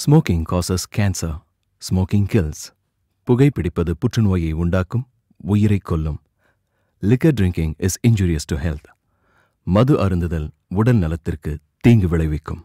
Smoking causes cancer smoking kills புகைப்பிடிப்பது புற்றுநோயை உண்டாக்கும் உயிரை கொல்லும் liquor drinking is injurious to health மது அருந்துதல் உடல் நலத்திற்கு தீங்கு விளைவிக்கும்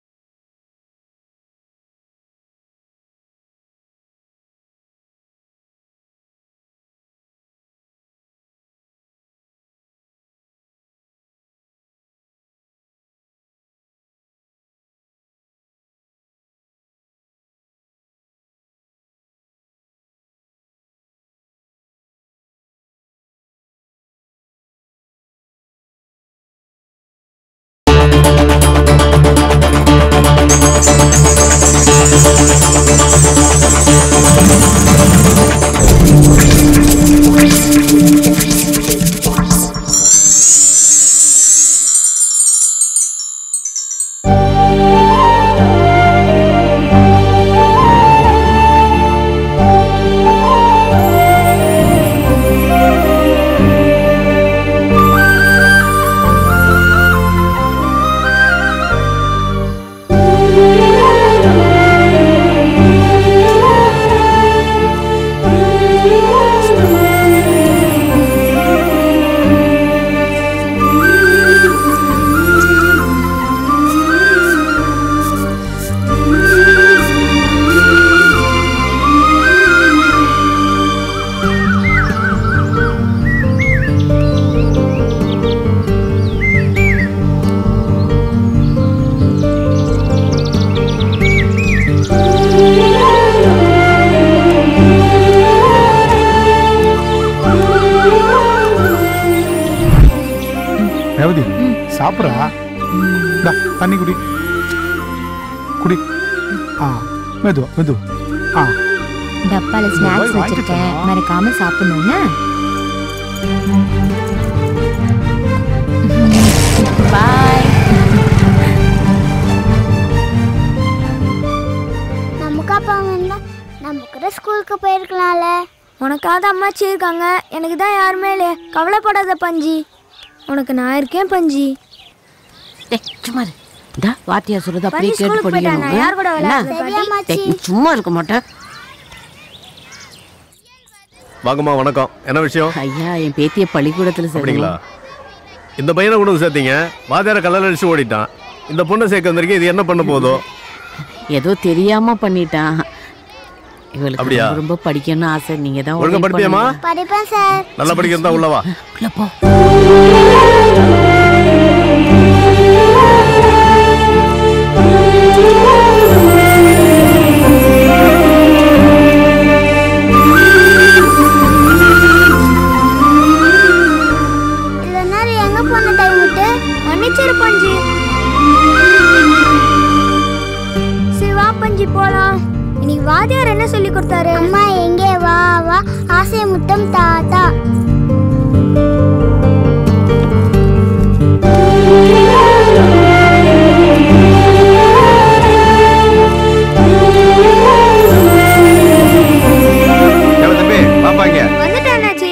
ரேவதி சாப்பிட்றா இந்தா, தண்ணி குடி குடி ஆ மெதுவா மெதுவா ஆ டப்பால போய் ஸ்நாக்ஸ் வாங்கிட்டு வச்சிருக்கேன் வா. மறக்காம சாப்பிடணும்னு பாய் நமக்கு அப்பா வந்தா நம்ம கூட ஸ்கூலுக்கு போயிருக்கலாம்ல உனக்காவது அம்மாச்சி இருக்காங்க எனக்கு தான் யாருமே இல்லையே கவலைப்படாத பஞ்சி உனக்கு நான் இருக்கேன் பஞ்சி டேய் சும்மா இரு. இந்தா வாத்தியார் சொல்றது அப்படியே பள்ளி கேட்டு ஸ்கூலுக்கு போயிட்டேன். நான் யார் கூட படிக்கணும் விளையாடுறது, என்ன? பாட்டி? டேய், நீ சும்மா இருக்க மாட்டேன் வாங்கம்மா வணக்கம் என்ன விஷயம் ஐயா என் பேத்திய பள்ளிக்கூடத்துல அப்படிங்களா சேர்க்கணும் இந்த பையனை கொண்டு வந்து சேர்த்தீங்க வாத்தியார கல்லல் அடிச்சு ஓடிட்டான் இந்த பொண்ணை சேர்க்க வந்திருக்கேன் இது என்ன பண்ண போதோ ஏதோ தெரியாம பண்ணிட்டான் இவளுக்கு அப்படியா? ரொம்ப ரொம்ப படிக்கணும்னு ஆசை நீங்க தான் ஒழுங்கா உதவி படிப்பியாம்மா? பண்ணுங்க. படிப்பேன் சார் நல்லா படிக்கிறதா உள்ளவா உள்ள போ இவ்வளோ நேரம் எங்க போன டைம் விட்டு மன்னிச்சிரு பஞ்சி சரி வா பஞ்சி போலாம் இன்னைக்கு வாத்தியார் என்ன சொல்லி கொடுத்தாரு அம்மா எங்கே வா வா ஆசை முத்தம் தாத்தா தம்பி பாப்பாங்க வந்துட்டேன் அண்ணாச்சி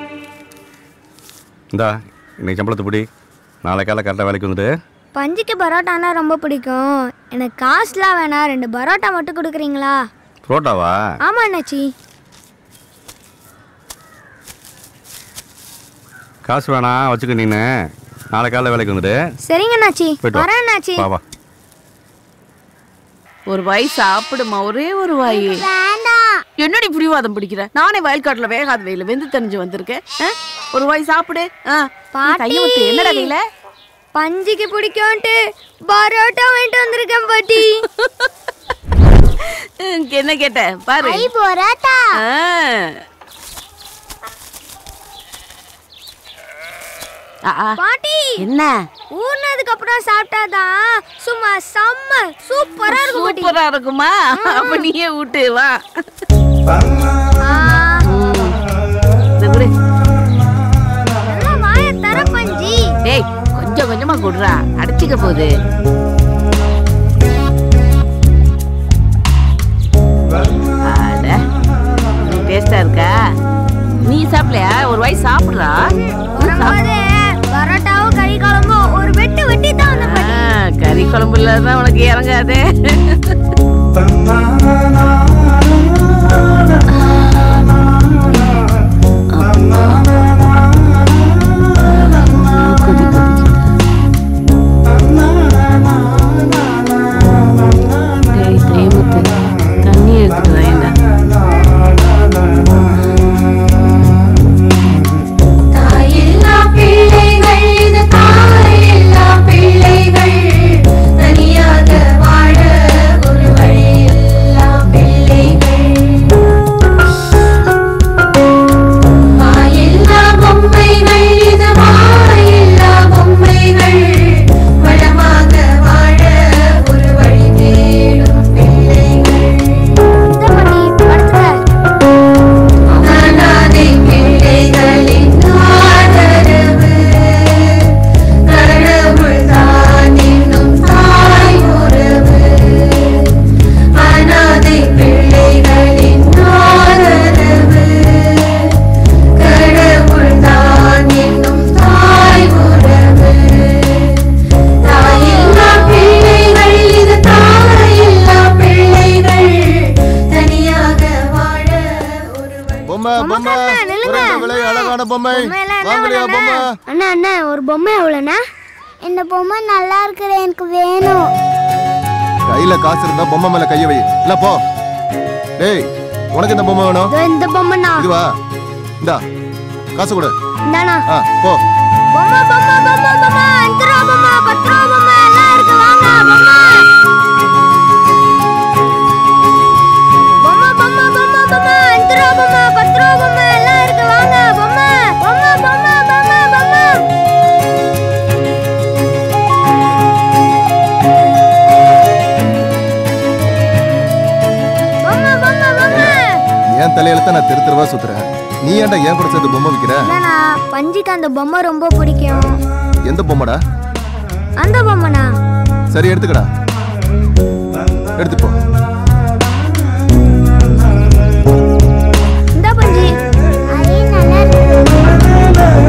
இந்தா இன்னைக்கு சம்பளத்தை பிடி நாளை காலை கரெக்டாக வேலைக்கு வந்துட்டு பஞ்சிக்கு பரோட்டானா ரொம்ப பிடிக்கும் எனக்கு காசுலாம் வேணாம் ரெண்டு பரோட்டா மட்டும் கொடுக்குறீங்களா புரோட்டாவா ஆமா அண்ணாச்சி காசு வேணாம் வச்சுக்க நீனு நாளை காலைல வேலைக்கு வந்துட்டு சரிங்க அண்ணாச்சி போயிட்டு வா. வரேன் அண்ணாச்சி வா வா ஒரு வாய் சாப்பிடுமா ஒரே ஒரு வாய் வேண்டாம் என்னடி பிடிவாதம் பிடிக்கிற நானே வயல்காட்டுல வேகாத வெயில வெந்து தெரிஞ்சு வந்திருக்கேன் ஆ? ஒரு வாய் சாப்பிடு ஆ. பாட்டி. கையை விட்டு என்னடா கையில பஞ்சிக்கு பிடிக்கும்ட்டு பரோட்டா வாங்கிட்டு வந்திருக்கேன் பாட்டி ம், என்ன கேட்ட பாரு ஐ போராட்டா ஆ. ஆ, ஆ. பாட்டி என்ன ஊர்னதுக்கு அப்புறம் சாப்பிட்டாதான் சும்மா செம்ம சூப்பரா இருக்கும் பாட்டி சூப்பரா இருக்குமா அப்ப நீயே விட்டு வா ஆ, இந்த குடு. நல்லா வாய தர பஞ்சி டேய் கொஞ்சம் கொஞ்சமா குடுறா அடிச்சுக்க போகுது அட டேஸ்டா இருக்கா நீ சாப்பிடலையா ஒரு வாய் சாப்பிடுறா வரும்போது பரோட்டாவும் கறி குழம்பும் ஒரு வெட்டு வெட்டி தான் வந்த பாட்டி ஆ, கறி குழம்பு இல்லாதான் உனக்கு இறங்காதே டேய் தேமுத்து தண்ணி எடுத்துட்டு வாயேண்டா தாயில்லா பிள்ளைகள் இது தாயில்லா பிள்ளைகள் தனியாக வாழ ஒரு வழியில்லா பிள்ளைகள் வாயில்லா பொம்மைகள் இது வாயில்லா பொம்மைகள் வளமாக வாழ ஒரு வழி தேடும் பிள்ளைகள் அனாதை பிள்ளைகளின் ஆதரவு கடவுள்தான் என்னும் தாய் உறவு அனாதை பிள்ளைகளின் ஆதரவு கடவுள்தான் என்னும் தாய் உறவு தாயில்லா பிள்ளைகள் இது தாயில்லா பிள்ளைகள் தனியாக வாழ ஒரு வழி பொம்மை பொம்மை குறைந்த விலை அழகான பொம்மை வாங்கலையா பொம்மை அண்ணா அண்ணா ஒரு பொம்மை எவ்வளோண்ணா இந்த பொம்மை நல்லா இருக்கிற எனக்கு வேணும் கையில காசு இருந்தா பொம்மை மேல கைய வை இல்ல போ டேய் உனக்கு இந்த பொம்மை வேணும் இதோ இந்த பொம்மைண்ணா இதுவா இந்தா காசு கொடு இந்தாண்ணா ஆ போ பொம்மை பொம்மை பொம்மை பொம்மை அஞ்சு ரூபா பொம்மை பத்து ரூபா பொம்மை எல்லாம் இருக்கு வாங்க பொம்மை பொம்மை பொம்மை பொம்மை பொம்மை அஞ்சு ரூபா பொம்மை பத்து ரூபா பொம்மை எல்லாம் இருக்கு வாங்க பொம்மை பொம்மை பொம்மை பொம்மை பொம்மை பொம்மை பொம்மை பொம்மை என் தலையில தான் நான் தெரு தெருவா சுத்துறேன் நீ ஏன்டா ஏன் கூட சேர்த்து பொம்மை விக்கிற இல்லண்ணா பஞ்சிக்கு அந்த பொம்மை ரொம்ப பிடிக்கும் எந்த பொம்மைடா அந்த பொம்மைண்ணா சரி எடுத்துக்கடா எடுத்து போ இந்த பஞ்சி ஐ நல்லா இருக்கு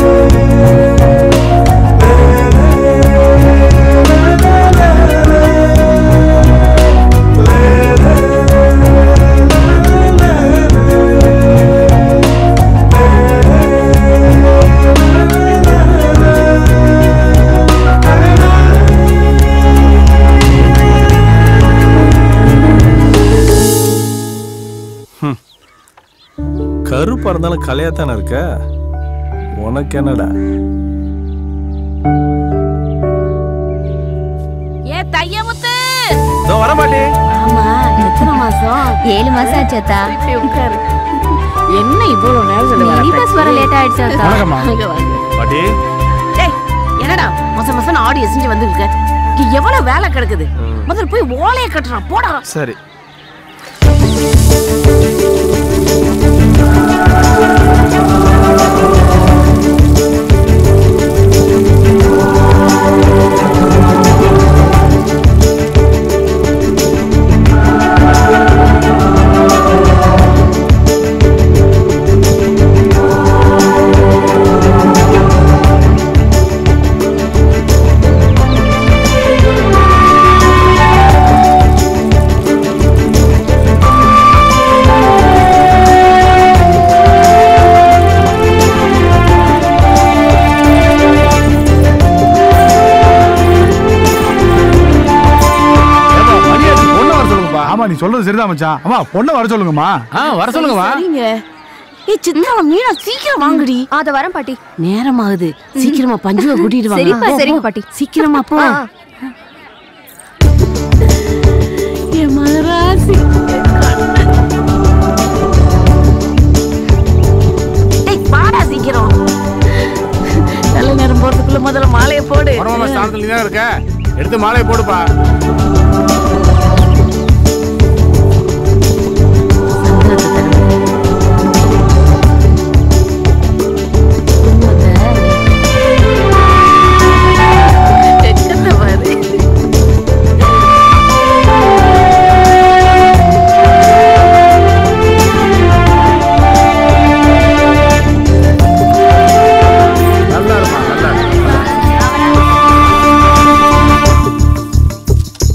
கருப்பா இருந்தாலும் கலையாத்தானே இருக்க உனக்கு என்னடா ஏ தையமுத்து இதோ வர மாட்டே ஆமா எத்தனை மாசம் ஏழு மாசம் ஆச்சு அத்தா இப்படி உட்காரு என்ன இவ்வளவு நேரத்துல மினி பஸ் வர லேட் ஆயிடுச்சு அத்தா வணக்கம்மா வாங்க வாங்க பாட்டி டேய் என்னடா மச மசன ஆடி செஞ்சு வந்துருக்க இங்க எவ்வளவு வேலை கிடக்குது முதல்ல போய் ஓலைய கட்டுறான் போடா சரி ஏப்பா, மணியாச்சு, பொண்ணை வர சொல்லுங்கப்பா ஆமா நீ சொல்றது சரிதான் மச்சான் ஆமா பொண்ணை வர சொல்லுங்கம்மா ஆ வர சொல்லுங்கம்மா சரிங்க ஏய் சித்ரா மீனா சீக்கிரம் வாங்குடி அத வரேன் பாட்டி நேரமாகுது சீக்கிரமா பஞ்சுவை கூட்டிட்டு வாங்க சரிப்பா போ, சரிங்க போ. பாட்டி சீக்கிரமா போ ஆ. என் மகராசி ஏய் பாடா சீக்கிரம் நல்ல நேரம் போறதுக்குள்ள முதல்ல மாலையை போடு பரவாயில்ல ஸ்தானத்துல தான் இருக்க எடுத்து மாலையை போடுப்பா வெக்கத்தை பாரு. நல்லா இருப்பா நல்லா இருப்பா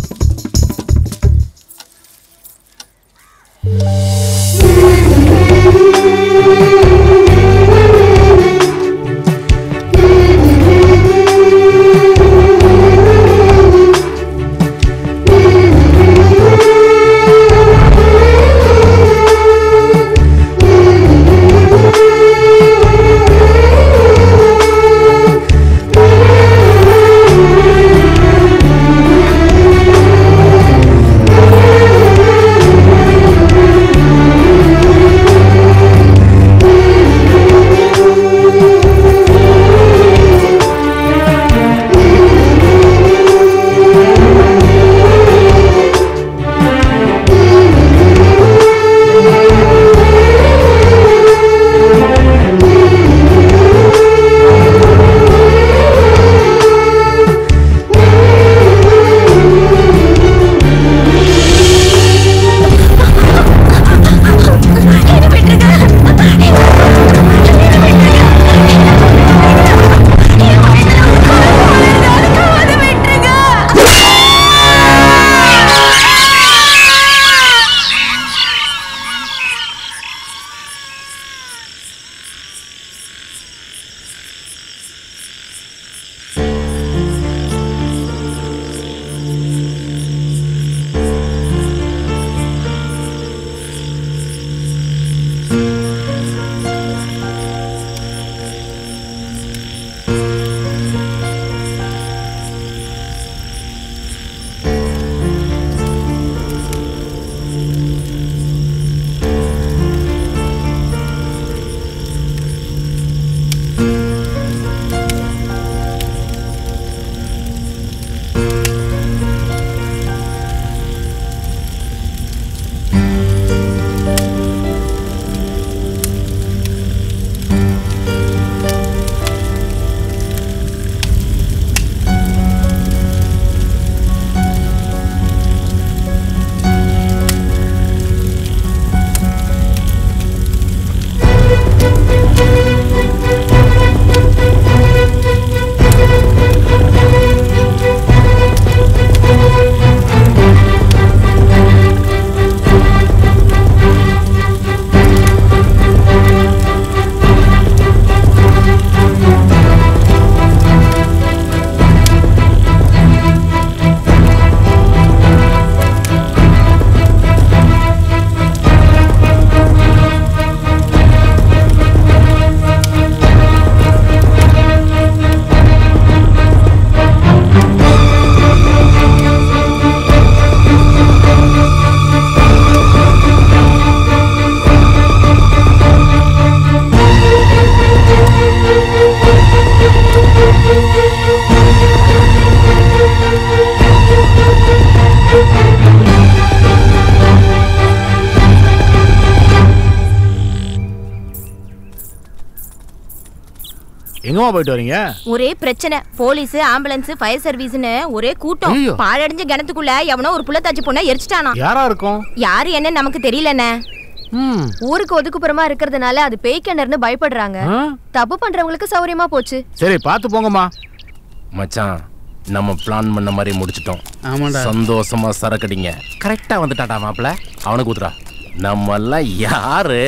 எங்கம்மா போயிட்டு வரீங்க ஒரே பிரச்சனை போலீஸ் ஆம்புலன்ஸ் ஃபயர் சர்வீஸ்னு ஒரே கூட்டம் ஐயோ. பாழடைஞ்ச கிணத்துக்குள்ள எவனோ ஒரு புள்ளத்தாச்சி பொண்ணை எரிச்சிட்டானா யாரா இருக்கும் யாரு என்ன நமக்கு தெரியலண்ணே ம் ஊருக்கு ஒதுக்குப்புறமா இருக்கிறதுனால அது பேய் கிணறுன்னு பயப்படுறாங்க ஆ? தப்பு பண்றவங்களுக்கு சௌரியமா போச்சு சரி பார்த்து போங்கம்மா மச்சான் நம்ம பிளான் பண்ண மாதிரி முடிச்சிட்டோம் ஆமாண்டா. சந்தோஷமா சரக்கடிங்க கரெக்டா வந்துட்டாடா மாப்பிள அவனுக்கு ஊத்துறா நம்ம எல்லாம் யாரு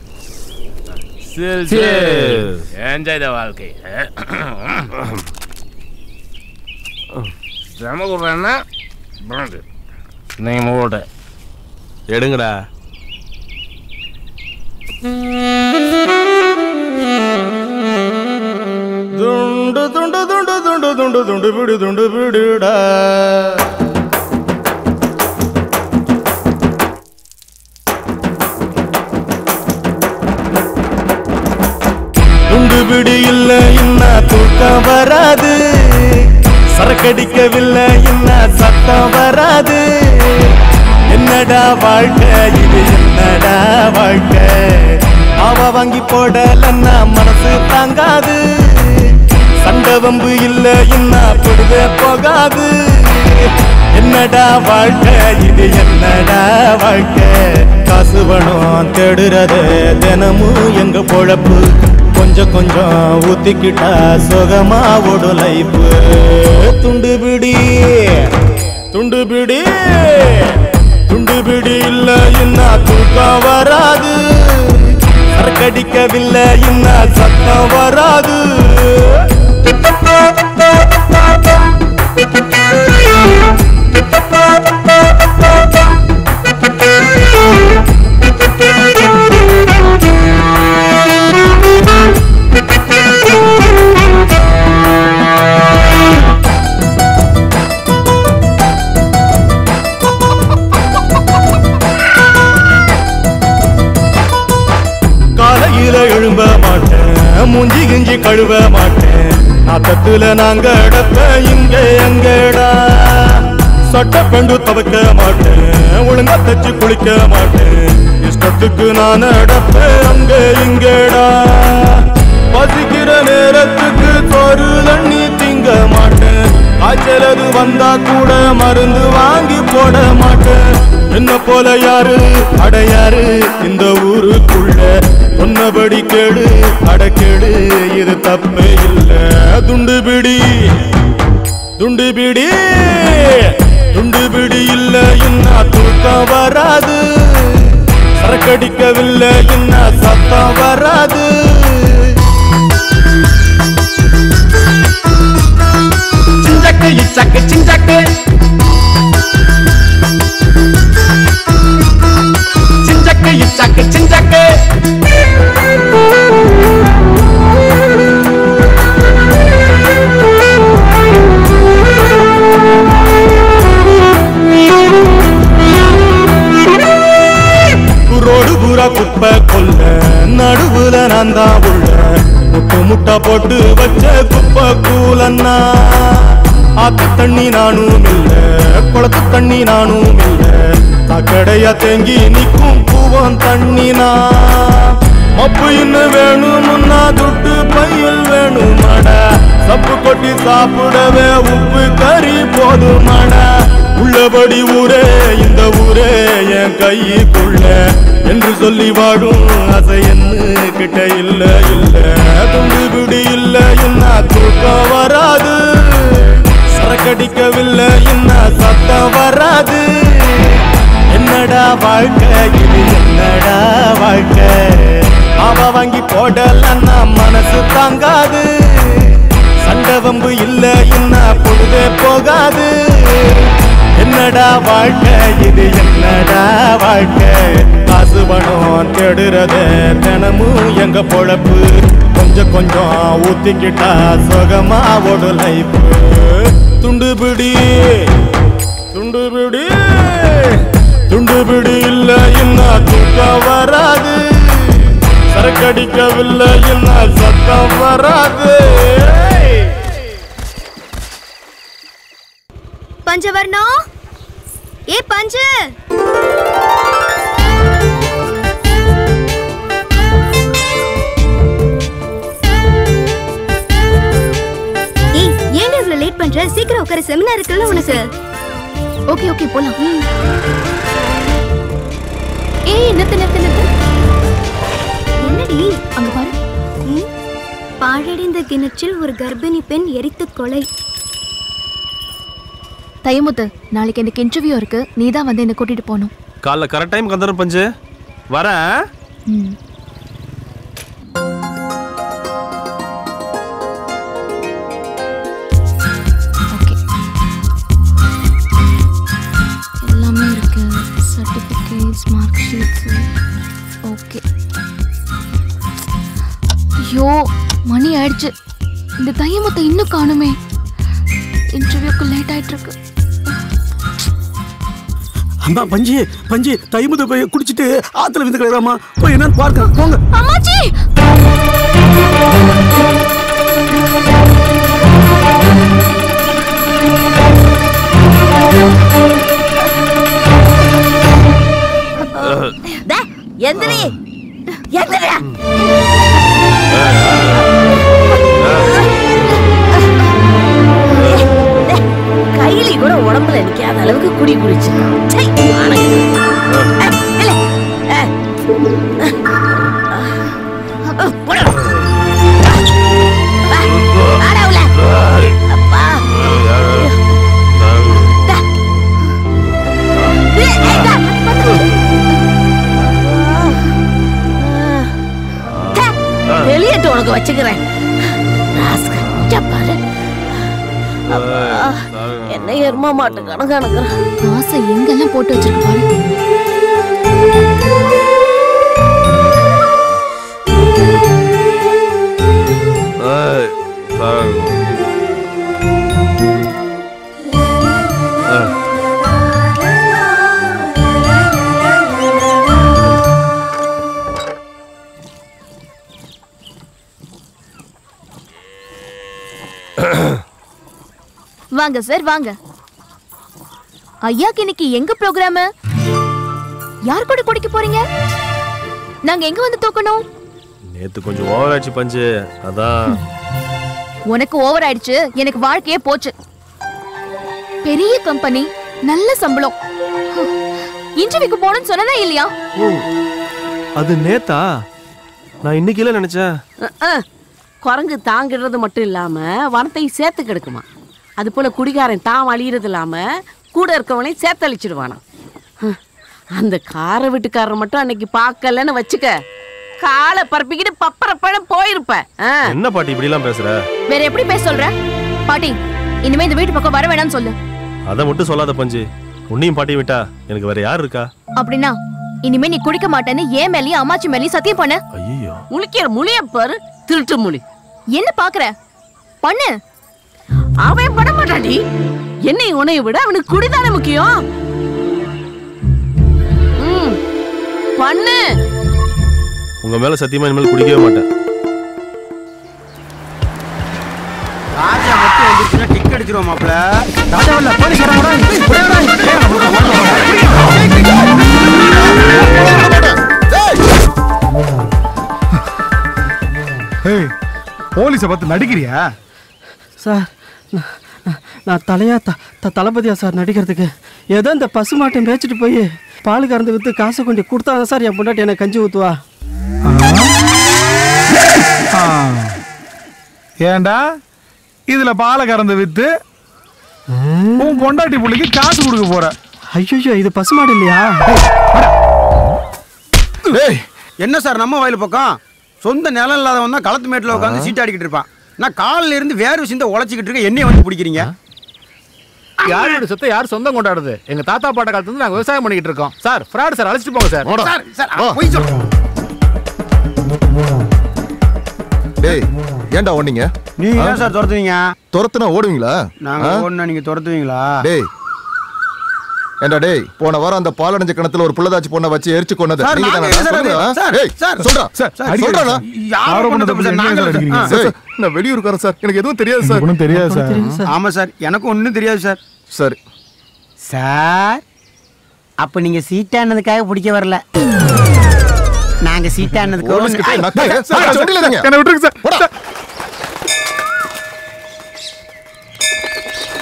என்ஜாய் த வாழ்க்கை செம குடுறேன்னா நீ மூடு எடுங்கடா துண்டு துண்டு துண்டு துண்டு துண்டு துண்டு பிடி துண்டு பிடிடா துண்டு பிடி இல்ல இன்ன தூக்கம் வராது சரக்கடிக்கவில்லை இன்ன சத்தம் வராது என்னடா வாழ்க்கை இது என்னடா வாழ்க்கை அவ வாங்கி போடலன்னா மனசு தாங்காது சண்டை வம்பு இல்ல இன்னா பொழுதே போகாது என்னடா வாழ்க்கை இது என்னடா வாழ்க்கை காசு பணம் தேடுறது தினமும் எங்க பொழப்பு கொஞ்சம் கொஞ்சம் ஊத்திக்கிட்டா சுகமா ஓடும் லைஃப் துண்டு பிடி துண்டு பிடி துண்டு பிடி இல்ல இன்னா தூக்கம் வராது சரக்கடிக்கவில்லை இன்னா சத்தம் வராது காலையில எழும்ப மாட்டேன் மூஞ்சி கிஞ்சி கழுவ மாட்டேன் நாத்தத்துல நாங்க அடப்ப இங்க எங்கடா சட்ட பெண்டு துவைக்க மாட்டேன் ஒழுங்கா தச்சு குளிக்க மாட்டேன் இஷ்டத்துக்கு நான் அடப்பேன் அங்க இங்கடா பசிக்கிற நேரத்துக்கு சோறு தண்ணி திங்க மாட்டேன் காய்ச்சலது வந்தா கூட மருந்து வாங்கி போட மாட்டேன் என்ன போல யாரு அடையாரு இந்த ஊருக்குள்ள சொன்னபடி கேடு அடக்கேடு இது தப்பே இல்ல துண்டு பிடி துண்டு பிடி துண்டு பிடி இல்ல இன்னா தூக்கம் வராது சரக்கடிக்கவில்லை இன்னா சத்தம் வராது சிஞ்சக்கு இச்சக்கு சிஞ்சக்கு சிஞ்சக்கு இச்சக்கு சிஞ்சக்கு ரோடு பூரா குப்பை கொல்ல நடுவுல நான் தான் உள்ள முட்டு முட்டா போட்டு வச்ச குப்பை கூலன்னா ஆத்து தண்ணி நானும் இல்ல குளத்து தண்ணி நானும் இல்ல சாக்கடையா தேங்கி நிக்கும் பூவம் தண்ணினா மப்பு இன்னும் வேணும்னா துட்டு பையில் வேணுமாடா சப்பு கொட்டி சாப்பிடவே உப்பு கறி போதுமாடா உள்ளபடி ஊரே இந்த ஊரே என் கைக்குள்ள என்று சொல்லி வாடும் ஆசை என்ன கிட்ட இல்ல இல்ல துண்டு பிடி இல்ல என்ன தூக்கம் வராது சரக்கடிக்கவில்லை என்ன சத்தம் வராது என்னடா வாழ்க்கை இது என்னடா வாழ்க்கை அவ வாங்கி போடலன்னா மனசு தாங்காது சண்டை வம்பு இல்ல என்ன பொழுதே போகாது என்னடா வாழ்க்கை இது என்னடா வாழ்க்கை காசு பணம் தேடுறது தினமும் எங்க பொழப்பு கொஞ்சம் கொஞ்சம் ஊத்திக்கிட்டா சுகமா ஓடு லைஃப் துண்டு பிடி துண்டு பிடி துண்டு பிடி இல்ல என்ன தூக்கம் வராது சரக்கடிக்கவில்லை என்ன சத்தம் வராது பஞ்சவர்ணம் ஏ பஞ்சு பண்ற சீக்கிரம் உட்கார செமினார் இருக்குல்ல உனக்கு ஓகே ஓகே போலாம் ஏய் நிறுத்து நிறுத்து நிறுத்து என்னடி அங்க பாரு ம், பாழடைந்த கிணற்றில் ஒரு கர்ப்பிணி பெண் எரித்து கொலை தையமுத்து நாளைக்கு எனக்கு இன்டர்வியூ இருக்கு நீ தான் வந்து என்ன கூட்டிட்டு போகணும் காலைல கரெக்ட் டைம் வந்துடும் பஞ்சு வரேன் ம் ஓகே எல்லாமே இருக்கு சர்டிஃபிகேட்ஸ் மார்க் ஷீட்ஸ் ஓகே ஐயோ மணி ஆயிடுச்சு இந்த தையமத்தை இன்னும் காணுமே இன்டர்வியூக்கு லேட் ஆயிட்டு இருக்கு அம்மா பஞ்சு பஞ்சு தைமுத போய் குடிச்சிட்டு ஆத்துல விந்து கிடக்குறாமா போய் என்னன்னு பார்க்க போங்க அம்மாச்சி டே, எந்திரி எந்திரியா கைலி கூட உடம்புல நிக்காத அளவுக்கு குடி குடிச்சிருக்கான் சை, மானங்கெட்டவன். அஹ், இல்ல, அஹ். அஹ், போடா. வா, வாடா உள்ள. அப்பா. டா. ஏய், ஏய், டா. டா, வெளியேட்டு உனக்கு வச்சுக்கிறேன் ராஸ்கல், இங்க பாரு அப்பா, என்ன எரும மாட்டு கணக்கு அனுக்குறேன் காசை எங்கெல்லாம் போட்டு வச்சிருக்கு பாரு ஏய், சார். ஆ. வாங்க சார் வாங்க ஐயாக்கு இன்னைக்கு எங்க ப்ரோக்ராம் யார் கூட குடிக்க போறீங்க நாங்க எங்க வந்து தூக்கணும் நேத்து கொஞ்சம் ஓவர் ஆச்சு பஞ்சு அதான் உனக்கு ஓவர் ஆயிடுச்சு எனக்கு வாழ்க்கையே போச்சு பெரிய கம்பெனி நல்ல சம்பளம் இன்டர்வியூக்கு போகணும்னு சொன்னதா இல்லையா ஓ அது நேத்தா நான் இன்னைக்கு இல்ல நினைச்சேன் அஹ், அஹ். குரங்கு தாங்கிடுறது மட்டும் இல்லாம வனத்தை சேர்த்து கெடுக்குமா அது போல குடிகாரன் தான் அழியறது இல்லாம கூட இருக்கவனையும் சேர்த்து அழிச்சிடுவானா ஹம். அந்த கார வீட்டுக்காரர் மட்டும் அன்னைக்கு பார்க்கலன்னு வச்சுக்க காலை பரப்பிக்கிட்டு பப்பர பழம் போயிருப்ப ஆ. என்ன பாட்டி இப்படி எல்லாம் பேசுற வேற எப்படி பேச சொல்ற பாட்டி இனிமே இந்த வீட்டு பக்கம் வர வேணாம்னு சொல்லு அதை மட்டும் சொல்லாத பஞ்சு உன்னையும் பாட்டியும் விட்டா எனக்கு வேற யார் இருக்கா அப்படின்னா இனிமே நீ குடிக்க மாட்டேன்னு ஏன் மேலயும் அம்மாச்சி மேலயும் சத்தியம் பண்ணு ஐயோ முழிக்கிற முழிய பாரு திருட்டு முழி என்ன பாக்குற பண்ணு அவன் பட மாட்டாடி என்னை உன்னைய விட அவனுக்கு குடிதானே முக்கியம் ம், பண்ணு உங்க மேல சத்தியமா இனிமேல் குடிக்கவே மாட்டேன் ராஜா மட்டும் வந்துச்சுன்னா டிக் அடிச்சிருவோம் மாப்ள ராஜா வரல போலீஸ் வராங்கடா ஏய் போலீஸை பார்த்து நடிக்கிறியா சார் நான்- நான்- நான் தலையா த த- தளபதியா சார் நடிக்கிறதுக்கு ஏதோ இந்த பசு மாட்டை மேய்ச்சிட்டு போய் பால் கறந்து விற்று காசை கொண்டு கொடுத்தா சார் என் பொண்டாட்டி எனக்கு கஞ்சி ஊற்றுவா ஆ. ஏன்டா இதுல பாலை கறந்து வித்து உன் பொண்டாட்டி புள்ளைக்கு காசு கொடுக்க போற ஐயோ இது பசு மாடு இல்லையா டேய் என்ன சார் நம்ம வயல் பக்கம் சொந்த நிலம் இல்லாதவன் தான் களத்து மேட்டில் உட்காந்து சீட்டாடிக்கிட்டு இருப்பான் நான் காலில் இருந்து வேறு விஷயத்த உழைச்சிக்கிட்டு இருக்க என்னைய வந்து பிடிக்கிறீங்க யாரோட சொத்தை யார் சொந்தம் கொண்டாடுது எங்க தாத்தா பாட்ட காலத்துல இருந்து நாங்க விவசாயம் பண்ணிக்கிட்டு இருக்கோம் சார் ஃப்ராட் சார் அழைச்சிட்டு போங்க சார் சார் சார் அவன் பொய் சொல்றான். டேய் ஏன்டா ஓடுனீங்க நீங்க ஏன் சார் துரத்துவீங்க துரத்துனா ஓடுவீங்களா நாங்க ஆ? ஓடுனா நீங்க துரத்துவீங்களா டேய் ஏண்டா டேய் போன வாரம் அந்த பாலடைஞ்ச கிணத்துல ஒரு புள்ளதாச்சி பொண்ணை வச்சு எரிச்சு கொன்னது சார், நீங்க நாங்க தானே? இல்ல சார், சொல்லுங்க, அது. ஆ? சார், டேய், சார், சொல்றா சார், சார், அடிக்கடி சொல்றாடா. யார் ஆரோபணத்தை பண்ணது பத்தி சார், நீங்க நாங்க சார் அடிக்கிறீங்க? ஆ, சார், நான் வெளியூருக்காரன் சார் எனக்கு எதுவும் தெரியாது சார் ஒன்றும் தெரியாது சார் ஆமா சார் எனக்கு ஒன்றும் தெரியாது சார் சரி சார் அப்ப நீங்க சீட்டானதுக்காக பிடிக்க வரல நாங்க சீட்டானதுக்கு போலீஸ் கிட்ட நக்கல். சார், சொல்லில இருங்க. என்ன விட்டுருங்க சார் போடா.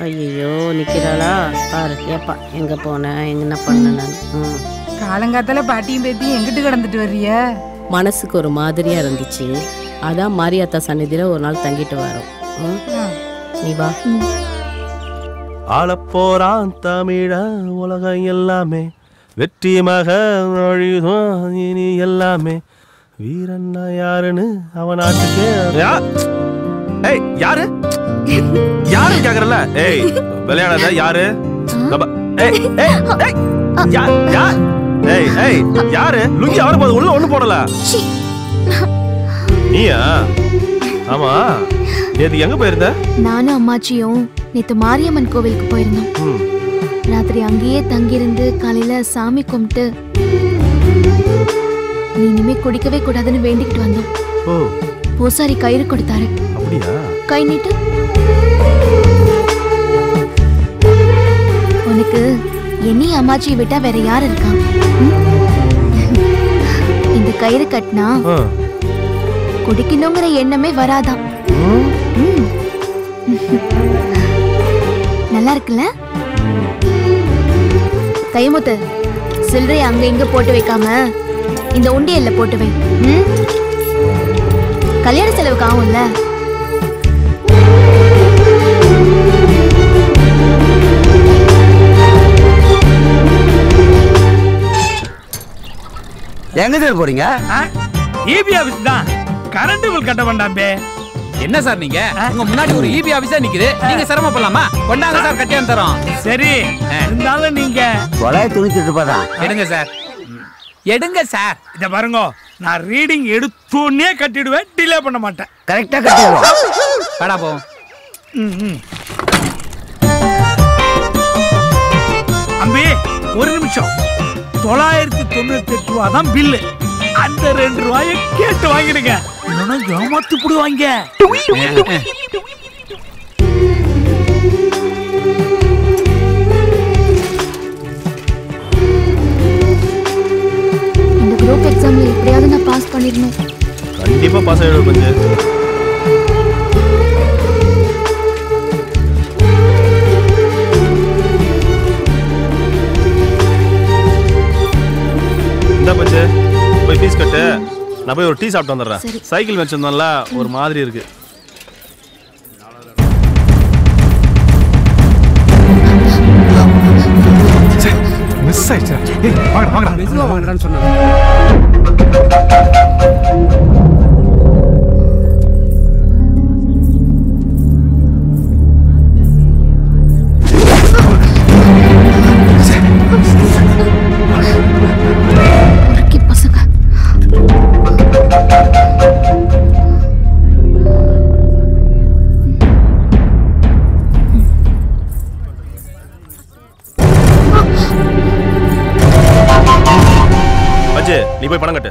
ஐயோ நிக்கிறாளா பாரு ஏப்பா எங்க போன எங்க என்ன பண்ண நான் ம். காலங்காத்தால பாட்டியும் பேத்தியும் எங்கிட்டு கிடந்துட்டு வர்றிய மனசுக்கு ஒரு மாதிரியா இருந்துச்சு அதான் மாரியாத்தா சந்நிதியில ஒரு நாள் தங்கிட்டு வரோம் ம்? நீ வா ஆளப்போறான் தமிழ உலகம் எல்லாமே வெற்றி மக நொழிதும் இனி எல்லாமே வீரன்னா யாருன்னு அவன் நாட்டுக்கு யா- ஏய் யாரு யாரு கேக்குறல ஏய் விளையாடாத யாரு கப- ஏய் ஏய் ஏய் யா யா ஏய் ஏய் யாரு லுங்கி அவரு போது உள்ள ஒண்ணு போடல நீயா ஆமா நேத்து எங்க போயிருந்த நானும் அம்மாச்சியும் நேத்து மாரியம்மன் கோவிலுக்கு போயிருந்தோம் ம். ராத்திரி அங்கேயே தங்கியிருந்து காலையில சாமி கும்பிட்டு நீ இனிமே குடிக்கவே கூடாதுன்னு வேண்டிக்கிட்டு வந்தோம் ஓ பூசாரி கயிறு கொடுத்தாரு அப்படியா கை நீட்டு உனக்கு என்னையும் அம்மாச்சியை விட்டா வேற யார் இருக்கா ம்? இந்த கயிறு கட்டினா ஆ. குடிக்கணுங்கிற எண்ணமே வராதாம் ம். நல்லா இருக்குல்ல தைமுத்து சில்லறை அங்க இங்க போட்டு வைக்காம இந்த உண்டியல்ல போட்டு வை ம்? கல்யாண செலவுக்கு ஆகும்ல எங்க சார் போறீங்க இபி ஆபீஸ் தான் கரண்ட் பில் கட்ட வேண்டாம் பே என்ன சார் நீங்க உங்க முன்னாடி ஒரு இபி ஆபீஸா நிக்குது நீங்க சிரமப்படலாமா கொண்டாங்க சார் கட்டியாந்து தரோம் சரி இருந்தாலும் நீங்க தொள்ளாயிரத்தி தொண்ணூத்தி எட்டு ரூபாய் தான் எடுங்க சார் எடுங்க சார் இத பாருங்க நான் ரீடிங் எடுத்தோன்னே கட்டிடுவேன் டிலே பண்ண மாட்டேன் கரெக்டா கட்டிடுவோம் கடா போ ம், ம். அம்பி ஒரு நிமிஷம் தொள்ளாயிரத்தி தொண்ணூத்தி எட்டு ரூபா தான் பில்லு அந்த ரெண்டு ரூபாயை கேட்டு வாங்கிடுங்க இன்னொன்னு ஏமாத்து போடுவாங்க இந்த குரூப் எக்ஸாம்ல எப்படியாவது நான் பாஸ் பண்ணிடணும் கண்டிப்பா பாஸ் ஆயிடுவேன் பஞ்சு இந்த பஞ்சு போய் ஃபீஸ் கட்டு நான் போய் ஒரு டீ சாப்பிட்டு வந்துடுறேன் சரி. சைக்கிள் வச்சிருந்தோம்ல ஒரு மாதிரி இருக்கு மிஸ் ஆயிடுச்சு ஏய் வாங்கடா வாங்கடா மெதுவா வாங்கடான்னு சொன்னாங்க முறுக்கி பசங்க பஞ்சு நீ போய் பணம் கட்டு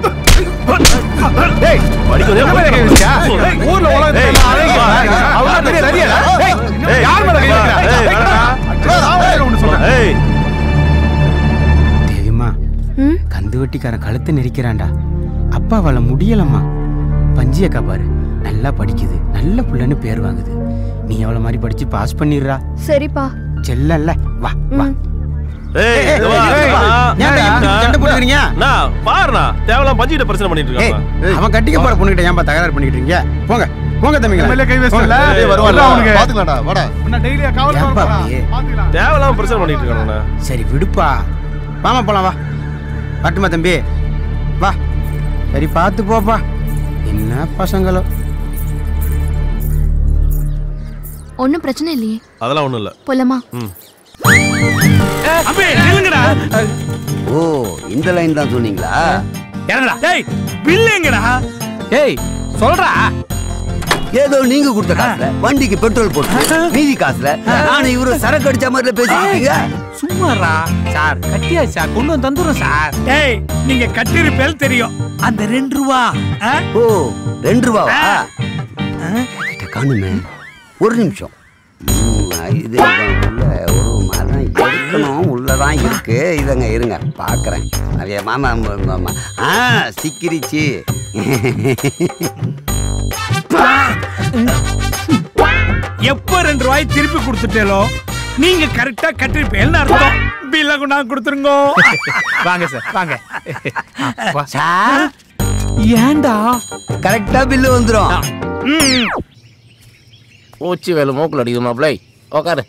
டேய் படிக்க என்ன மேல கை வச்சியா? ஏய், ஊர்ல உலகத்துல ஏய், எல்லாம் அழகு வா, பாருங்க. வா, அவன் பெரிய வா, சரியா? வா, ஏய், ஏய், யார் மேல கை வா, வைக்கிறா? ஏய், ஏய், வேணாடா. நான் வேற ஒண்ணு சொல்றேன். ஏய் தேவிமா கந்து வெட்டிக்காரன் கழுத்து நெரிக்கிறான்டா அப்பா அவளை முடியலம்மா பஞ்சி அக்கா பாரு நல்லா படிக்குது நல்ல புள்ளன்னு பேர் வாங்குது நீ அவளை மாதிரி படிச்சு பாஸ் பண்ணிடுறா சரிப்பா செல்லல்ல வா வா ஏய், இங்க வா, ஏய், வா. ஏன்டா இப்படி சண்டை போட்டுக்கிறீங்க? அண்ணா, பாருண்ணா, தேவையில்லாம பஞ்சுகிட்ட பிரச்சனை பண்ணிட்டு ஏய், இருக்காங்க. அவன் கட்டிக்க போற பொண்ணுகிட்ட ஏன்பா தகராறு பண்ணிக்கிட்டு இருக்கீங்க போங்க போங்க தம்பிங்களா மேல கை வச்சிட்டல. போங்க. ஏய், வருவான்ல. அவனுக்கு. பாத்துக்கலாம்டா, வாடா. உன்னை டெய்லியா காவல் ஏன்பா போறா? அப்படியே? தேவையில்லாம பிரச்சனை பண்ணிட்டு இருக்கானுண்ணா. சரி விடுப்பா வாமா போலாம் வா வரட்டுமா தம்பி வா சரி பார்த்து போப்பா என்ன பசங்களோ ஒன்றும் பிரச்சனை இல்லையே அதெல்லாம் ஒண்ணும் இல்ல போலாமா ம். அம்பி நில்லுங்கடா ஓ இந்த லைன் தான் சொன்னீங்களா இறங்கடா டேய் பில் எங்கடா ஏய் சொல்றா ஏதோ நீங்க கொடுத்த காசுல வண்டிக்கு பெட்ரோல் போட்டு மீதி காசுல நானும் இவரு சரக்கு அடிச்ச மாதிரி பேசிக்கிட்டீங்க சும்மாறா சார் கட்டியா சார் கொண்டு வந்து தந்துடுறோம் சார் டேய் நீங்க கட்டிருப்பேல் தெரியும் அந்த ரெண்டு ரூபா ஆ? ஓ ரெண்டு ரூபாவா கிட்ட காணுமே ஒரு நிமிஷம் ம், இது உள்ள ஒரு மரம் இருக்கணும் உள்ளதான் இருக்கு இதங்க இருங்க பாக்குறேன் நிறைய மாமா ம- மாமா ஆ சிக்கிரிச்சு எப்ப ரெண்டு ரூபாய் திருப்பி கொடுத்துட்டேலோ நீங்க கரெக்டா கட்டிருப்பேன்னு அர்த்தம் பில்ல கொண்டாந்து கொடுத்துருங்க வாங்க சார் வாங்க சார் ஏன்டா கரெக்டா பில்லு வந்துரும் ஊச்சி வேலை மூக்கில் அடிக்குது மாப்பிள்ளை உக்காரு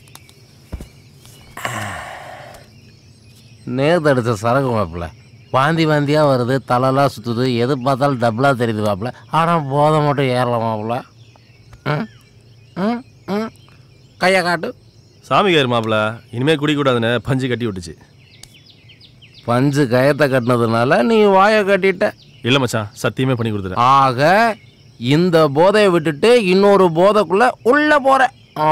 நேர்த்து அடித்த சரக்கு மாப்பிள்ள வாந்தி வாந்தியாக வருது தலைலாம் சுற்றுது எது பார்த்தாலும் டபுளாக தெரியுது மாப்பிள்ள ஆனால் போதை மட்டும் ஏறல மாப்பிள்ள ம் ம் ம் கையை காட்டு சாமி கேரு மாப்பிள இனிமே குடிக்கூடாதுன்னு பஞ்சு கட்டி விட்டுச்சு பஞ்சு கயத்தை கட்டினதுனால நீ வாயை கட்டிட்ட இல்லை மச்சான் சத்தியமே பண்ணி கொடுத்துட்டேன் ஆக இந்த போதையை விட்டுட்டு இன்னொரு போதைக்குள்ள உள்ள போற ஆ.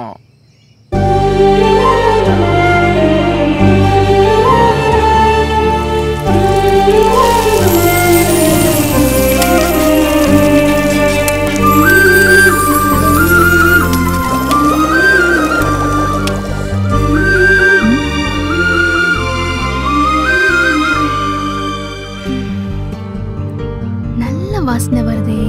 நல்ல வாசனை வருதே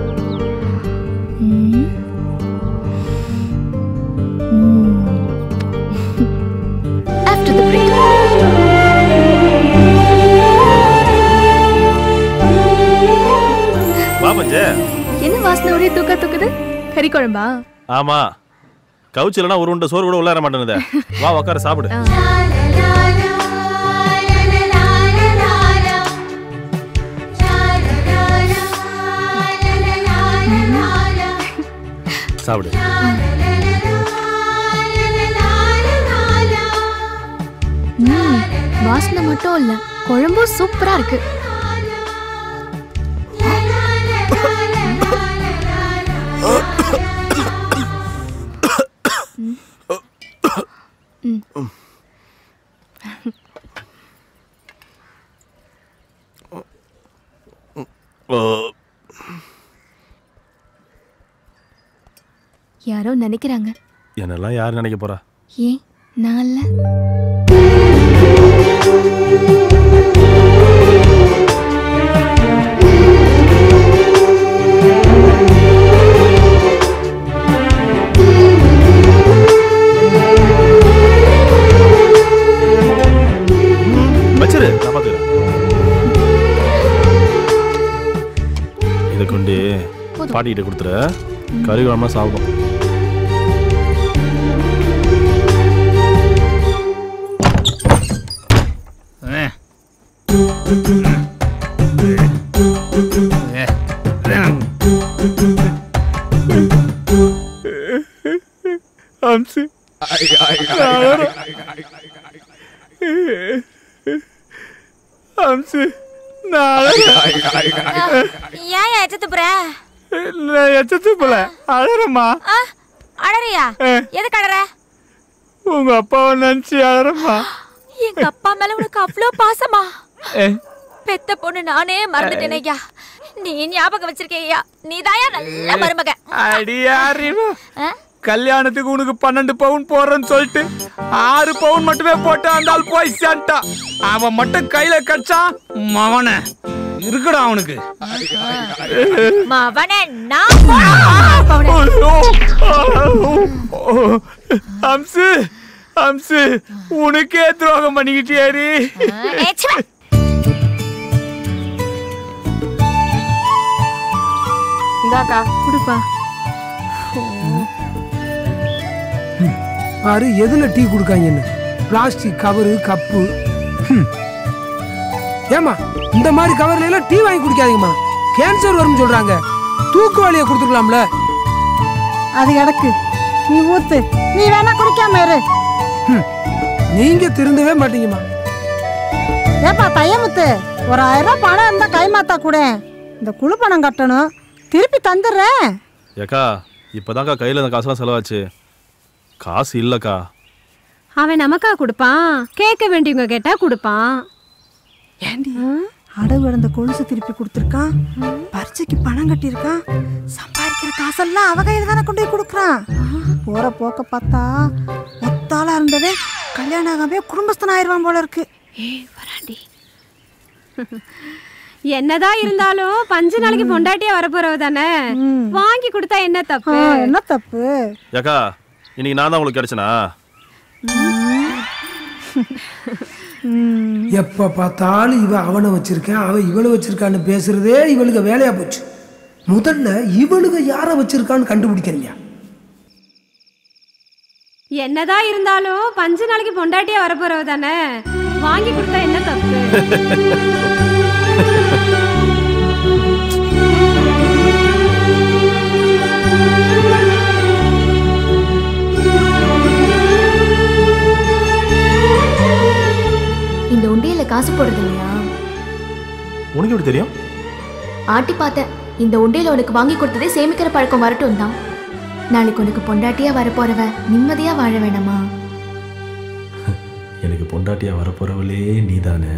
ஆஃப்டர் த பிரேக் வா பஞ்சு என்ன வாசனை ஒரே தூக்கா தூக்குது கறி குழம்பா ஆமா கவுச்சு இல்லைனா ஒரு உண்டை சோறு கூட உள்ளார மாட்டேனுதே வா உட்கார சாப்பிடு சாப்பிடு ம், வாசனை மட்டும் இல்ல குழம்பும் சூப்பரா இருக்கு ம். யாரோ நினைக்கிறாங்க என்னெல்லாம் யார் நினைக்க போறா ஏன் நான் இல்ல வச்சிரு நான் பார்த்துக்கிறேன் இதை கொண்டு போதும். பாட்டிக்கிட்ட கொடுத்துரு கறி குழம்பா சாப்பிடும் அம்சு அம்சு ஏன் எச்சத்து போற நான் எச்சத்து போல அழறம்மா அழறியா எதுக்கு அழற உங்க அப்பாவை நினைச்சு அழறம்மா எங்க அப்பா மேல உனக்கு அவ்வளோ பாசமா ஏ, பெத்த பொண்ணு நானே மறந்துட்டேனே ஐயா நீ ஞாபகம் வச்சிருக்கேயா நீதாயா நல்ல மருமக அடியாரிவா கல்யாணத்துக்கு உனக்கு பன்னெண்டு பவுன் போடுறேன்னு சொல்லிட்டு ஆறு பவுன் மட்டுமே போட்டு அந்த ஆள் போய் சேர்ந்துட்டான் அவன் மட்டும் கையில கடிச்சான் மவன இருக்குடா அவனுக்கு மவனே நான் போனா அம்சு அம்சு உனக்கே துரோகம் பண்ணிக்கிட்டியாரி இந்தாக்கா குடுப்பா பாரு எதுல டீ கொடுக்காங்கன்னு பிளாஸ்டிக் கவரு கப்பு ஹம். ஏம்மா இந்த மாதிரி கவர்ல எல்லாம் டீ வாங்கி குடிக்காதீங்கம்மா கேன்சர் வரும்னு சொல்றாங்க தூக்குவாளியை கொடுத்துக்கலாம்ல அது கிடக்கு நீ ஊத்து நீ வேணா குடிக்காம இரு ஹம். நீங்க திருந்தவே மாட்டீங்கம்மா ஏப்பா தையமுத்து ஒரு ஆயிரம் ரூபாய் பணம் இருந்தா கைமாத்தா கூட இந்த குழு பணம் கட்டணும் திருப்பி தந்துடுறேன் ஏக்கா இப்போதான்க்கா கையில் இந்த காசுலாம் செலவாச்சு காசு இல்லைக்கா அவன் நமக்கா கொடுப்பான் கேட்க வேண்டியவங்க கேட்டா கொடுப்பான் ஏண்டி அடவு இருந்த கொலுசு திருப்பி கொடுத்துருக்கான் பரீட்சைக்கு பணம் கட்டியிருக்கான் சம்பாதிக்கிற காசெல்லாம் அவ கையில தானே கொண்டு போய் கொடுக்குறான் போற போக்க பார்த்தா ஒத்தாளா இருந்தவே கல்யாணம் ஆகாமே குடும்பஸ்தன் ஆயிடுவான் போல இருக்கு ஏய் வராண்டி என்னதான் இருந்தாலும் பஞ்சு நாளைக்கு பொண்டாட்டியா வரப்போறவ தானே வாங்கி கொடுத்தா என்ன தப்பு என்ன தப்பு ஏக்கா இன்னைக்கு நான் தான் உங்களுக்கு கிடைச்சனா எப்ப பார்த்தாலும் இவ அவனை வச்சிருக்கேன் அவன் இவளை வச்சிருக்கான்னு பேசுறதே இவளுக்கு வேலையா போச்சு முதல்ல இவளுக யாரை வச்சிருக்கான்னு கண்டுபிடிக்கிறீங்க என்னதான் இருந்தாலும் பஞ்சு நாளைக்கு பொண்டாட்டியா வரப்போறவ தானே வாங்கி கொடுத்தா என்ன தப்பு இந்த உண்டியல்ல காசு போடுறது இல்லையா உனக்கு எப்படி தெரியும் ஆட்டி பார்த்தேன் இந்த உண்டியல உனக்கு வாங்கி கொடுத்ததே சேமிக்கிற பழக்கம் வரட்டும் தான் நாளைக்கு உனக்கு பொண்டாட்டியா வரப்போறவ நிம்மதியா வாழ வேணாமா எனக்கு பொண்டாட்டியா வரப்போறவளே நீதானே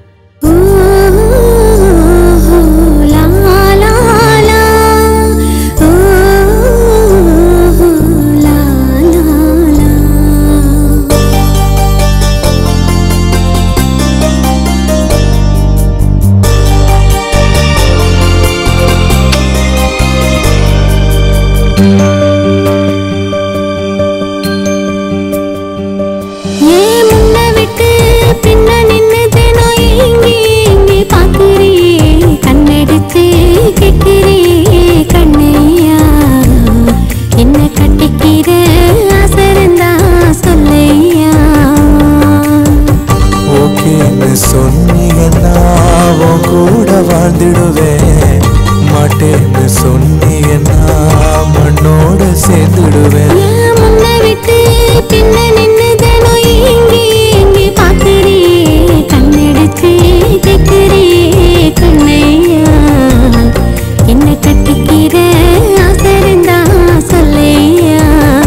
ஏன் முன்ன விட்டு பின்ன நின்னு தினம் ஏங்கி ஏங்கி பாக்குறியே கண்ணெடுத்து கேட்கிறியே கண்ணையா என்ன கட்டிக்கிற ஆசை இருந்தா சொல்லையா ஓகேன்னு சொன்னீங்கன்னா உன் கூட வாழ்ந்துடுவேன் மாட்டேன்னு சொன்னீங்கன்னா மண்ணோட சேர்ந்துடுவேன் ஏன் முன்ன விட்டு பின்ன நின்னு தினம் ஏங்கி ஏங்கி பாக்குறியே கண்ணெடுத்து கேட்கிறியே கண்ணையா என்ன கட்டிக்கிற ஆசை இருந்தா சொல்லையா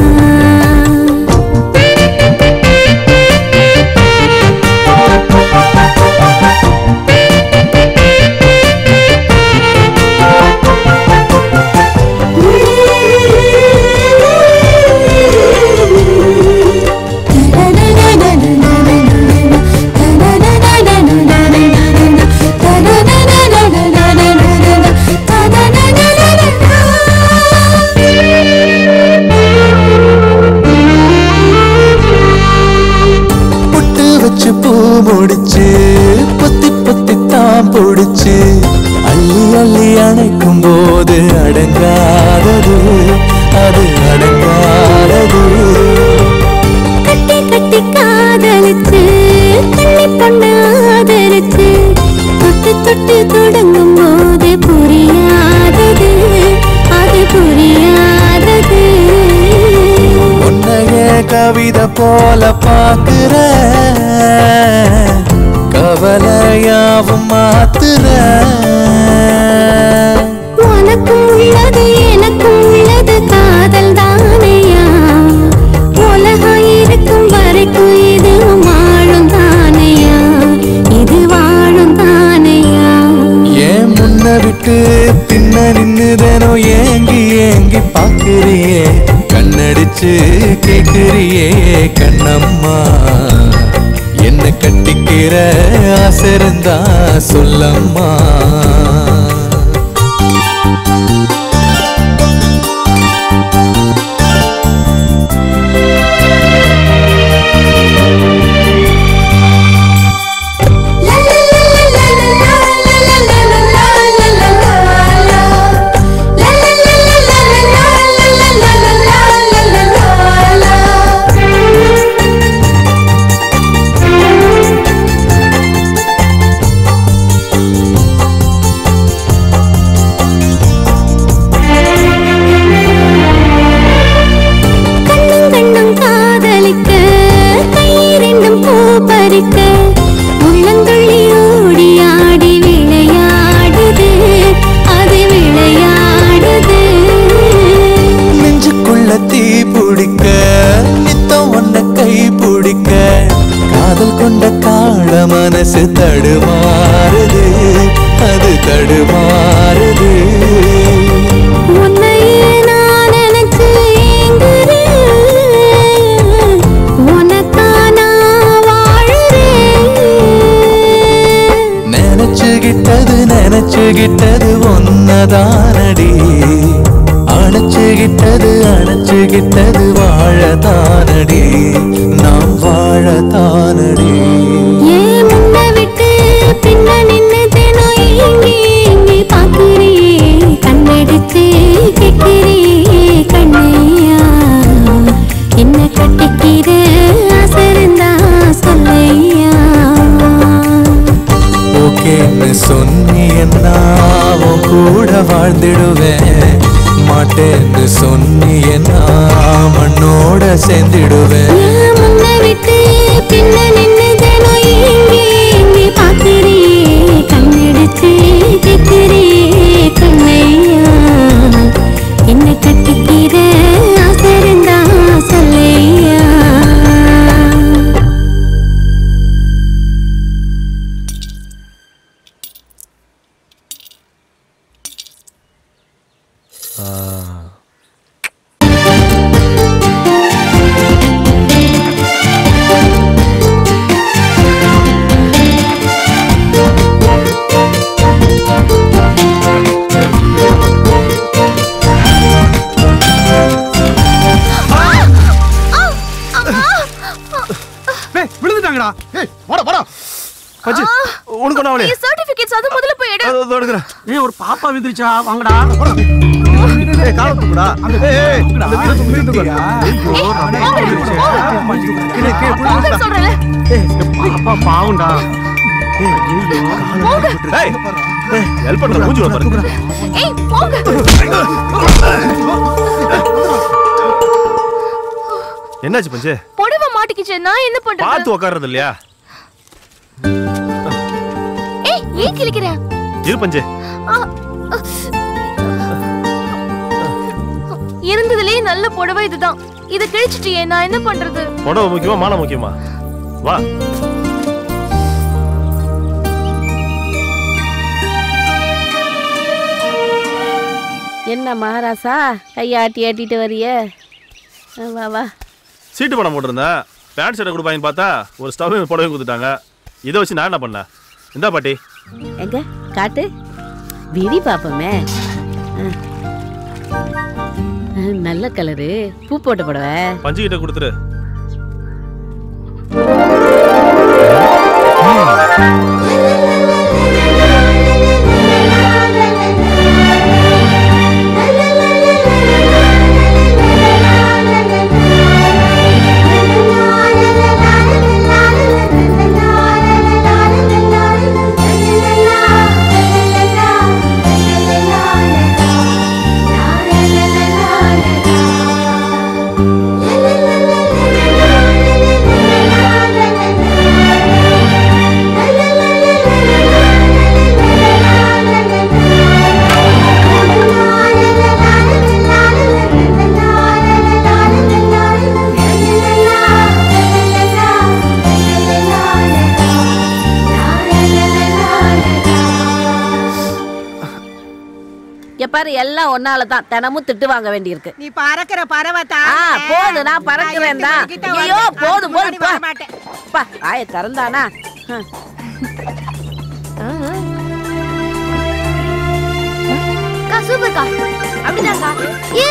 புட்டு வச்சு பூ முடிச்சு பொத்தி பொத்தி தான் பிடிச்சு அள்ளி அள்ளி அணைக்கும் போது அடங்காதது அது அடங்காதது கட்டி கட்டி காதலிச்சு கண்ணி பொண்ணு ஆதரிச்சு தொட்டு தொட்டு தொடங்கும் போது புரியாதது அது புரியாதது உன்னைய கவிதை போல பாக்குற கவலையாவும் மாத்துற உனக்கும் உள்ளது எனக்கும் உள்ளது காதல் தானையா உலகம் இருக்கும் வரைக்கும் இது வாழும் தானையா இது வாழும் தானையா ஏன் முன்ன விட்டு பின்ன நின்னுதனோ ஏங்கி ஏங்கி பாக்குறியே கண்ணடிச்சு கேக்குறியே கண்ணம்மா என்ன கட்டிக்கிற ஆசை இருந்தா சொல்லம்மா கண்ணும் கண்ணும் காதலிக்க கையிரண்டும் பூ பறிக்க உள்ளந்துள்ளி ஓடி ஆடி விளையாடுது அது விளையாடுது நெஞ்சுக்குள்ள தீ பிடிக்க நித்தம் ஒன்ன கை பிடிக்க காதல் கொண்ட காள மனசு தடுமாறுது அது தடுமாறுது உன்னையே நான் நினைச்சு ஏங்குறேன் உனக்கா நான் வாழுறேன் நினைச்சு அணைச்சுகிட்டது நினைச்சுகிட்டது ஒன்னதானடி அணைச்சுகிட்டது அணைச்சுகிட்டது வாழத்தானடி நாம் வாழத்தானடி ஏன் முன்ன விட்டு பின்ன நின்னு தினம் ஏங்கி ஏங்கி பார்க்கிறியே கண்ணடிச்சு கேட்கிறியே கண்ணையா என்ன கட்டிக்கிற ஆசை இருந்தா சொல்லையா ஓகேன்னு சொன்னியன்னா உன் கூட வாழ்ந்திடுவேன் மாட்டேன்னு சொன்னியன்னா மண்ணோட சேர்ந்திடுவேன் ஏன் முன்ன விட்டு பின்ன நின்னு தினம் ஏங்கி ஏங்கி பார்க்கிறியே கண்ணடிச்சு கேட்கிறியே கண்ணையா என்ன கட்டிக்கிற ஆசை இருந்தா சொல்லையா டேய் விழுந்துட்டாங்கடா ஏய் வாடா வாடா பச்சு உனக்கு ஒண்ணு அவளே சர்டிபிகேட்ஸ் அது முதல்ல போய் எடு அதோ எடுக்கிறேன் ஏய் ஒரு பாப்பா விந்துருச்சா வாங்கடா ஏய் கால தூக்குடா ஏய் ஏய் இந்த வீடு தூக்கு வீடு தூக்கு போங்க சொல்றேன் பாப்பா பாவுண்டா ஏய் ஐயோ ஏய் ஏய் ஹெல்ப் பண்ற மூஞ்சி பாரு ஏய் போங்க என்னாச்சு பஞ்சு புடவை மாட்டிக்கிச்சு நான் என்ன பண்றது பார்த்து உட்கார்றது இல்லையா ஏய் ஏன் கிழிக்கிற இரு பஞ்சு ஆ, அ. இருந்ததுலயே நல்ல புடவை இதுதான் இத கிழிச்சிட்டியே நான் என்ன பண்றது புடவை முக்கியமா மானம் முக்கியமா வா என்ன மகாராசா கையாட்டி ஆட்டிட்டு வரிய வா வா சீட்டு படம் போட்டிருந்தேன் பேண்ட் ஷர்ட்டை கொடுப்பாங்கன்னு பார்த்தா ஒரு ஸ்டவ் புடவையும் கொடுத்துட்டாங்க இதை வச்சு நான் என்ன பண்ணேன் இந்தா பாட்டி எங்க காட்டு விரி பாப்போமே ஆ. ஆ, நல்ல கலரு பூ போட்ட புடவை பஞ்சு கிட்ட கொடுத்துரு இங்க பாரு எல்லாம் ஒன்னால தான் தினமும் திட்டு வாங்க வேண்டியிருக்கு நீ பறக்கிற பறவை ஆ போது நான் பறக்கிறேன் தான் ஐயோ போது போது போ. பா ஆய திறந்தானா ஹம். அக்கா சூப்பர்க்கா அப்படிதான்க்கா ஏ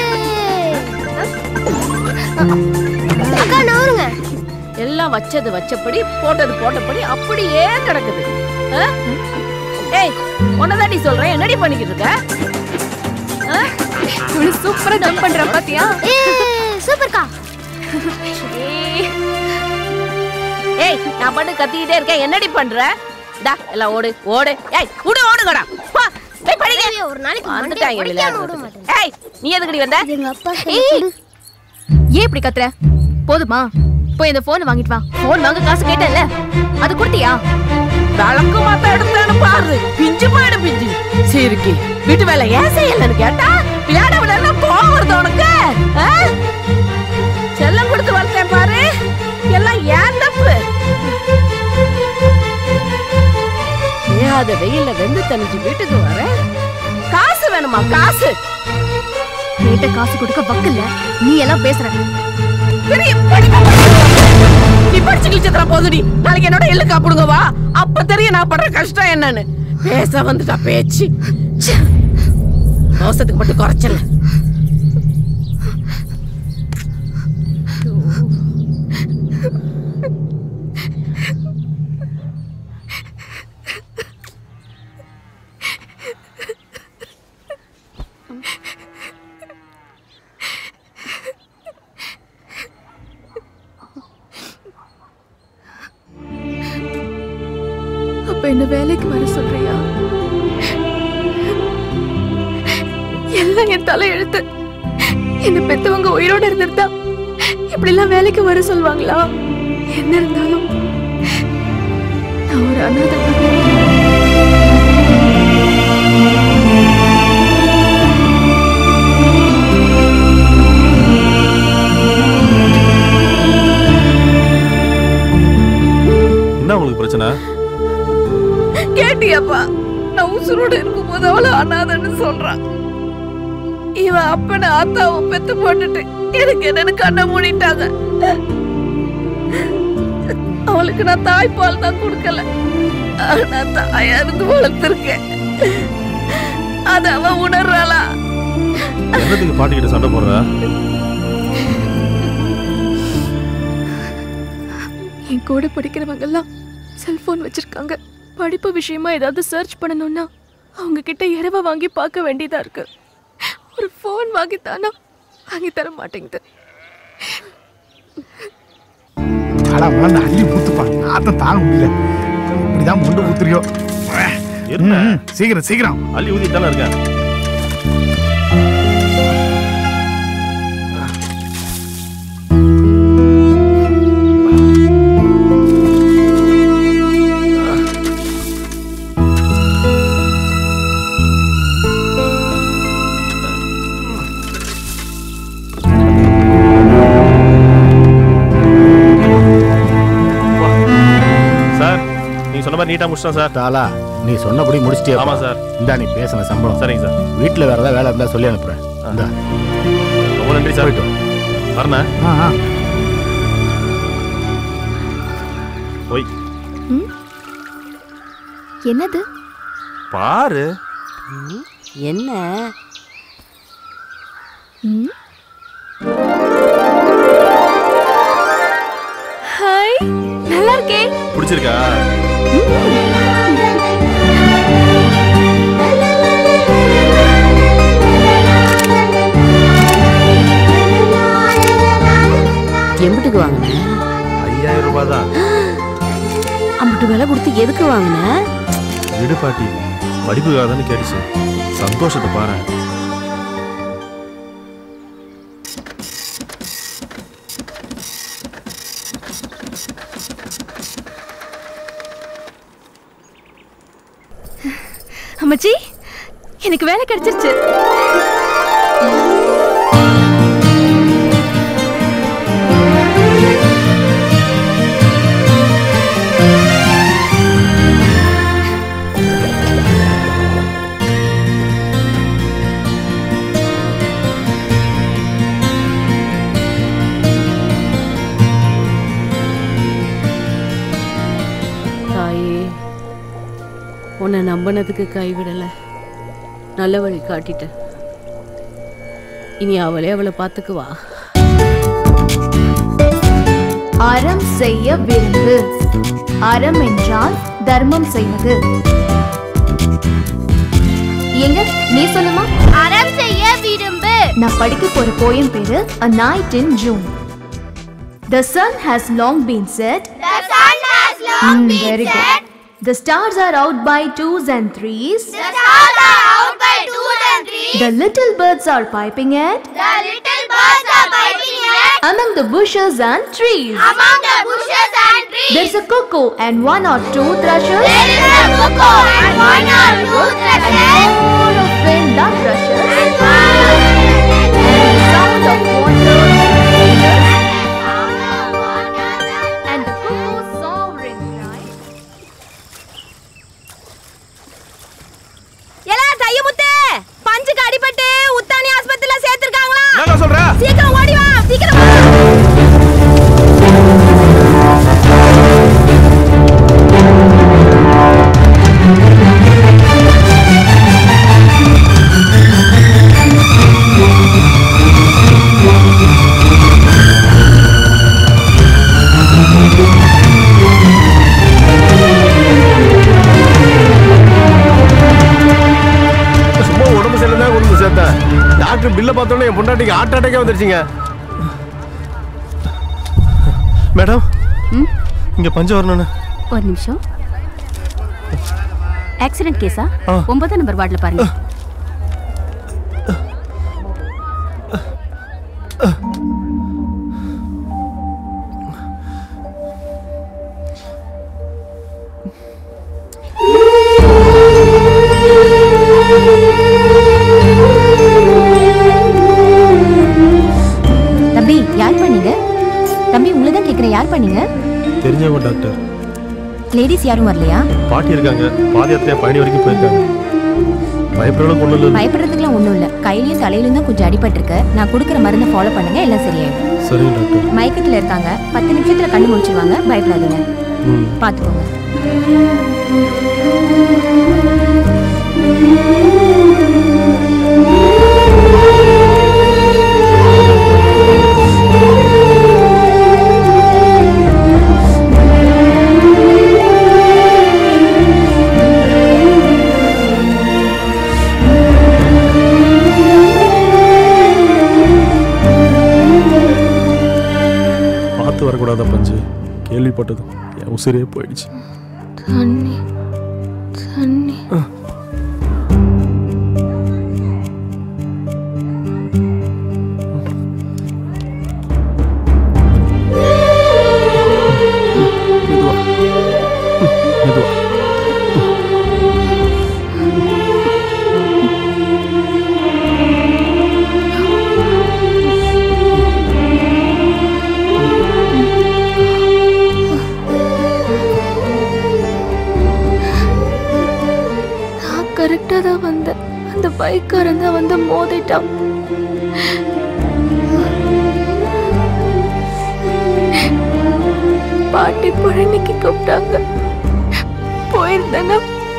அக்கா நவருங்க எல்லாம் வச்சது வச்சபடி போட்டது போட்டபடி அப்படியே கிடக்குது ஆ? ஏய் உன்னதாண்டி சொல்றேன் என்னடி பண்ணிக்கிட்டு இருக்க ஆ? இவளு சூப்பரா ஜம்ப் பண்ற பாத்தியா ஏ சூப்பர்க்கா ஏய் நான் பண்ணு கத்திக்கிட்டே இருக்கேன் என்னடி பண்ற டா எல்லாம் ஓடு ஓடு ஏய் விடு ஓடுங்கடா பா ஏய் படிங்க ஒரு நாளைக்கு வந்துட்டாங்க மண்டையை விளையாடுறதுக்கு. ஏய் நீ எதுக்குடி வந்த எங்க அப்பா ஏய் ஏன் இப்படி கத்துற போதுமா போய் இந்த போன் வாங்கிட்டு வா போன் வாங்க காசு கேட்டல அது கொடுத்தியா விளக்கு மாத்த எடுத்தானு பாரு பிஞ்சு போயிடு பிஞ்சு சரிக்கு வீட்டு வேலை ஏன் செய்யலன்னு கேட்டா விளையாட விளையாட கோவம் வருது உனக்கு ஆ? செல்லம் கொடுத்து வளர்த்தேன் பாரு எல்லாம் ஏன் தப்பு ஏன் வெயில்ல வெந்து தணிஞ்சு வீட்டுக்கு வர காசு வேணுமா காசு கேட்ட காசு கொடுக்க வக்கில்ல நீ எல்லாம் பேசுற பெரிய படிப்பு நீ படிச்சு கிழிச்சதுல போதுடி நாளைக்கு என்னோட எள்ளு காப்பிடுங்க வா அப்ப தெரியும் நான் படுற கஷ்டம் என்னன்னு பேச வந்துட்டா பேச்சு ச்சே. அவசரத்துக்கு மட்டும் குறைச்சல அப்ப என்ன வேலைக்கு வர சொல்றியா எல்லாம் என் தலையெழுத்து என்ன பெத்தவங்க உயிரோட இருந்திருந்தா இப்படி எல்லாம் வேலைக்கு வர சொல்லுவாங்களா என்ன இருந்தாலும் நான் ஒரு அனாதை என்ன உங்களுக்கு பிரச்சனை கேட்டியாப்பா நான் உசுரோட இருக்கும்போது அவளை அனாதன்னு சொல்றான் இவன் அப்பனை ஆத்தாவும் பெத்து போட்டுட்டு எனக்கு என்னன்னு கண்ணை மூடிட்டாங்க அவளுக்கு நான் தாய்ப்பால் தான் கொடுக்கல ஆனா தாயா இருந்து வளர்த்துருக்கேன் அத அவ உணர்றாளா என்னத்துக்கு பாட்டிக்கிட்ட சண்டை போடுற என் கூட படிக்கிறவங்க எல்லாம் செல்போன் வச்சிருக்காங்க படிப்பு விஷயமா ஏதாவது சர்ச் பண்ணணும்னா அவங்க கிட்ட இரவ வாங்கி பார்க்க வேண்டியதா இருக்கு ஒரு ஃபோன் வாங்கி தானா வாங்கி தர மாட்டேங்குது அடா வளர்ந்து அள்ளி ஊத்துப்பா நாத்தம் தாங்க முடியல இப்படிதான் முண்டு ஊத்துறியோ என்ன ம், சீக்கிரம் சீக்கிரம் அள்ளி ஊதி தானே இருக்கேன் சார் நீங்க சொன்ன மாதிரி நீட்டா முடிச்சிட்டோம் சார் தாலா நீ சொன்னபடி முடிச்சிட்டியா ஆமா சார் இந்தா நீ பேசின சம்பளம் சரிங்க சார் வீட்டுல வேற ஏதாவது வேலை இருந்தா சொல்லி அனுப்புறேன் இந்தா ரொம்ப நன்றி சார் வரேன் ஆ ஆ போய் என்னது பாரு என்ன ஹாய் நல்லா இருக்கே பிடிச்சிருக்கா எம்பிட்டுக்கு வாங்கின ஐயாயிரம் ரூபாய் தான் அம்பிட்டு விலை கொடுத்து எதுக்கு வாங்கின விடு பாட்டி படிப்புக்காக தானே கேட்டுச்சு சந்தோஷத்தை பாரு அம்மாச்சி எனக்கு வேலை கிடைச்சிருச்சு தாயே உன்னை நம்பினதுக்கு கைவிடல நல்ல வழி காட்டிட்ட இனி அவளே அவளை பார்த்துக்குவா அறம் செய்ய விரும்பு அறம் என்றால் தர்மம் செய்வது எங்க நீ சொல்லுமா அறம் செய்ய விரும்பு நான் படிக்க போற போயம் பேரு A Night in June. The sun has long been set. The sun has long Hmm, been very set. good. The stars are out by twos and threes. The stars are out by twos and threes. The little birds are piping at The little birds are piping at among the bushes and trees. among the bushes and trees. There's a cuckoo and one or two thrushes. There is a cuckoo and one or two thrushes. And more of wind that rushes. And one And the sound of water. And the cuckoo soaring high. எலா தையமுத்து பஞ்சுக்கு அடிபட்டு உத்தானி ஆஸ்பத்திரியில சேர்த்திருக்காங்களா என்னங்க சொல்ற சீக்கிரம் ஓடி வா சீக்கிரம் வா ஆ திடீர்னு பில்லை பார்த்தோன்னே என் பொண்டாட்டிக்கு ஹார்ட் அட்டாக்கே வந்துருச்சுங்க மேடம் இங்க பஞ்சம் வரணும்னு ஒரு நிமிஷம் ஆக்சிடென்ட் கேஸா ஆ. ஒன்பதாம் நம்பர் வார்டில் பாருங்க தம்பி யார் பண்ணீங்க தம்பி உங்களை தான் கேட்குறேன் யார் பண்ணீங்க தெரிஞ்சவங்க டாக்டர் லேடிஸ் யாரும் வரலையா பாட்டி இருக்காங்க பாதி யாத்திரையா பழனி வரைக்கும் போயிருக்காங்க பயப்படலாம் கொண்டு இல்லை பயப்படுறதுக்குலாம் ஒன்றும் இல்லை கையிலையும் தலையிலும் தான் கொஞ்சம் அடிபட்டிருக்கு நான் கொடுக்குற மருந்தை ஃபாலோ பண்ணுங்க எல்லாம் சரியாயிடும் சரிங்க டாக்டர் மயக்கத்தில் இருக்காங்க பத்து நிமிஷத்தில் கண்ணு முடிச்சிருவாங்க பயப்படாதீங்க ம் பார்த்துக்கோங்க பார்த்து வரக்கூடாத பஞ்சு கேள்விப்பட்டதும் என் உசிரே போயிடுச்சு தண்ணி தண்ணி மெதுவா மெதுவா நான் கரெக்டாக தான் வந்தேன் அந்த பைக்காரன் தான் வந்து மோதிட்டான் பாட்டி பழனிக்கு கூப்பிட்டாங்க போயிருந்தேன்னா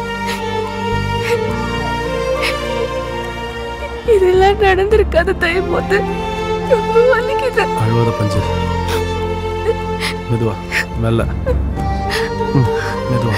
இதெல்லாம் நடந்திருக்காது தயவு போது ரொம்ப வலிக்குது அழுவாத பஞ்சு மெதுவா மெல்ல ம், மெதுவா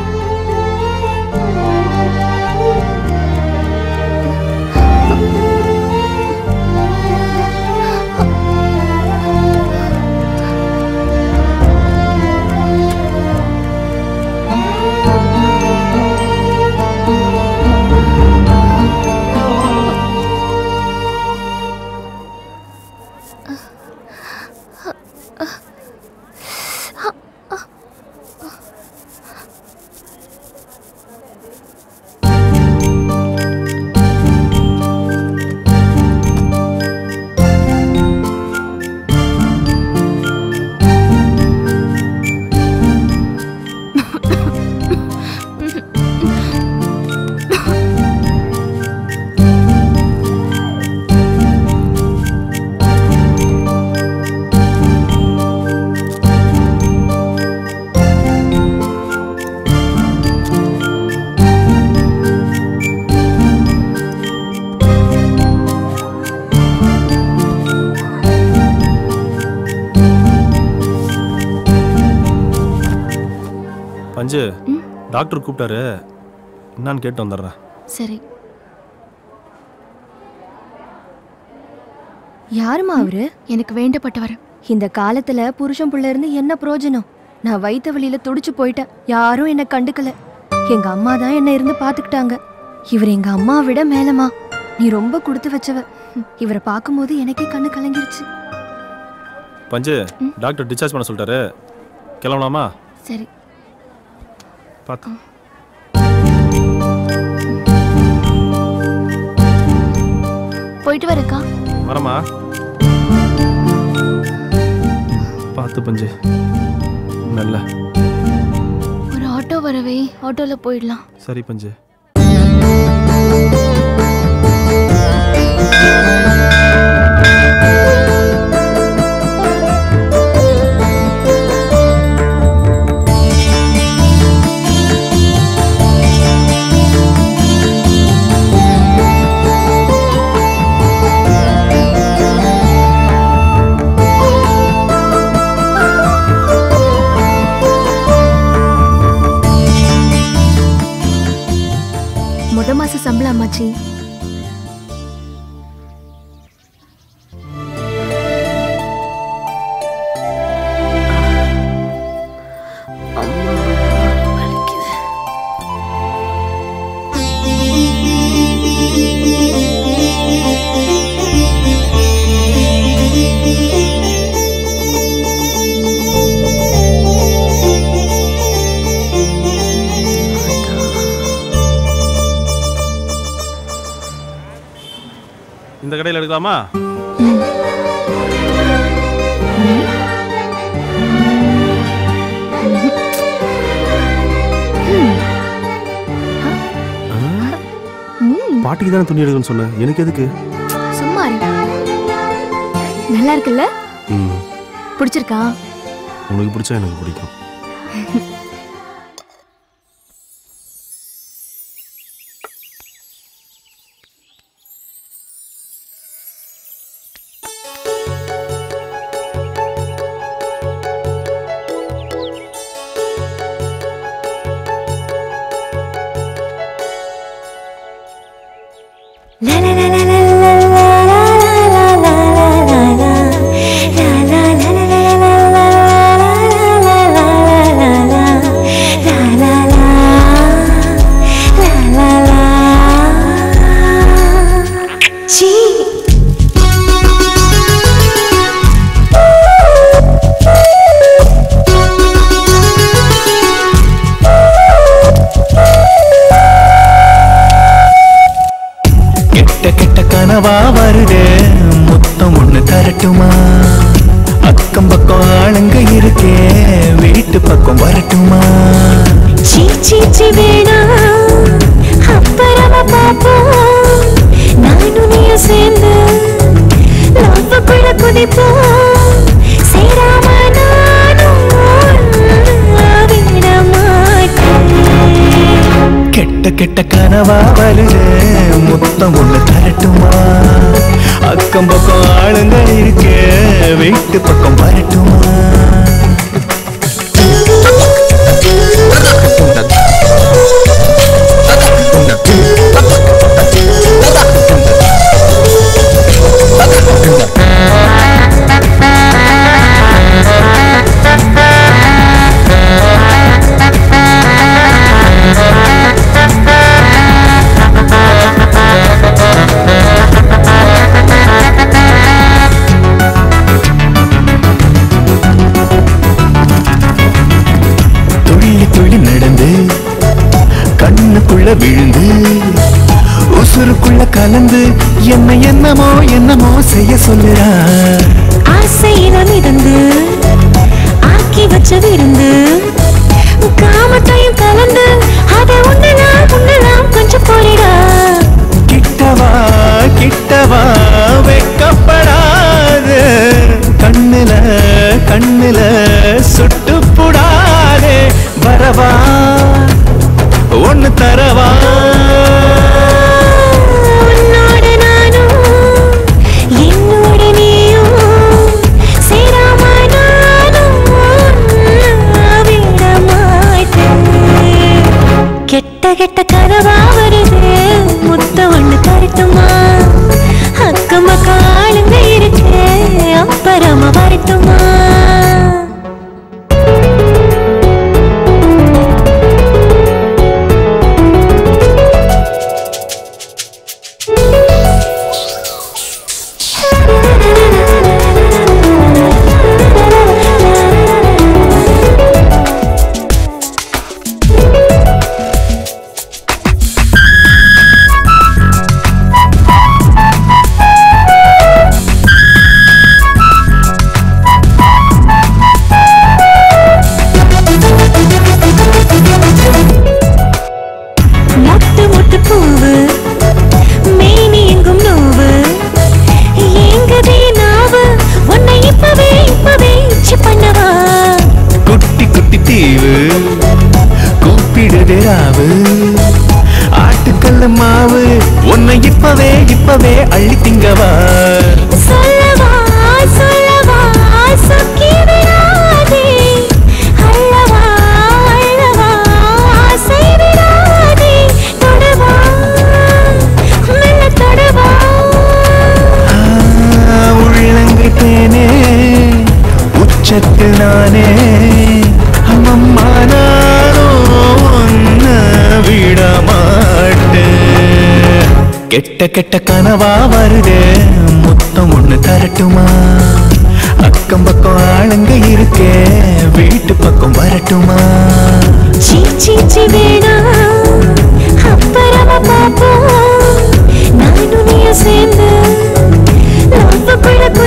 பஞ்சு டாக்டர் கூப்பிட்டாரு என்னான்னு கேட்டு வந்துடுறேன் சரி யாருமா அவரு எனக்கு வேண்டப்பட்டவர் இந்த காலத்துல புருஷன் புள்ள இருந்து என்ன பிரயோஜனம் நான் வயித்த வழியில துடிச்சு போயிட்டேன் யாரும் என்ன கண்டுக்கல எங்க அம்மா தான் என்ன இருந்து பாத்துக்கிட்டாங்க இவர் எங்க அம்மாவை விட மேலமா நீ ரொம்ப கொடுத்து வச்சவ ஹம், இவரை பார்க்கும்போது எனக்கே கண்ணு கலங்கிருச்சு பஞ்சு டாக்டர் டிஸ்சார்ஜ் பண்ண சொல்லிட்டாரு கிளம்பலாமா சரி பார்த்து போயிட்டு வரக்கா வரமா பார்த்து பஞ்சு மெல்ல ஒரு ஆட்டோ வரவே ஆட்டோல போயிடலாம் சரி பஞ்சு முத மாச சம்பளம் அம்மாச்சி இந்த கடையில் எடுக்கலாமா பாட்டிக்கு தானே துணி எடுக்கணும்னு சொன்னேன் எனக்கு எதுக்கு சும்மா இரு. நல்லா இருக்குல்ல ம் பிடிச்சிருக்கா உனக்கு பிடிச்சா எனக்கு பிடிக்கும் கெட்ட கெட்ட கனவா வருதே முத்தம் ஒண்ணு தரட்டுமா அக்கம் பக்கம் ஆளுங்க இருக்கே வீட்டு பக்கம் வரட்டுமா சீ சீ சீ வேணாம் அப்புறமா பார்ப்போம் நானும் நீயும் சேர்ந்து லவ்வுக்குள்ள குதிப்போம் சேராம நானும் விட மாட்டேன் கெட்ட கெட்ட கனவா வருதே முத்தம் ஒண்ணு தரட்டுமா அக்கம் பக்கம் ஆளுங்க இருக்கே வீட்டு பக்கம் வரட்டுமா துள்ளி துள்ளி நடந்து கண்ணுக்குள்ள விழுந்து உசுருக்குள்ள கலந்து என்ன என்னமோ என்னமோ செய்ய சொல்லுறா ஆசையிடம் இருந்து ஆக்கி வச்ச விருந்து காமத்தையும் கலந்து அதை உண்ணலாம் உண்ணலாம் கொஞ்சம் போரிடா கிட்டவா கிட்டவா வெக்கப்படாது கண்ணுல கண்ணுல சுட்டு புடாதே வரவா ஒண்ணு தரவா உன்னோட நானும் என்னோட நீயும் சேராம நானும் விட மாட்டேன் கெட்ட கெட்ட கனவா வருது முத்த ஒண்ணு தரட்டுமா அக்கம் பக்கம் ஆளுங்க இருக்கு அப்புறமா வரட்டுமா மொட்டு மொட்டு பூவு மேனி எங்கும் நோவு எங்கதே நாவு உன்னை இப்பவே இப்பவே இச்சு பண்ணவா குட்டி குட்டி தீவு கூப்பிடுதே ராவு ஆட்டுக்கல்ல மாவு உன்னை இப்பவே இப்பவே அள்ளி திங்கவா சொல்லவா சொல்லவா சொக்கி விடாதே அள்ளவா அள்ளவா ஆசை விடாதே தொடவா மெல்ல தொடவா ஆ, உள்ளங்கை தேனே உச்சத்தில் நானே அம்மம்மா நானோ ஒன்ன விட மாட்டேன் கெட்ட கெட்ட கனவா வருதே முத்தம் ஒண்ணு தரட்டுமா அக்கம் பக்கம் ஆளுங்க இருக்கே வீட்டு பக்கம் வரட்டுமா சீ சீ சீ வேணாம் அப்புறமா பார்ப்போம் நானும் நீயும் சேர்ந்து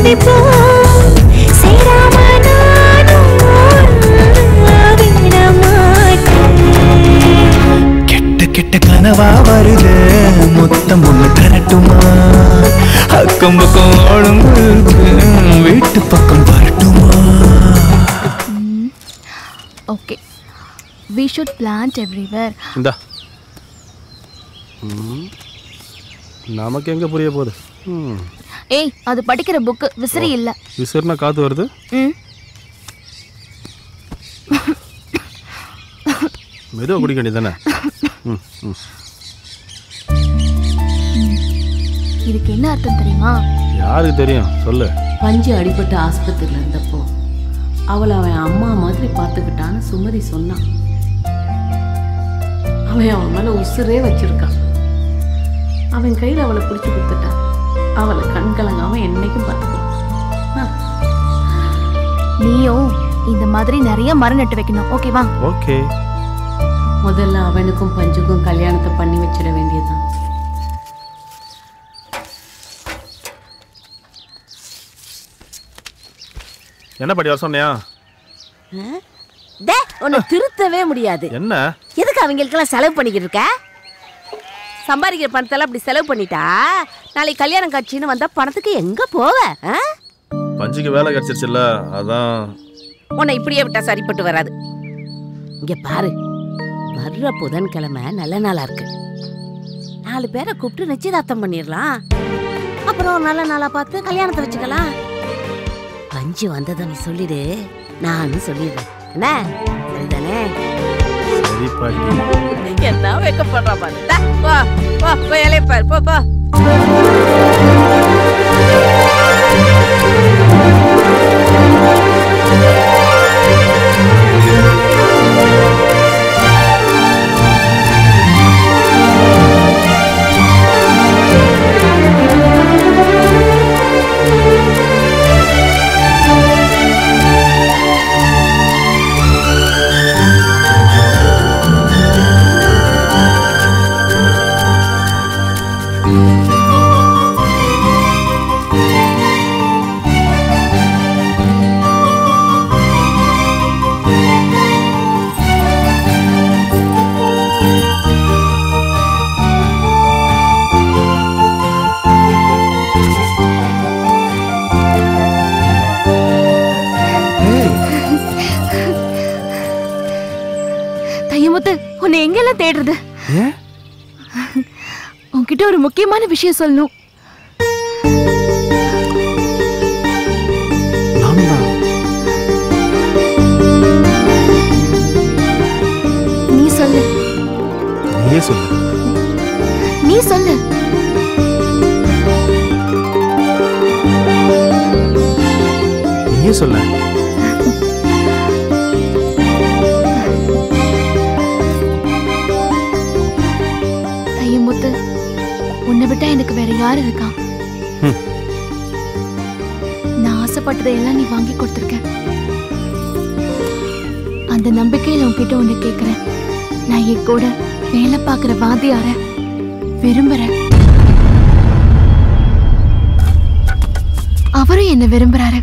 துடிப்போம் சேராம நானும் விட மாட்டேன் கெட்ட கெட்ட கனவா வருது மொத்தம் ஒண்ணு தரட்டுமா அக்கம் பக்கம் ஆளுங்களுக்கு வீட்டு பக்கம் வரட்டுமா okay we should plant everywhere இந்தா ம். நமக்கு எங்க புரிய போகுது ம். ஏய் அது படிக்கிற புக்கு விசிறி இல்ல விசிறுனா காத்து வருது ம் மெதுவாக குடிக்க வேண்டியதானே ம் ம் இதுக்கு என்ன அர்த்தம் தெரியுமா யாருக்கு தெரியும் சொல்லு பஞ்சு அடிபட்டு ஆஸ்பத்திரியில் இருந்தப்போ அவளை அவன் அம்மா மாதிரி பார்த்துக்கிட்டான்னு சுமதி சொன்னான் அவன் அவன் மேலே உசுரே வச்சிருக்கான் அவன் கையில் அவளை பிடிச்சி கொடுத்துட்டான் அவளை கண் கலங்காம என்னைக்கும் பார்த்துக்கோ நீயும் இந்த மாதிரி நிறைய மரம் நட்டு வைக்கணும் ஓகேவா ஓகே முதல்ல அவனுக்கும் பஞ்சுக்கும் கல்யாணத்தை பண்ணி வச்சிட வேண்டியதுதான் என்ன படி வர சொன்னியா டே உன்னை திருத்தவே முடியாது என்ன எதுக்கு அவங்களுக்கெல்லாம் செலவு பண்ணிக்கிட்டு இருக்க சம்பாதிக்கிற பணத்தெல்லாம் அப்படி செலவு பண்ணிட்டா நாளைக்கு கல்யாணம் காட்சின்னு வந்தா பணத்துக்கு எங்க போவ ஆ? பஞ்சுக்கு வேலை கிடைச்சிருச்சுல்ல அதான் உன்னை இப்படியே விட்டா சரிப்பட்டு வராது இங்க பாரு வர்ற புதன்கிழமை நல்ல நாளா இருக்கு நாலு பேரை கூப்பிட்டு நிச்சயதார்த்தம் பண்ணிடலாம் அப்புறம் ஒரு நல்ல நாளா பார்த்து கல்யாணத்தை வச்சுக்கலாம் பஞ்சு வந்ததை நீ சொல்லிடு நானும் சொல்லிடுறேன் என்ன சரிதானே சரி பாட்டி என்ன வைக்கப்படுற பாரு டா, போ போ போய் இலைய பாரு போ போ தையமுத்து உன்னை எங்கெல்லாம் தேடுறது ஏன் உன்கிட்ட ஒரு முக்கியமான விஷயம் சொல்லணும் நீ சொல்லு நீயே சொல்லு நீ சொல்லு நீயே சொல்ல தையமுத்து உன்னை விட்டா எனக்கு வேற யார் இருக்கா ம். நான் ஆசைப்பட்டதை எல்லாம் நீ வாங்கி கொடுத்துருக்க அந்த நம்பிக்கையில உன்கிட்ட ஒண்ணு கேக்குறேன் நான் என் கூட வேலை பார்க்குற வாதியார விரும்புறேன் அவரும் என்ன விரும்புறாரு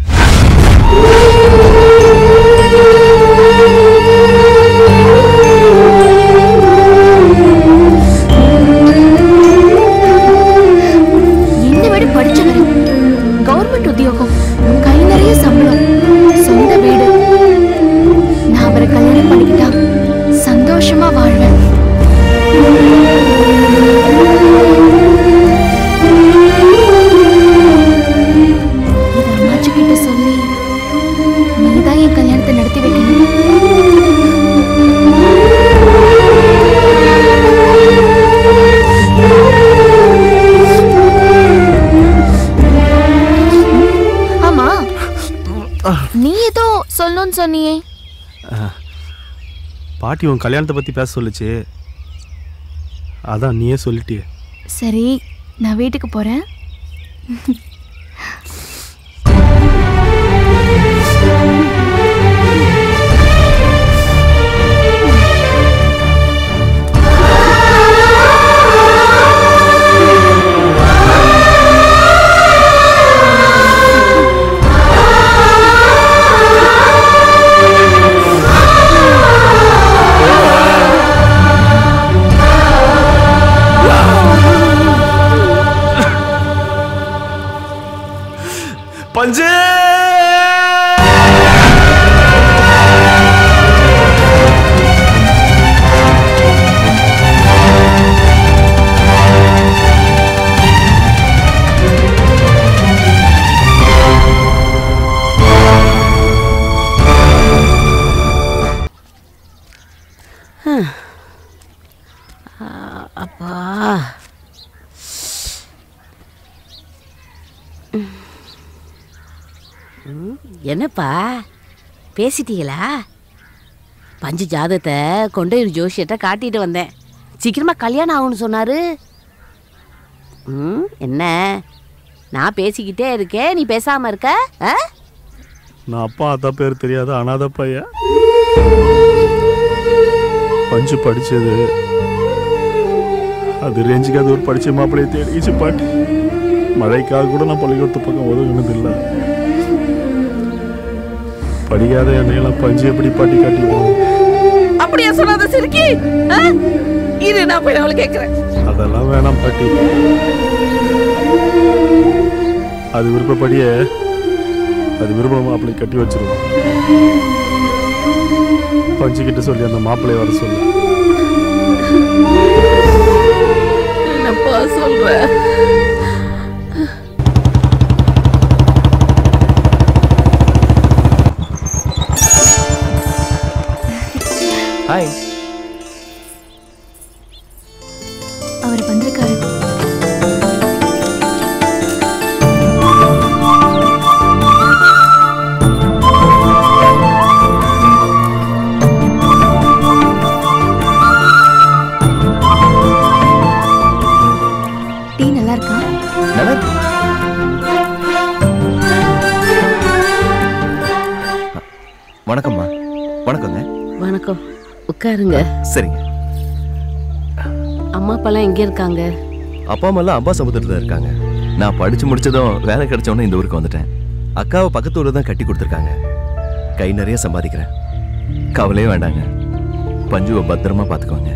என்னை விட படிச்சவர் கவர்மெண்ட் உத்தியோகம் கை நிறைய சம்பளம் சொந்த வீடு நான் அவரை கல்யாணம் பண்ணிக்கிட்டா சந்தோஷமா வாழ்வேன் இதை அம்மாச்சி கிட்ட சொல்லி நீதான் என் கல்யாணத்தை நடத்தி வைக்கணும் ஆமா நீ ஏதோ சொல்லணும்னு சொன்னியே பாட்டி உன் கல்யாணத்தை பற்றி பேச சொல்லுச்சு அதான் நீயே சொல்லிட்டியே சரி நான் வீட்டுக்கு போறேன் பஞ்சு ஆ, அப்பா ம், என்னப்பா பேசிட்டீங்களா பஞ்சு ஜாதகத்தை கொண்டு போய் ஜோஷியத்தை காட்டிட்டு வந்தேன் சீக்கிரமா கல்யாணம் ஆகும்னு சொன்னாரு ம் என்ன நான் பேசிக்கிட்டே இருக்கேன் நீ பேசாம இருக்க ஆ? நான் அப்பா அத்தா பேர் தெரியாத அனாத பையன் பஞ்சு படிச்சது அது ரேஞ்சுக்கு அது ஒரு படிச்ச மாப்பிள்ளையை தேடிச்சு பாட்டி மழைக்காக கூட நான் பள்ளிக்கூடத்து பக்கம் ஒதுங்கினது இல்லை படிக்காத என்னையெல்லாம் பஞ்சு எப்படி பாட்டி காட்டிக்கணும் அப்படியா சொல்லாத சிறுக்கி ஆ? இரு நான் போய் அவளை கேட்குறேன் அதெல்லாம் வேணாம் பாட்டி அது விருப்பப்படியே அது விருப்ப மாப்பிள்ளை கட்டி வச்சிருவோம் பஞ்சு கிட்ட சொல்லி அந்த மாப்பிள்ளைய வர சொல்லு என்னப்பா சொல்ற ஹாய் அவர் வந்திருக்காரு டீ நல்லா இருக்கா நல்லா இருக்கு வணக்கம்மா வணக்கங்க வணக்கம் உட்காருங்க சரிங்க அம்மா அப்பாலாம் எங்க இருக்காங்க அப்பா அம்மாலாம் அப்பா சமுத்திரத்தில் இருக்காங்க நான் படிச்சு முடிச்சதும் வேலை கிடைச்ச உடனே இந்த ஊருக்கு வந்துட்டேன் அக்காவை பக்கத்து ஊர்ல தான் கட்டி கொடுத்துருக்காங்க கை நிறைய சம்பாதிக்கிறேன் கவலையே வேண்டாங்க பஞ்சுவை பத்திரமா பார்த்துக்கோங்க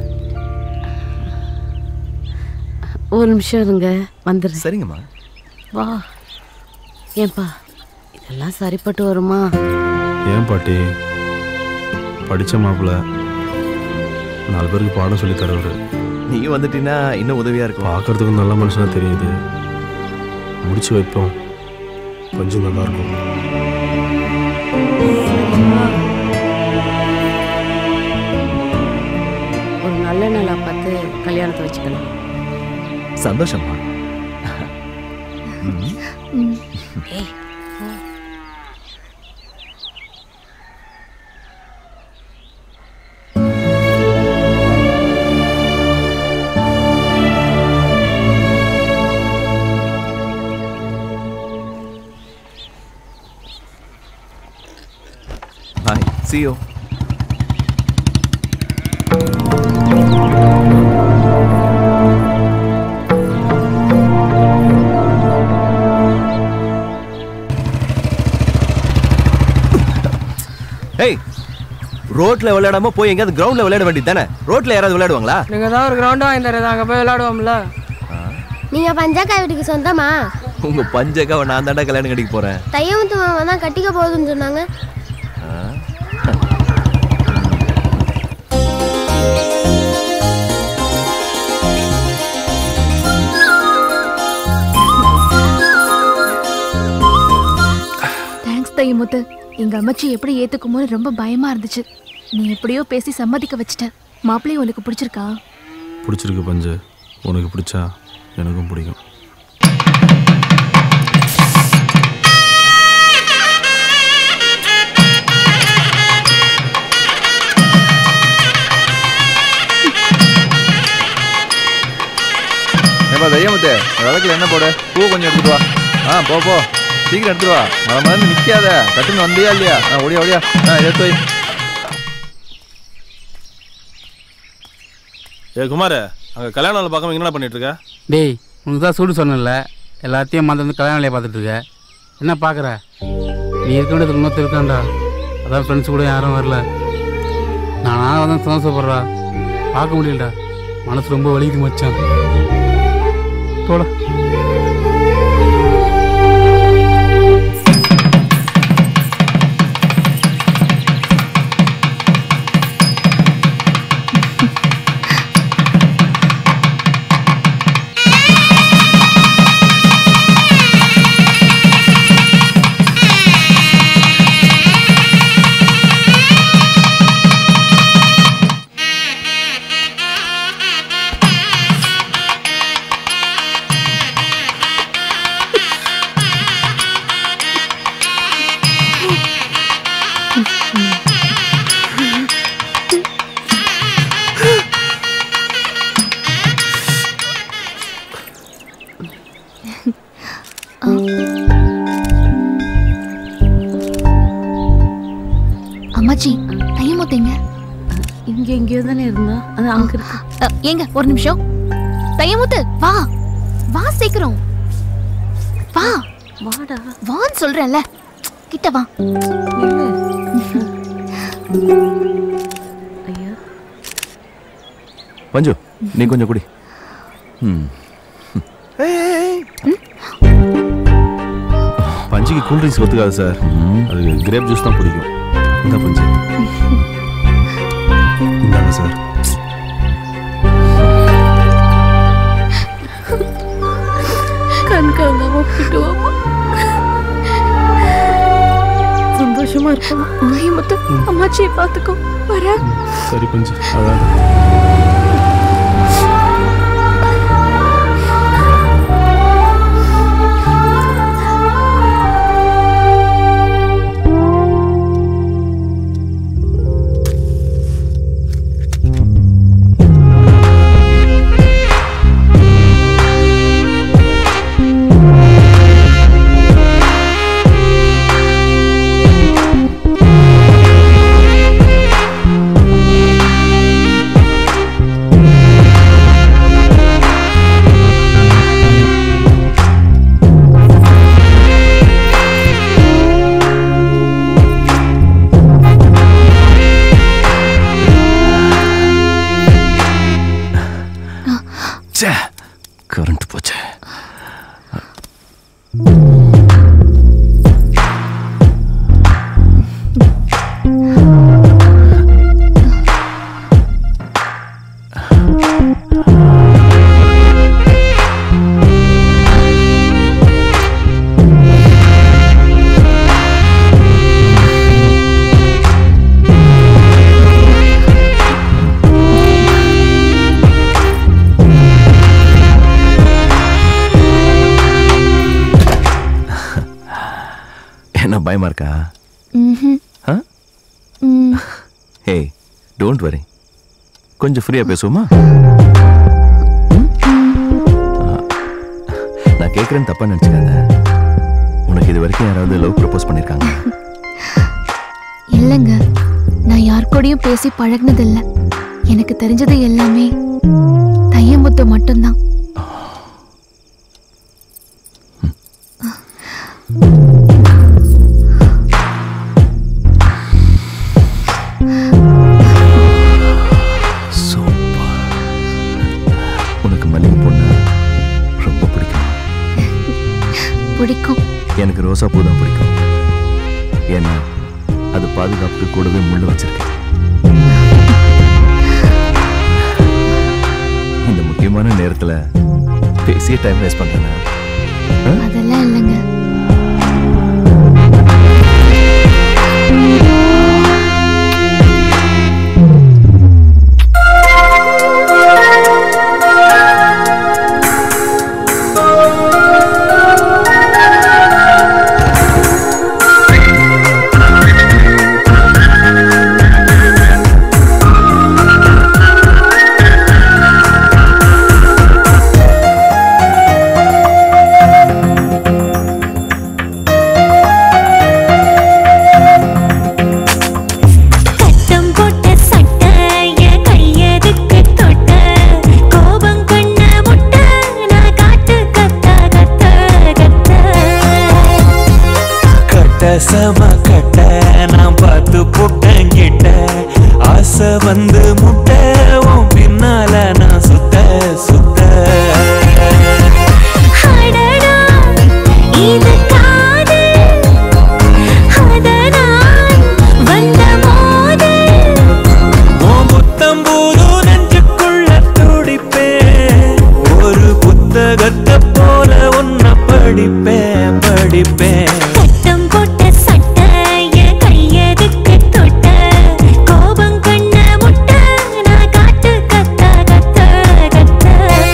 ஒரு நிமிஷம் இருங்க வந்துடுறேன் சரிங்கம்மா வா ஏன்பா இதெல்லாம் சரிப்பட்டு வருமா ஏன் பாட்டி படிச்ச மாப்பிள்ளை நாலு பேருக்கு பாடம் சொல்லி தரவர் நீ வந்துட்டீங்கன்னா இன்னும் உதவியா இருக்கும் பார்க்கறதுக்கு நல்ல மனுஷனா தெரியுது முடிச்சு வைப்போம் கொஞ்சம் நல்லா இருக்கும் ஒரு நல்ல நாளா பார்த்து கல்யாணத்தை வச்சுக்கலாம் சந்தோஷம்மா ம். ஏய் போ. Bye. See you. ஏய் ரோட்ல விளையாடாம போய் எங்கேயாவது கிரவுண்ட்ல விளையாட வேண்டியது தானே ரோட்ல யாராவது விளையாடுவாங்களா நீங்க தான் ஒரு கிரவுண்ட் வாங்கி தரது அங்க போய் விளையாடுவோம்ல நீங்க பஞ்சாக்கா வீட்டுக்கு சொந்தமா உங்க பஞ்சக்காவை நான் தாண்டா கல்யாணம் கட்டிக்க போறேன் தையமுத்து மாமா தான் கட்டிக்க போகுதுன்னு சொன்னாங்க தேங்க்ஸ் தையமுத்து எங்க அம்மச்சி எப்படி ஏத்துக்குமோன்னு ரொம்ப பயமா இருந்துச்சு நீ எப்படியோ பேசி சம்மதிக்க வச்சிட்ட மாப்பிள்ளையும் உனக்கு பிடிச்சிருக்கா பிடிச்சிருக்கு பஞ்சு உனக்கு பிடிச்சா எனக்கும் பிடிக்கும் ஏப்பா தையமுத்து விளக்குல என்ன போடு பூ கொஞ்சம் எடுத்துட்டு வா ஆ போ போ சீக்கிரம் எடுத்துட்டு வா மழை மாதிரி நிக்காத கட்டுன்னு வந்தியா இல்லையா ஆ ஓடியா ஓடியா ஆ எடுத்து வை ஏ குமார் அங்கே கல்யாண நாள் பார்க்காம என்னடா பண்ணிட்டு இருக்க டேய் உனக்கு தான் சூடு சொன்னேன்ல எல்லாத்தையும் மறந்து கல்யாண வேலையை பார்த்துட்டு இருக்க என்ன பார்க்குற நீ இருக்க வேண்டியது இன்னொருத்தர் இருக்கான்டா அதான் ஃப்ரெண்ட்ஸ் கூட யாரும் வரல நானா வந்து சந்தோஷப்படுறா பார்க்க முடியலடா மனசு ரொம்ப வலிக்குது மச்சான் போடா அம்மாச்சி தையமுத்தேங்க இங்க எங்கேயோ தானே இருந்தா அது அங்க இருக்கு அ, ஏங்க ஒரு நிமிஷம் தையமுத்து வா வா சீக்கிரம் வா வாடா வான்னு சொல்றேன்ல கிட்ட வா ஐயா மஞ்சு நீ கொஞ்சம் குடி ம் பஞ்சுக்கு கூல் ட்ரிங்க்ஸ் ஒத்துக்காது சார் அது கிரேப் ஜூஸ் தான் பிடிக்கும் இந்த பஞ்சு இந்தாங்க சார் கண்காங்காம போயிட்டு வாமா சந்தோஷமா இருக்கணும் தையமுத்து அம்மாச்சியை பார்த்துக்கோ வரேன் சரி பஞ்சு அதான் ச்சே கரண்ட் போச்சு என்ன பயமா இருக்கா ம்ஹும். ஆ ம். ஹே டோன்ட் வரி கொஞ்சம் ஃப்ரீயா பேசுவோமா ம்? ஆ, நான் கேட்குறேன்னு தப்பா நினச்சிக்காத உனக்கு இது வரைக்கும் யாராவது லவ் ப்ரப்போஸ் பண்ணியிருக்காங்க இல்லைங்க நான் யார் கூடயும் பேசி பழகினதில்ல எனக்கு தெரிஞ்சது எல்லாமே தையமுத்து மட்டும்தான் உனக்கு மல்லிகை பொண்ணு ரொம்ப பிடிக்கும் பிடிக்கும் எனக்கு ரோசா பூ தான் பிடிக்கும் ஏன்னா அது பாதுகாப்புக்கு கூடவே முள்ளு வச்சிருக்கு இந்த முக்கியமான நேரத்துல பேசிய டைம் வேஸ்ட் பண்றேனா அதெல்லாம் இல்லைங்க கட்டம் போட்ட சட்டைய கையதுக்கு தொட்ட கோபம் கொண்ட முட்டை நான் காட்டு கத்த கத்த கத்த கட்ட சம கட்ட நான் பார்த்து புட்டேன் கிட்ட ஆசை வந்து முட்டை உன் பின்னால நான் சுத்த சுத்த அடடா இது காதல் அதனால் வந்த மோதல் உன் புத்தம் புது நெஞ்சுக்குள்ள துடிப்பேன் ஒரு புத்தகத்தை போல உன்னை படிப்பேன் படிப்பேன் கட்டம் போட்ட சட்டைய கையதுக்கு தொட்ட கோபம் கொண்ட முட்டை நான் காட்டு கத்த கத்த கத்த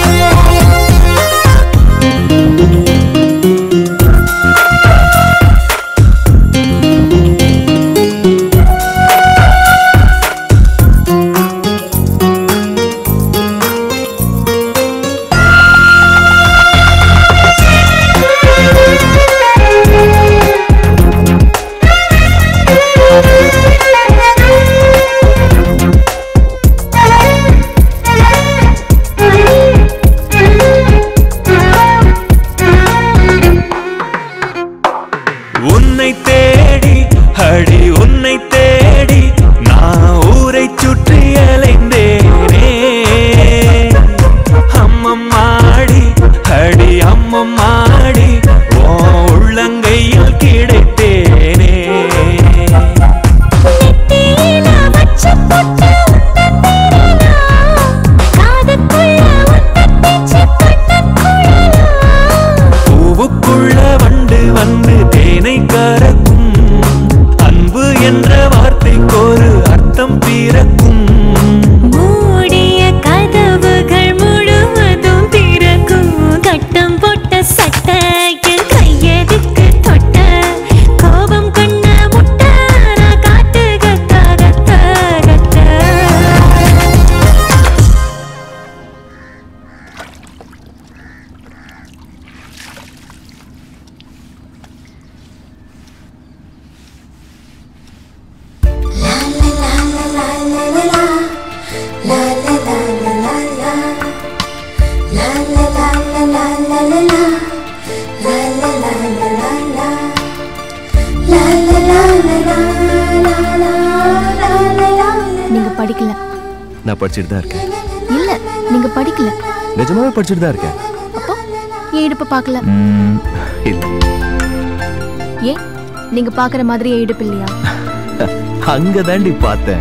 நீங்க படிக்கல நான் படிச்சுட்டு தான் இருக்கேன் இல்ல நீங்க படிக்கல நிஜமாவே படிச்சுட்டு தான் இருக்கேன் அப்போ என் இடுப்பு பார்க்கல ம், இல்ல ஏன் நீங்க பாக்குற மாதிரி என் இடுப்பு இல்லையா அங்க தாண்டி பார்த்தேன்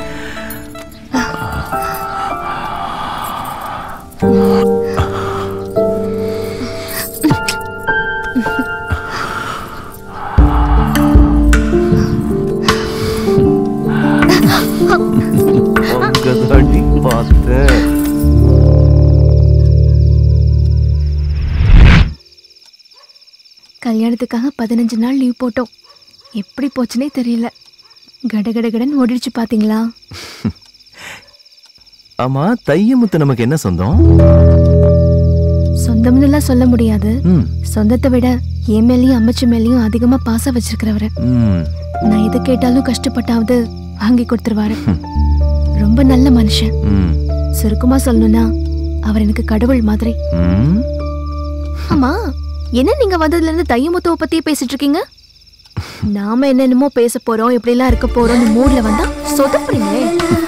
அங்க தாண்டி பார்த்தேன் கல்யாணத்துக்காக பதினஞ்சு நாள் லீவ் போட்டோம் எப்படி போச்சுனே தெரியல கடகடகடன் ஓடிடுச்சு பாத்தீங்களா ஆமா தையமுத்து நமக்கு என்ன சொந்தம் சொந்தம்னுலாம் சொல்ல முடியாது ம், சொந்தத்தை விட என் மேலேயும் அம்மச்சி மேலேயும் அதிகமா பாசம் வச்சிருக்கிறவரு ம், நான் எது கேட்டாலும் கஷ்டப்பட்டாவது வாங்கி கொடுத்துருவாரு ரொம்ப நல்ல மனுஷன் ம், சுருக்கமா சொல்லணும்னா அவர் எனக்கு கடவுள் மாதிரி ம். ஆமா என்ன நீங்க வந்ததுல இருந்து தையமுத்துவ பத்தியே பேசிட்டு இருக்கீங்க நாம என்னென்னமோ பேச போறோம் இப்படி எல்லாம் இருக்க போறோம் மூட்ல வந்தா சொதப்புறீங்களே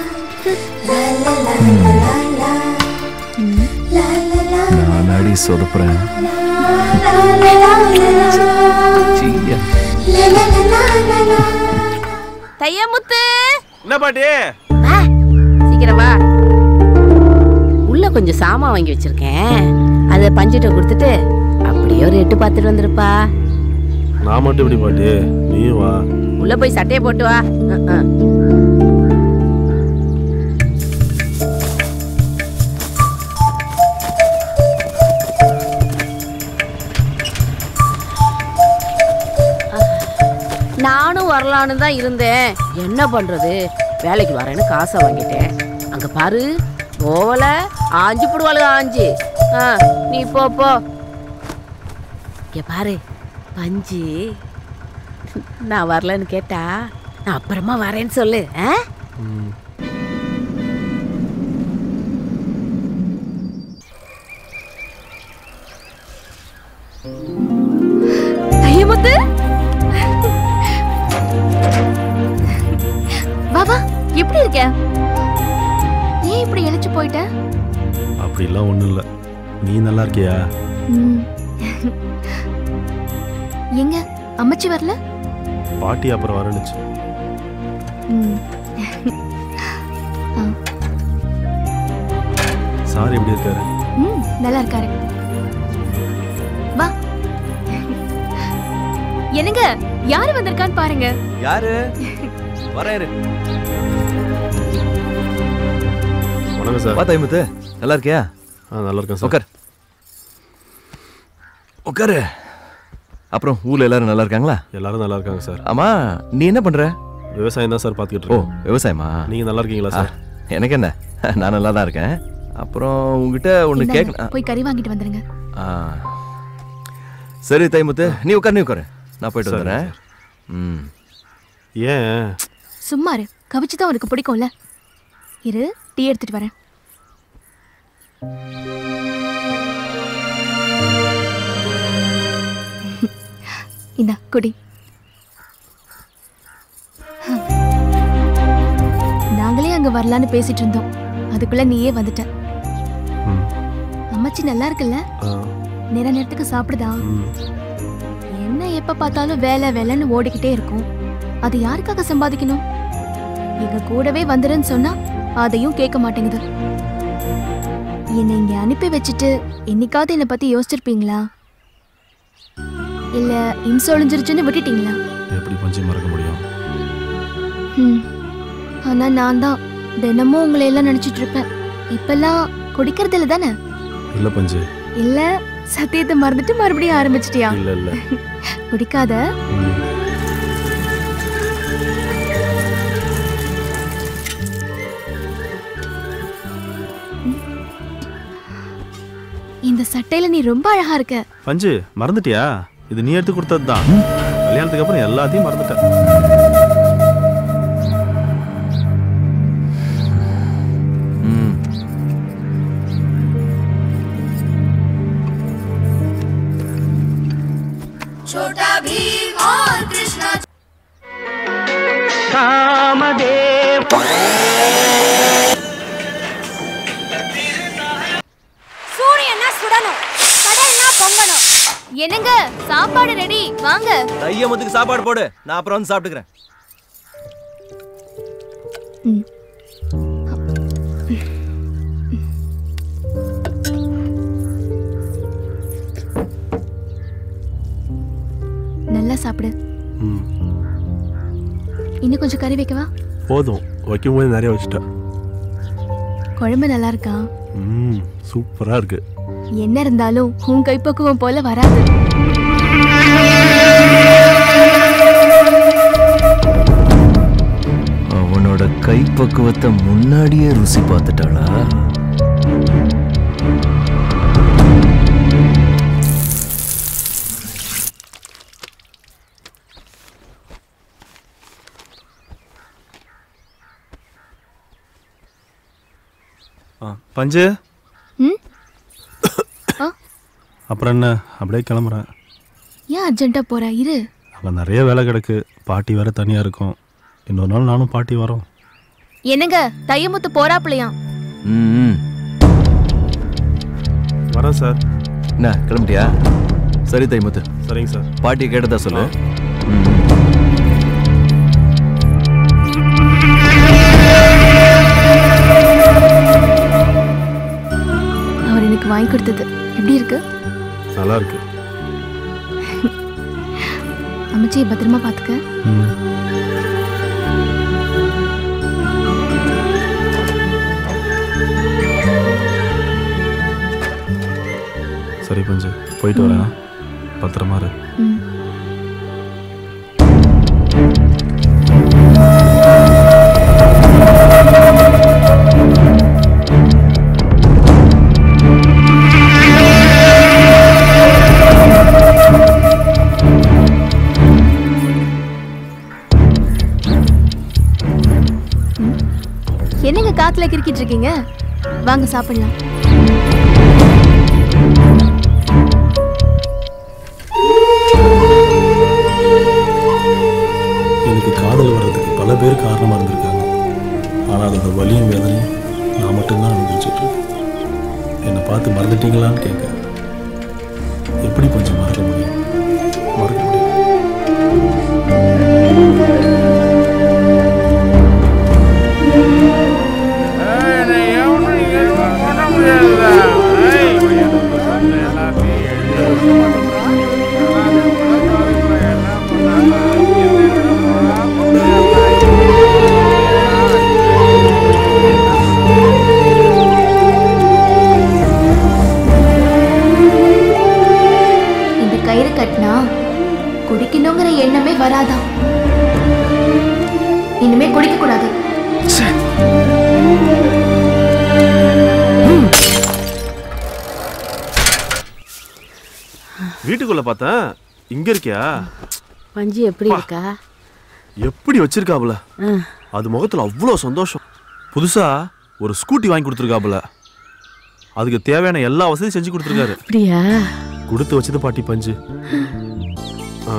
நானாடி சொதப்புறேன் சீயா. தையமுத்து என்ன பாட்டி சீக்கிரம் வா உள்ள கொஞ்சம் சாமான் வாங்கி வச்சிருக்கேன் அதை பஞ்சிட்ட கொடுத்துட்டு அப்படியே ஒரு எட்டு பார்த்துட்டு வந்துருப்பா நான் மட்டும் இப்படி பாட்டி நீயும் வா உள்ள போய் சட்டையை போட்டு வா அஹ், அஹ். நானும் வரலான்னு தான் இருந்தேன் என்ன பண்றது வேலைக்கு வரேன்னு காசை வாங்கிட்டேன் அங்க பாரு போவல ஆஞ்சு போடுவாளுக ஆஞ்சு ஆ நீ போ போ இங்க பாரு பஞ்சு நான் வரலன்னு கேட்டா நான் அப்புறமா வரேன்னு சொல்லு ஆ தையமுத்து வா வா எப்படி இருக்க ஏன் இப்படி இழைச்சு போயிட்ட அப்படிலாம் ஒன்றும் இல்லை நீ நல்லா இருக்கியா ம். எங்க அம்மச்சி வரல பாட்டி அப்புறம் வரணுச்சு ம். ஆ. சார் எப்படி இருக்காரு ம், நல்லா இருக்காரு வா என்னங்க யாரு வந்திருக்கான்னு பாருங்க யாரு வரேன் வணக்கம் சார் வா தைமுத்து நல்லா இருக்கியா ஆ நல்லா இருக்கேன் சார் உட்கார் உட்காரு அப்புறம் ஊர்ல எல்லாரும் நல்லா இருக்காங்களா எல்லாரும் நல்லா இருக்காங்க சார் ஆமா நீ என்ன பண்ற விவசாயம் தான் சார் பார்த்துக்கிட்டு ஓ இருக்கோம் விவசாயமா நீங்க நல்லா இருக்கீங்களா சார் ஆ, எனக்கு என்ன நான் நல்லா தான் இருக்கேன் அப்புறம் உங்ககிட்ட ஒன்று இந்தாங்க, கேட்கணும் போய் கறி வாங்கிட்டு வந்துருங்க ஆ சரி தைமுத்து நீ உட்கார் நீ உட்காரு நான் போயிட்டு சரிங்க வந்துடுறேன் ம் ஏன் சும்மா இரு கவிச்சு தான் உனக்கு பிடிக்கும்ல இரு டீ எடுத்துட்டு வரேன் இந்தா குடி ஹம். நாங்களே அங்க வரலான்னு பேசிட்டு இருந்தோம் அதுக்குள்ள நீயே வந்துட்ட ம். அம்மாச்சி நல்லா இருக்குல்ல ஆ, நேர நேரத்துக்கு சாப்பிடுதா ம். என்ன எப்ப பார்த்தாலும் வேலை வேலைன்னு ஓடிக்கிட்டே இருக்கும் அது யாருக்காக சம்பாதிக்கணும் எங்க கூடவே வந்துருன்னு சொன்னா அதையும் கேட்க மாட்டேங்குது என்னை இங்க அனுப்பி வச்சுட்டு என்னைக்காவது என்னை பத்தி யோசிச்சிருப்பீங்களா இல்ல இன்சொழிஞ்சிருச்சுன்னு விட்டுட்டீங்களா எப்படி பஞ்சு மறக்க முடியும் ம். ஆனா நான் தான் தினமும் உங்களை எல்லாம் நினைச்சிட்டு இருப்பேன் இப்பெல்லாம் குடிக்கிறதுல தானே இல்லை பஞ்சு இல்ல சத்தியத்தை மறந்துட்டு மறுபடியும் ஆரம்பிச்சிட்டியா இல்லை இல்லை குடிக்காத இந்த சட்டையில நீ ரொம்ப அழகா இருக்க பஞ்சு மறந்துட்டியா இது நீ எடுத்து கொடுத்தது தான் கல்யாணத்துக்கு அப்புறம் எல்லாத்தையும் மறந்துட்டேன் ம் छोटा भीम और कृष्णा சூரியனா சுடணும் கடல்னா பொங்கணும் என்னங்க சாப்பாடு ரெடி வாங்க தையமுத்துக்கு சாப்பாடு போடு நான் அப்புறம் வந்து சாப்பிட்டுக்கிறேன் நல்லா சாப்பிடு ம் இன்னும் கொஞ்சம் கறி வைக்கவா போதும் வைக்கும்போது நிறைய வச்சுட்டேன் குழம்பு நல்லா இருக்கா ம் சூப்பராக இருக்கு என்ன இருந்தாலும் உன் கைப்பக்குவம் போல வராது அவனோட கைப்பக்குவத்தை முன்னாடியே ருசி பார்த்துட்டாளா ஆ பஞ்சு ம் ஆ அப்புறம் என்ன அப்படியே கிளம்புறேன் ஏன் அர்ஜென்ட்டா போற இரு அங்கே நிறைய வேலை கிடக்கு பாட்டி வேற தனியாக இருக்கும் இன்னொரு நாள் நானும் பாட்டி வரோம் என்னங்க தையமுத்து போறாப்லையாம் ம் வரேன் சார் என்ன கிளம்பிட்டியா சரி தைமுத்து சரிங்க சார் பாட்டி கேட்டதா சொல்லு ம். அவர் எனக்கு வாங்கி கொடுத்தது எப்படி இருக்கு நல்லா இருக்கு அமைச்சியை பத்திரமா பாத்துக்க ம் சரி பஞ்சு போயிட்டு வரேன் பத்திரமா இரு ம் என்னங்க காத்துல கிறுக்கிட்டு இருக்கீங்க வாங்க சாப்பிடலாம் எனக்கு காதல் வர்றதுக்கு பல பேர் காரணமாக இருந்திருக்காங்க ஆனால் அதோட வலியும் வேதனையும் நான் மட்டும்தான் அனுபவிச்சுட்டு இருக்கேன் என்னை பார்த்து மறந்துட்டீங்களான்னு கேட்க எப்படி கொஞ்சம் மறக்க முடியும் மறக்க முடியும் இந்த கயிறு கட்டினா குடிக்கணுங்கிற எண்ணமே வராதாம் இனிமே குடிக்க கூடாது வீட்டுக்குள்ள பார்த்தேன் இங்க இருக்கியா பஞ்சு எப்படி இருக்கா எப்படி வச்சிருக்காப்புல ஆ. அது முகத்துல அவ்வளோ சந்தோஷம் புதுசா ஒரு ஸ்கூட்டி வாங்கி கொடுத்துருக்காப்புல அதுக்கு தேவையான எல்லா வசதியும் செஞ்சு கொடுத்துருக்காரு அப்படியா கொடுத்து வச்சது பாட்டி பஞ்சு ஆ,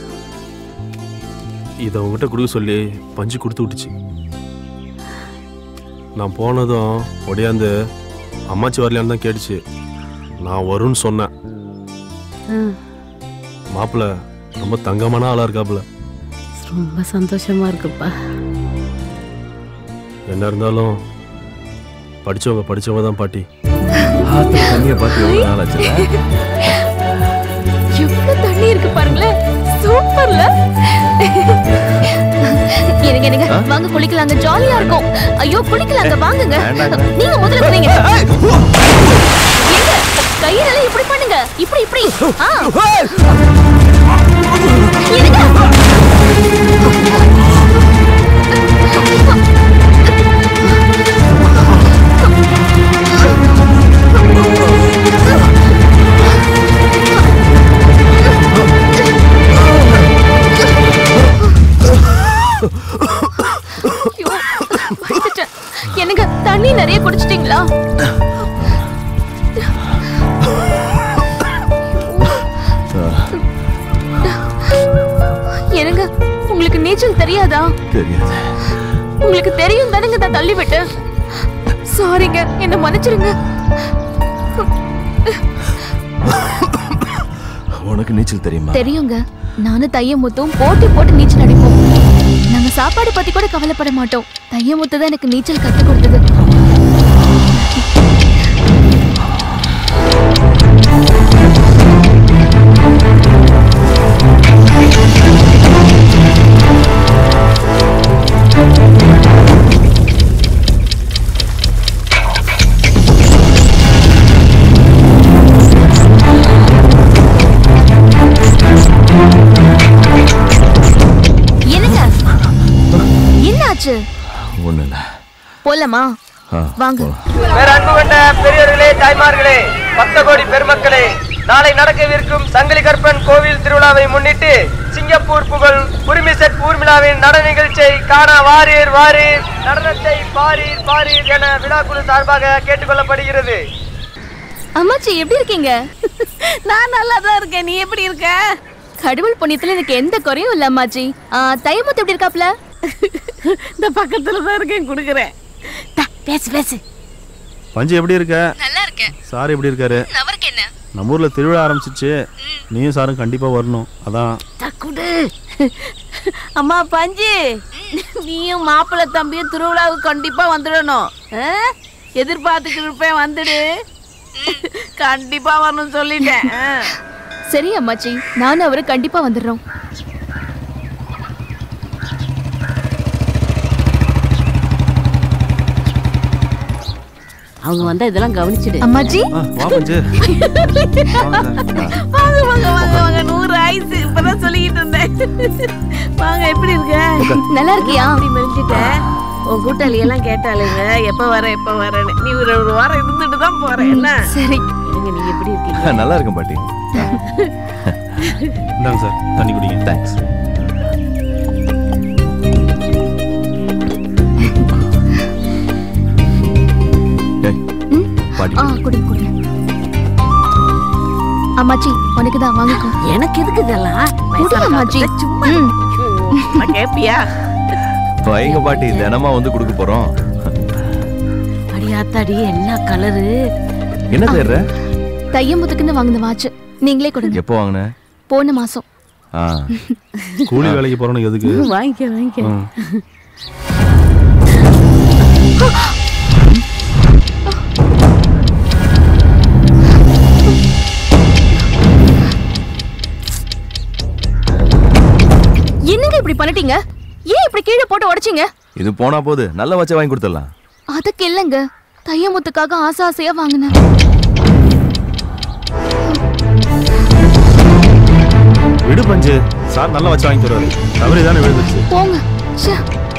இதை உங்ககிட்ட கொடுக்க சொல்லி பஞ்சு கொடுத்து விட்டுச்சு நான் போனதும் ஒடியாந்து அம்மாச்சி வரலையான்னு தான் கேட்டுச்சு நான் வரும்னு சொன்னேன் ம், மாப்பிள்ள ரொம்ப தங்கமான ஆளா இருக்காப்புல ரொம்ப சந்தோஷமா இருக்குப்பா என்ன இருந்தாலும் படிச்சவங்க படிச்சவங்க தான் பாட்டி ஆத்துல தண்ணியை பார்த்து எவ்வளவு நாள் ஆச்சுல எவ்வளவு தண்ணி இருக்கு பாருங்களேன் சூப்பர்ல எனக்கு எனக்கு ஆ? வாங்க குளிக்கலாங்க ஜாலியா இருக்கும் ஐயோ குளிக்கலாங்க வாங்குங்க வேண்டாங்க. நீங்க முதல்ல குளிங்க எங்க கையில இப்படி பண்ணுங்க இப்படி இப்படி ஆ. இருங்க. ஐயோ, பயந்துட்டேன். என்னங்க தண்ணி நிறைய குடிச்சிட்டீங்களா நீச்சல் தெரியாதா தெரியாது உங்களுக்கு தெரியும் தானங்க நான் தள்ளி விட்டேன் சாரிங்க என்ன மன்னிச்சிருங்க உனக்கு நீச்சல் தெரியுமா தெரியுங்க நானும் தையமுத்தும் போட்டி போட்டு நீச்சல் அடிப்போம் நாங்க சாப்பாடு பத்தி கூட கவலைப்பட மாட்டோம் தையமுத்து தான் எனக்கு நீச்சல் கத்து கொடுத்தது என்னங்க என்னாச்சு ஒண்ணு இல்ல போலாமா ஆ, வாங்க போலாம். வேற அன்பு கொண்ட பெரியவர்களே தாய்மார்களே பக்த கோடி பெருமக்களே நாளை நடக்கவிருக்கும் சங்கிலி கற்பன் கோவில் திருவிழாவை முன்னிட்டு சிங்கப்பூர் புகழ் உரிமிசெட் ஊர்மிளாவின் நடன நிகழ்ச்சியை காண வாரீர் வாரீர் நடனத்தை பாரீர் பாரீர் என விழாக்குழு சார்பாக கேட்டுக்கொள்ளப்படுகிறது அம்மாச்சி எப்படி இருக்கீங்க நான் நல்லா தான் இருக்கேன் நீ எப்படி இருக்க கடவுள் புண்ணியத்துல எனக்கு எந்த குறையும் இல்ல அம்மாச்சி ஆ, தையமுத்து எப்படி இருக்காப்ல இந்த பக்கத்துல தான் இருக்கேன் கொடுக்குறேன் பேசு பேசு பஞ்சு எப்படி இருக்க நல்லா இருக்கேன் சார் எப்படி இருக்காரு அவருக்கு என்ன நம்ம ஊர்ல திருவிழா ஆரம்பிச்சிச்சு நீயும் சாரும் கண்டிப்பா வரணும் அதான் குடு அம்மா பஞ்சு நீயும் மாப்பிள்ளை தம்பியும் திருவிழாவுக்கு கண்டிப்பா வந்துடணும் ஆ? எதிர்பார்த்துக்கிட்டு இருப்பேன் வந்துடு கண்டிப்பா வரணும்னு சொல்லிட்டேன் ஆ. சரி அம்மாச்சி நானும் அவரு கண்டிப்பா வந்துடுறோம் அவங்க வந்தா இதெல்லாம் கவனிச்சிடு அம்மாச்சி வா பஞ்சு வாங்க வாங்க வாங்க வாங்க நூறு ஆயிசு இப்பதான் சொல்லிக்கிட்டு இருந்தேன் வாங்க எப்படி இருக்க நல்லா இருக்கியா? அப்படி மெலிஞ்சிட்டேன் உன் கூட்டாளி எல்லாம் கேட்டாளுங்க எப்ப வர எப்ப வரேன்னு நீ ஒரு ஒரு வாரம் இருந்துட்டு தான் போற என்ன சரி இருங்க நீங்க எப்படி இருக்கீங்க நல்லா இருக்கும் பாட்டி இந்தாங்க சார் தண்ணி குடிங்க தேங்க்ஸ் பாட்டி ஆ கொடுங்க கொடுங்க அம்மாச்சி உனக்கு தான் வாங்கிக்கோ எனக்கு எதுக்கு இதெல்லாம் குடு அம்மாச்சி சும்மா கேப்பியா வைங்க பாட்டி தினமா வந்து கொடுக்க போறோம் அடியாத்தாடி என்ன கலரு என்ன தேர்ற தையமுத்துக்குன்னு வாங்கின வாட்ச் நீங்களே கொடுங்க எப்போ வாங்கின போன மாசம் ஆ கூலி வேலைக்கு போறவனுக்கு எதுக்கு வாங்கிக்க வாங்கிக்க ம். என்னங்க இப்படி பண்ணிட்டீங்க ஏன் இப்படி கீழே போட்டு உடைச்சீங்க இது போனா போது நல்ல வச்ச வாங்கி கொடுத்துடலாம் அதுக்கு இல்லைங்க தையமுத்துக்காக ஆசை ஆசையா வாங்கினேன் விடு பஞ்சு சார் நல்லா வச்சு வாங்கி தருவாரு தவறி தானே விழுந்துச்சு போங்க ச்சே.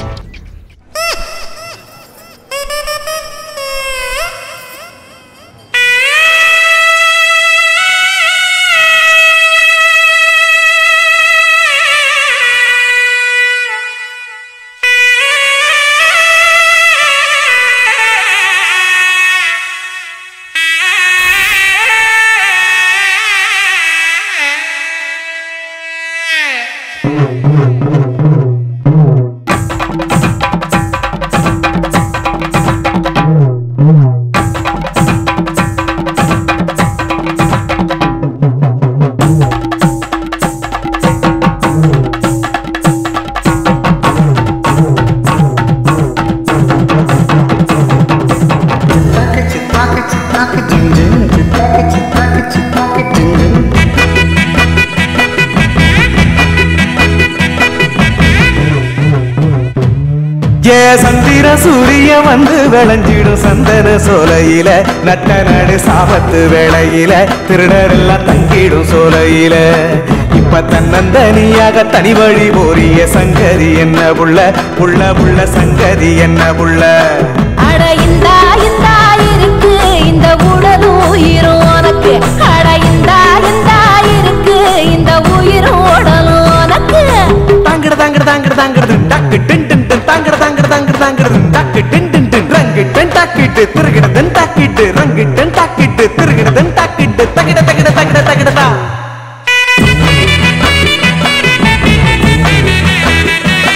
ஏ சந்திர சூரிய வந்து விளைஞ்சிடும் சந்தன சோலையில நட்ட நடு சாபத்து வேளையில திருடர் எல்லாம் தங்கிடும் சோலையில இப்ப தன்னந்தனியாக தனி வழி போறிய சங்கதி என்ன புள்ள புள்ள புள்ள சங்கதி என்ன புள்ள அட இந்தா இந்தா இருக்கு இந்த உடலும் உயிரும் உனக்கு அட இந்தா இந்தா இருக்கு இந்த உயிரும் உடலும் உனக்கு தாங்கட தாங்கட தாங்கட தாங்கட டக்கு டின் டின் டின் தாங்கட தாங்கட தாங்கட தாங்கட டக்கு டின் டின் டின் ரங்கு டன் டாக்கிட்டு திருகிட தன் டாக்கிட்டு ரங்கு டன் டாக்கிட்டு திருகிட தன் டாக்கிட்டு தகிட தகிட தகிட தகிடதா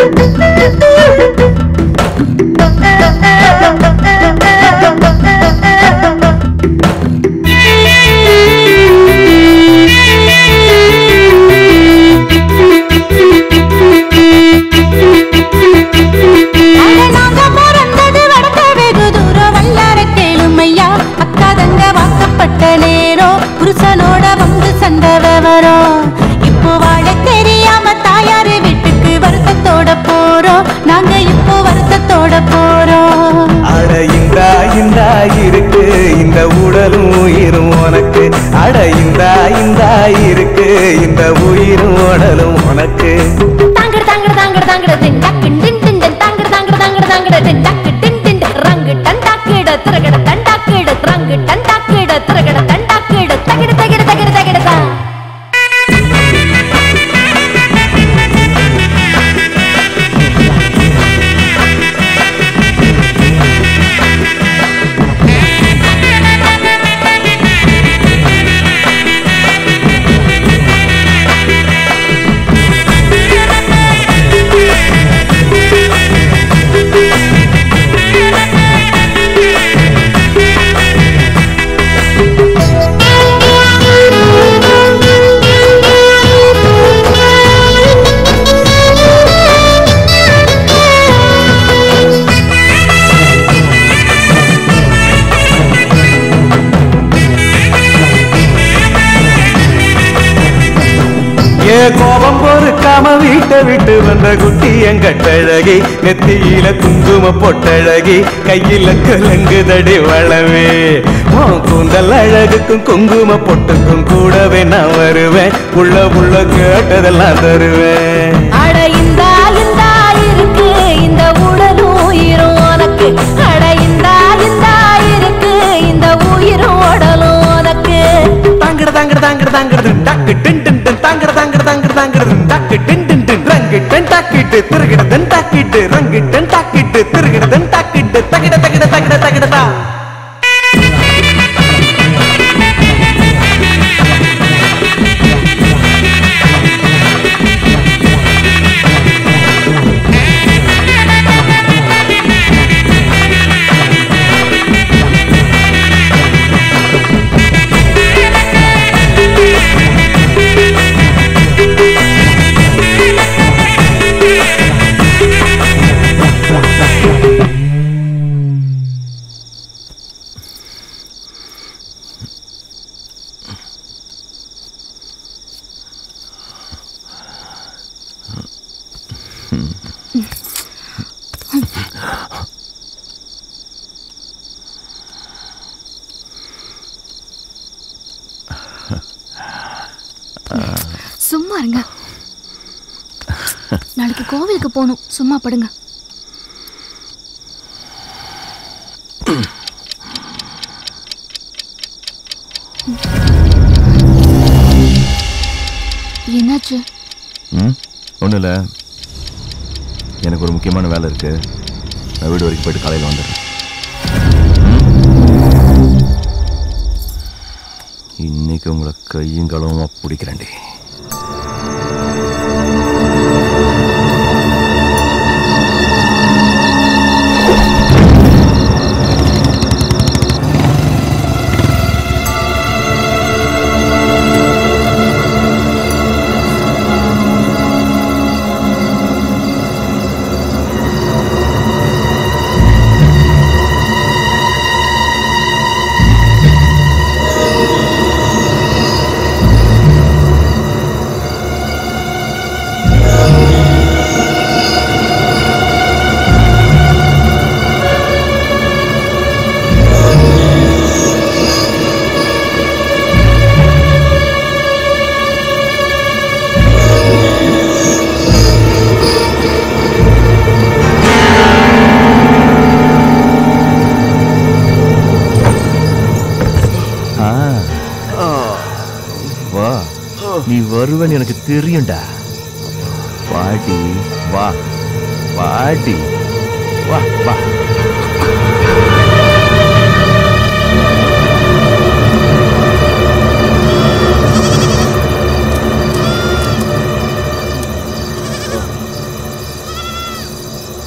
அட நாங்க பிறந்தது வடக்க வெகு தூரம் வல்லார கேளுமையா அக்கா தங்க வாக்கப்பட்ட நேரம் புருஷனோட வந்து சண்டை விவரம் இப்போ வாழ தெரியாம தாயாரு வீட்டுக்கு வருத்தத்தோட போறோம் நாங்க இப்போ வருத்தத்தோட போறோம் அட இந்தா இந்தா இருக்கு இந்த உடலும் உயிரும் உனக்கு அட இந்தா இந்தா இருக்கு இந்த உயிரும் உடலும் உனக்கு தாங்கட தாங்கட தாங்கட தாங்கட தின் டக்கு டின் டின் டின் தாங்கட தாங்கட தாங்கட தாங்கட தின் டக்கு டின் டின் டின் ரங்கு டன் டாக்கிட திரகட டன் டாக்கிட ரங்கு டன் டாக்கிட திரகட டன் டாக்கிட தகிட தகிட தகிட தகிட தா ஏ கோபம் பொறுக்காம வீட்டை விட்டு வந்த குட்டி எங்கட்டழகி நெத்தியில குங்கும பொட்டழகி கையில கலங்குதடி வளவே உன் கூந்தல் அழகுக்கும் குங்கும பொட்டுக்கும் கூடவே நான் வருவேன் உள்ள உள்ள கேட்டதெல்லாம் தருவேன் அட இந்தா இந்தா இருக்கு இந்த உடலும் உயிரும் உனக்கு அட இந்தா இந்தா இருக்கு இந்த உயிரும் உடலும் உனக்கு தாங்கட தாங்கட தாங்கட தாங்கட டக்கு டின் டின் டின் தாங்கட தாங்கட தாங்கட தாங்கட டக்கு டின் டின் டின் ரங்கு டன் டாக்கிட்டு திருகிட தன் டாக்கிட்டு ரங்கு டன் டாக்கிட்டு திருகிட தன் டாக்கிட்டு தகிட தகிட தகிட தகிட தா சும்மா இருங்க நாளைக்கு கோவிலுக்கு போகணும் சும்மா படுங்க என்னாச்சு ம் ஒன்றும் இல்லை எனக்கு ஒரு முக்கியமான வேலை இருக்கு நான் வீடு வரைக்கும் போயிட்டு காலையில் வந்துடுறேன் ம்? இன்னைக்கு உங்களை கையும் களவுமா பிடிக்கிறேன்டி ஆ வா நீ வருவன்னு எனக்கு தெரியும்டா பாட்டி வா பாட்டி வா வா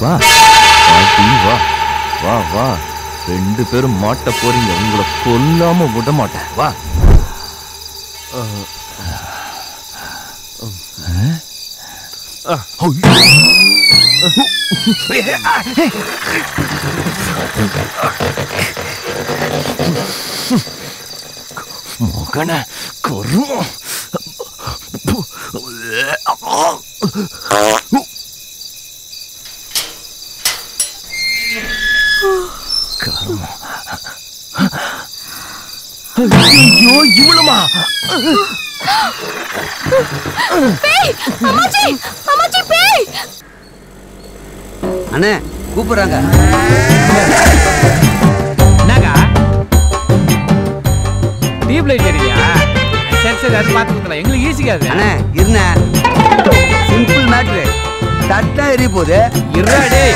வா அடி வா வா வா ரெண்டு பேரும் மாட்ட போறீங்க உங்களை கொல்லாம விட மாட்டேன் வா அஹ். அஹ். மகன கருமம் கருமம் ஐயோ இவ்வளமா பேய் அம்மாச்சி அம்மாச்சி பேய் அண்ணே கூப்பிடுறாங்க என்னக்கா டியூப் லைட் எரியா சரி சரி அது பார்த்து கொடுக்கலாம் எங்களுக்கு ஈஸியா அது அண்ணே இருண்ண சிம்பிள் மேட்ரு தட்டா எரிய போகுது இருடா டேய்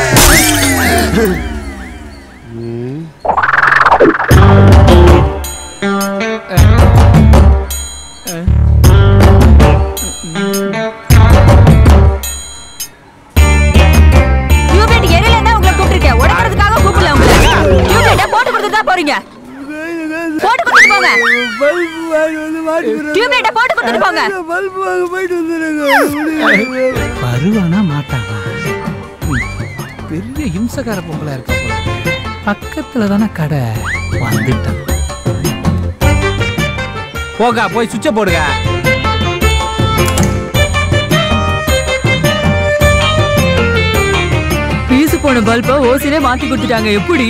டியூப்லைட் எரியலன்னா உங்களை கூப்பிட்டுருக்கேன் உடைக்கிறதுக்காக கூப்பிடல உங்களை டியூப்லைட்டை போட்டு கொடுத்துட்டு தான் போறீங்க போட்டு கொடுத்துட்டு போங்க டியூப்லைட்டை போட்டு கொடுத்துட்டு போங்க வருவானா மாட்டானா பெரிய இம்சக்கார பொம்பளை இருக்க போல இருக்கு. பக்கத்துல தானே கடை வந்துட்டான் போகா போய் சுவிட்ச போடுங்க பீசு போன பல்ப ஓசினே மாத்தி கொடுத்துட்டாங்க எப்படி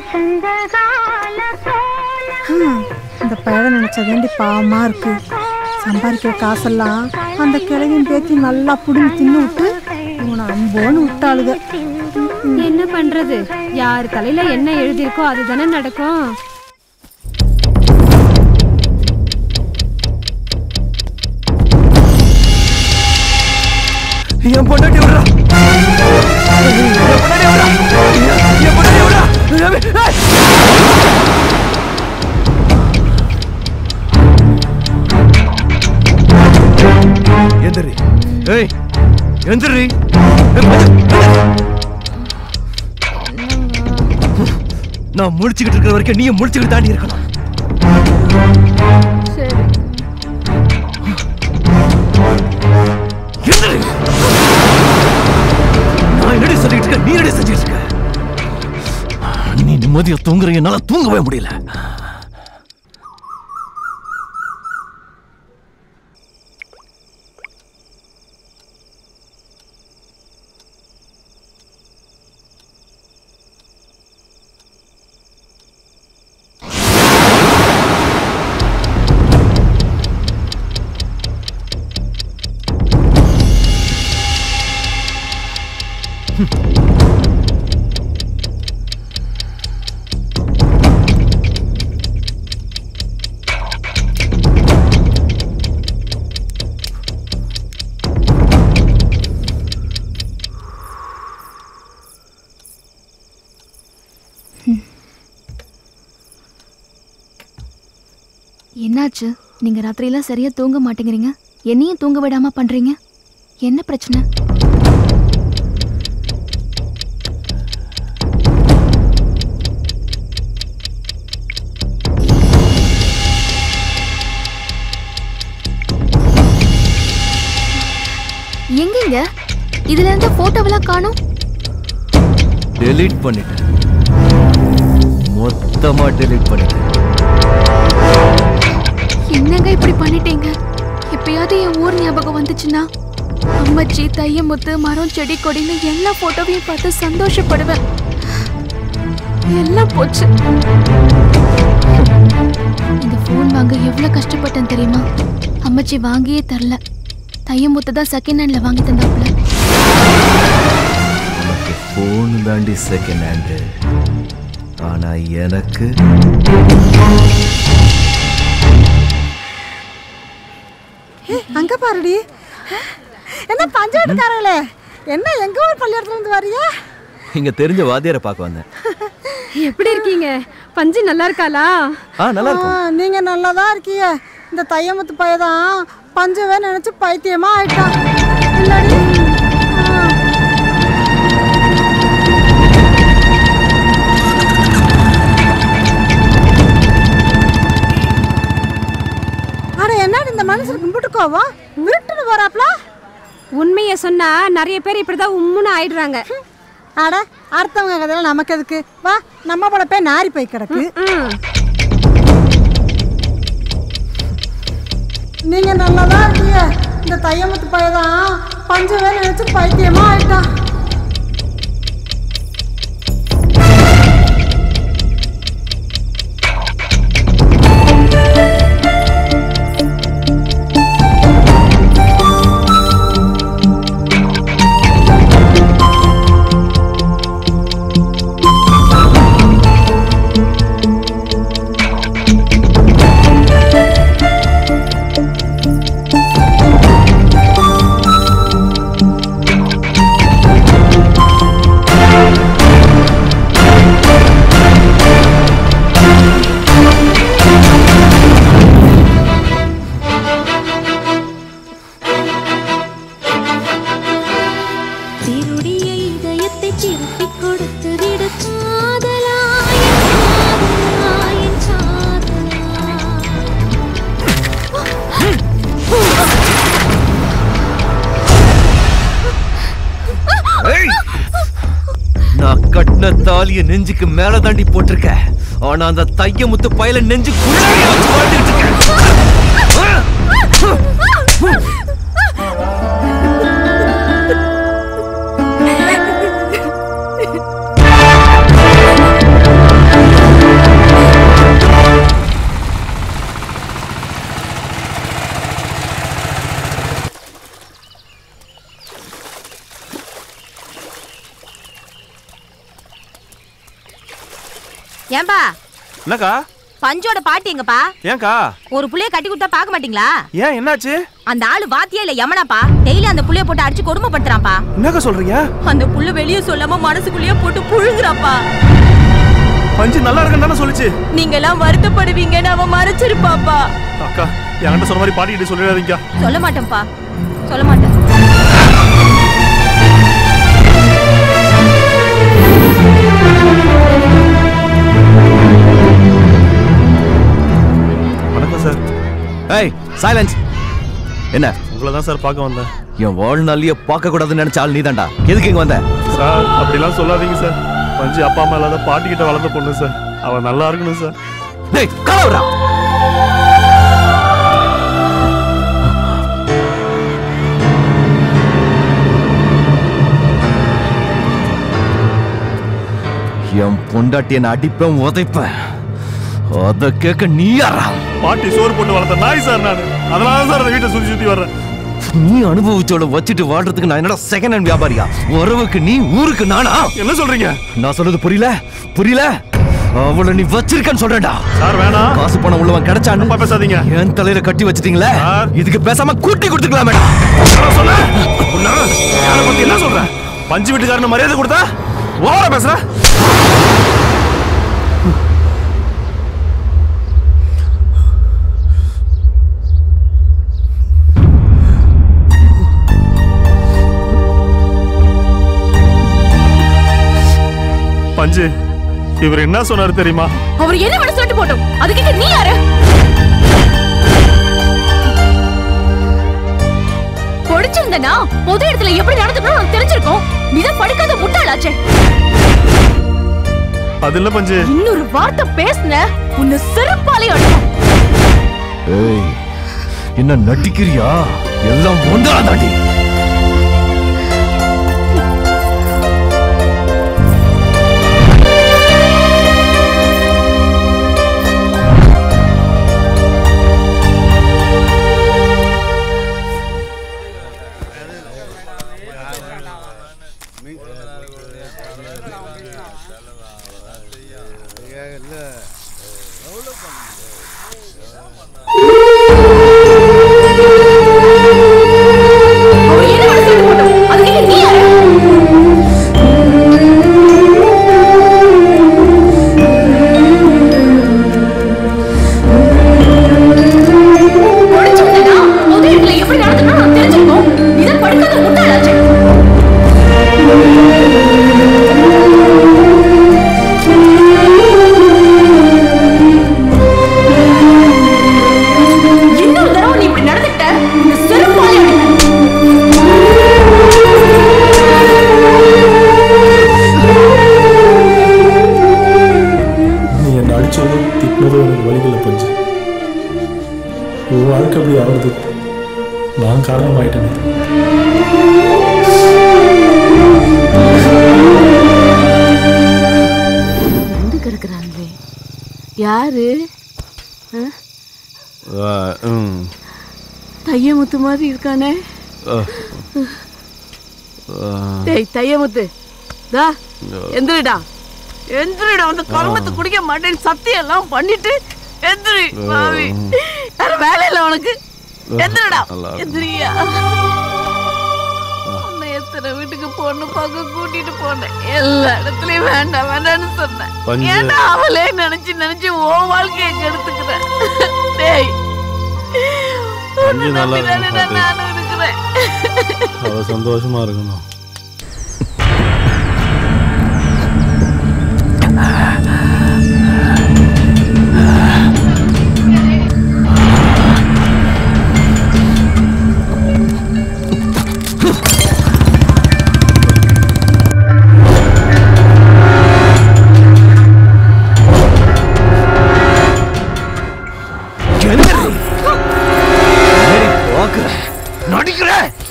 ஹம், இந்த பையனை நினைச்ச வேண்டி பாவமா இருக்கு சம்பாதிக்கிற காசெல்லாம் அந்த கிழவியும் பேத்தி நல்லா புடுங்கி தின்னு விட்டு இவனை அம்போன்னு விட்டாளுக என்ன பண்றது யார் தலையில என்ன எழுதியிருக்கோ அதுதானே நடக்கும் என் பொண்டாட்டி விடுறா என் பொண்டாட்டி விடுறா என் பொண்டாட்டி விடுறா எந்திரி ஏய் எந்திரி நான் முடிச்சுக்கிட்டு இருக்கிற வரைக்கும் நீயும் முடிச்சுக்கிட்டு தாண்டி இருக்கணும் சரி எந்திரி நான் என்னடி சொல்லிட்டு இருக்க நீ என்னடி செஞ்சுட்டு இருக்க நீ நிம்மதியா தூங்குற என்னால தூங்கவே முடியல என்னாச்சு நீங்க ராத்திரியெல்லாம் சரியா தூங்க மாட்டேங்கிறீங்க என்னையும் தூங்க விடாம பண்றீங்க என்ன பிரச்சனை எங்கங்க இதுல இருந்த போட்டோவெல்லாம் காணோம் டெலீட் பண்ணிட்டேன் மொத்தமா டெலீட் பண்ணிட்டேன் என்னங்க இப்படி பண்ணிட்டீங்க எப்பயாவது என் ஊர் ஞாபகம் வந்துச்சுன்னா அம்மச்சி தையமுத்து மரம் செடி கொடின்னு எல்லா போட்டோவையும் பார்த்து சந்தோஷப்படுவேன் எல்லாம் போச்சு இந்த ஃபோன் வாங்க எவ்வளவு கஷ்டப்பட்டேன் தெரியுமா அம்மச்சி வாங்கியே தரல தையமுத்து தான் செகண்ட் ஹேண்ட்ல வாங்கி தந்தாப்புல போன் தாண்டி செகண்ட் ஹேண்டு ஆனா எனக்கு ஏய், அங்க பாருடி என்ன பஞ்சாயத்துக்காரங்களே என்ன எங்க ஊர் பள்ளியிடத்துல இருந்து வரியா இங்க தெரிஞ்ச வாத்தியாரை பார்க்க வந்தேன் எப்படி இருக்கீங்க பஞ்சு நல்லா இருக்காளா ஆ நல்லா இருக்கும் ஆ, நீங்க நல்லாதான் தான் இருக்கீங்க இந்த தையமுத்து பையதான் பஞ்சவே நினைச்சு பைத்தியமா ஆயிட்டான் இல்லடி ஆ. சொன்னா நிறைய பேர் இப்படிதான் உம்முன்னு ஆயிடுறாங்க அட அடுத்தவங்க கதையில நமக்கு எதுக்கு வா நம்ம பழப்பே நாரி போய் கிடக்கு நீங்க நல்லாதான் இருக்கீங்க இந்த தையமுத்து பையதான் பஞ்சவே நினைச்சு பைத்தியமா ஆயிட்டான் திருடிய இதயத்தை திருப்பிக் கொடுத்து விடு காதலாய காதலாயன் ஏய்! நான் கட்டின தாலிய நெஞ்சுக்கு மேல தாண்டி போட்டிருக்க ஆனா அந்த தைய முத்து பயல நெஞ்சுக்குள்ளே வச்சு வாழ்ந்துட்டு இருக்கேன் ஏன்பா என்னக்கா பஞ்சோட பாட்டி எங்கப்பா ஏன்க்கா ஒரு புள்ளைய கட்டி கொடுத்தா பார்க்க மாட்டீங்களா ஏன் என்னாச்சு அந்த ஆளு வாத்தியா இல்ல யமனாப்பா டெய்லி அந்த புள்ளைய போட்டு அடிச்சு கொடுமைப்படுத்துறான்ப்பா என்னக்கா சொல்றீங்க அந்த புள்ள வெளிய சொல்லாம மனசுக்குள்ளேயே போட்டு புழுங்குறாப்பா பஞ்சு நல்லா இருக்குன்னு தானே சொல்லுச்சு நீங்க எல்லாம் வருத்தப்படுவீங்கன்னு அவன் மறைச்சிருப்பாப்பா அக்கா என்கிட்ட சொன்ன மாதிரி பாட்டிக்கிட்ட சொல்லிடாதீங்க சொல்ல மாட்டேன்ப்பா சொல்ல மாட்டேன் வணக்கம் சார் ஏய் சைலன்ஸ் என்ன உங்களை தான் சார் பார்க்க வந்தேன் என் வாழ்நாளையே பார்க்க கூடாதுன்னு நினைச்ச ஆள் நீதான்டா எதுக்கு இங்க வந்த சார் அப்படிலாம் சொல்லாதீங்க சார் பஞ்சு அப்பா அம்மா இல்லாத பாட்டிக்கிட்ட வளர்ந்த பொண்ணு சார் அவ நல்லா இருக்கணும் சார் டேய் கலவுடா என் பொண்டாட்டி என்ன அடிப்பேன் உதைப்பேன் அத கேட்க நீ யாரா பாட்டி சோறு போட்டு வளர்த்த நாய் சார் நான் அதனால தான் சார் அந்த வீட்டை சுத்தி சுத்தி வர்றேன் நீ அனுபவிச்சோட வச்சுட்டு வாழ்றதுக்கு நான் என்னடா செகண்ட் ஹேண்ட் வியாபாரியா உறவுக்கு நீ ஊருக்கு நானா என்ன சொல்றீங்க நான் சொல்றது புரியல புரியல அவளை நீ வச்சிருக்கன்னு சொல்றேன்டா சார் வேணாம் காசு பணம் உள்ளவன் கிடைச்சான்னு பேசாதீங்க என் தலையில கட்டி வச்சிட்டீங்களே இதுக்கு பேசாம கூட்டி கொடுத்துக்கலாம் மேடம் சொன்ன யாரை பத்தி என்ன சொல்ற பஞ்சு வீட்டுக்காரன மரியாதை கொடுத்தா ஓவரா பேசுற பஞ்சு இவர் என்ன சொன்னாரு தெரியுமா அவர் என்ன வேணும் சொல்லிட்டு போட்டோம் அதுக்கு நீ யாரு படிச்சிருந்தனா பொது இடத்துல எப்படி நடந்துக்கணும் உனக்கு தெரிஞ்சிருக்கும் நீதான் படிக்காத முட்டாளாச்சே அது இல்ல பஞ்சு இன்னொரு வார்த்தை பேசுன உன்னை செருப்பாலே அடிக்கும் ஏய் என்ன நடிக்கிறியா எல்லாம் ஒன்றா தாண்டி அவர் என்ன வேணும் சொல்லிட்டு போட்டோம் அதுக்கு நீ யாரு படிச்சிருந்தனா பொது இடத்துல எப்படி நடந்துக்கணும் உனக்கு தெரிஞ்சிருக்கும் நீதான் படிக்காத முட்டாளாச்சே வாழ்க்கை அப்படி ஆகுது நான் காரணம் ஆயிட்டேனே வந்து கிடக்குறாங்களே யாரு ஆ? தையமுத்து மாதிரி இருக்கானே டேய் தையமுத்து தா எந்திரிடா எந்திரிடா அந்த கருமத்தை குடிக்க மாட்டேன்னு சத்தியம் எல்லாம் பண்ணிட்டு எந்திரி பாவி வேற வேலை இல்ல உனக்கு எந்திரிடா நல்லா இருக்கு. எந்திரியா உன்னை எத்தனை வீட்டுக்கு பொண்ணு பார்க்க கூட்டிட்டு போனேன் எல்லா இடத்துலயும் வேண்டாம் வேண்டாம்னு சொன்னேன் பஞ்சு. ஏன்னா அவளே நினைச்சு நினைச்சு ஓ வாழ்க்கையை கெடுத்துக்கிறேன் டேய் பஞ்சு நல்லா நம்பிதானே இருக்கணும் நான் நானும் இருக்கிறேன் அவ சந்தோஷமா இருக்கணும் நடிக்கிற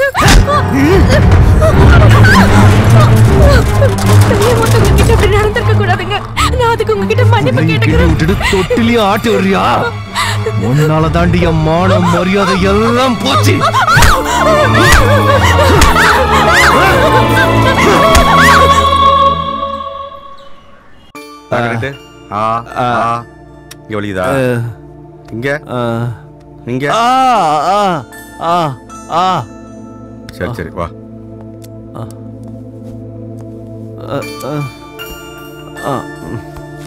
உங்ககிட்ட இப்படி நடந்திருக்க கூடாதுங்க நான் அதுக்கு உங்ககிட்ட மன்னிப்பு கேட்டுக்கிறேன் விட்டுட்டு தொட்டிலையும் ஆட்டி வர்றியா உன்னால தாண்டி என் மானம் மரியாதை எல்லாம் போச்சு கரெக்டு ஆ ஆ இங்க வலிக்குதா இங்க இங்க ஆ ஆ ஆ ஆ சரி சரி வா அ, அ, ஆ, ம்.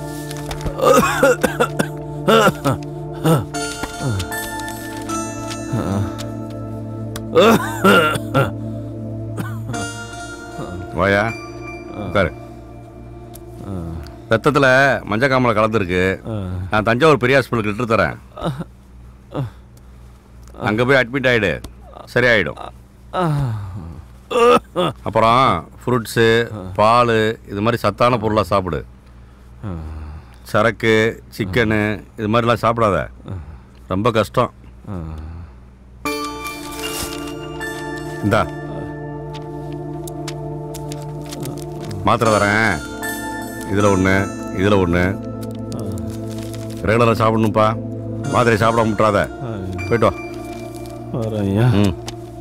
வாயா உட்காரு ரத்தத்துல மஞ்சள் காமலை கலந்துருக்கு நான் தஞ்சாவூர் பெரிய ஹாஸ்பிட்டலுக்கு இட்டு தரேன் அங்க போய் அட்மிட் ஆயிடு சரியாயிடும் அப்புறம் ஃப்ரூட்ஸு பால் இது மாதிரி சத்தான பொருளாக சாப்பிடு சரக்கு சிக்கனு இது மாதிரிலாம் சாப்பிடாத ரொம்ப கஷ்டம் இந்தா மாத்திரை தரேன் இதில் ஒன்று இதில் ஒன்று ரெகுலராக சாப்பிடணும்ப்பா மாத்திரை சாப்பிடாம விட்றாத போயிட்டு வா வரேன்யா ம்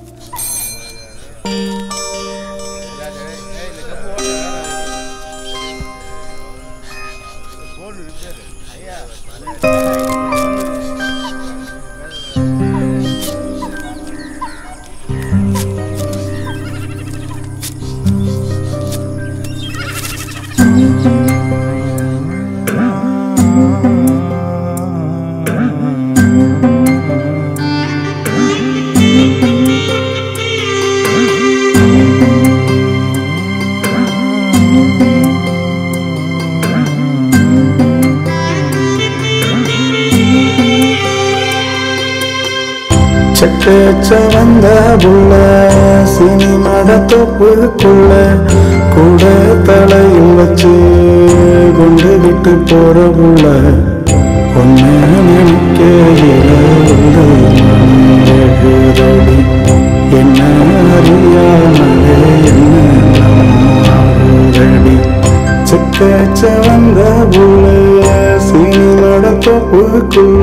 செட்டச்ச வந்த புள்ள சினிமட தொப்புக்குள்ள கூட தலையில் வச்சு கொண்டு விட்டு போற புள்ள ஒன்னு நினைக்கையில வந்து மனரடி என்ன அறியாமலே என்ன ஆகுதடி செட்டச்ச வந்த புள்ள சினிமட தொப்புக்குள்ள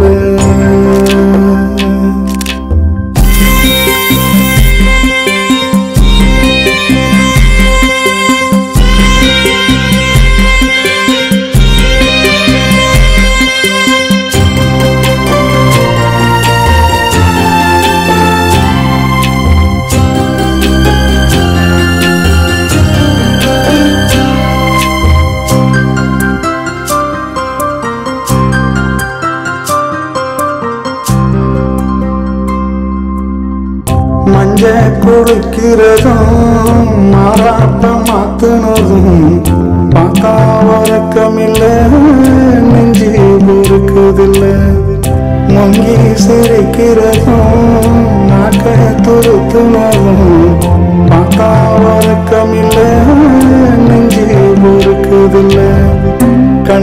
மஞ்ச குளிக்கிறதும் மாறாட்ட மாத்துனதும் பார்த்தா உறக்கமில்ல நெஞ்சு இருக்குதில்ல மங்கி சிரிக்கிறதும் நாக்க துருத்துனதும் பார்த்தா உறக்கமில்ல நெஞ்சு இருக்குதில்ல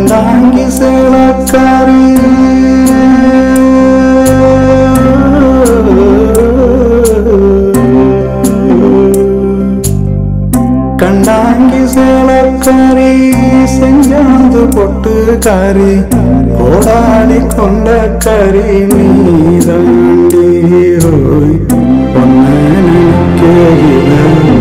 கண்டாங்கி சேலக்காரி வாங்கி சேலக்காரி செஞ்சாந்து பொட்டு காரி கோடாடி கொண்ட கறி நீதாண்டி ஹோய் பொன்ன நினைக்கையில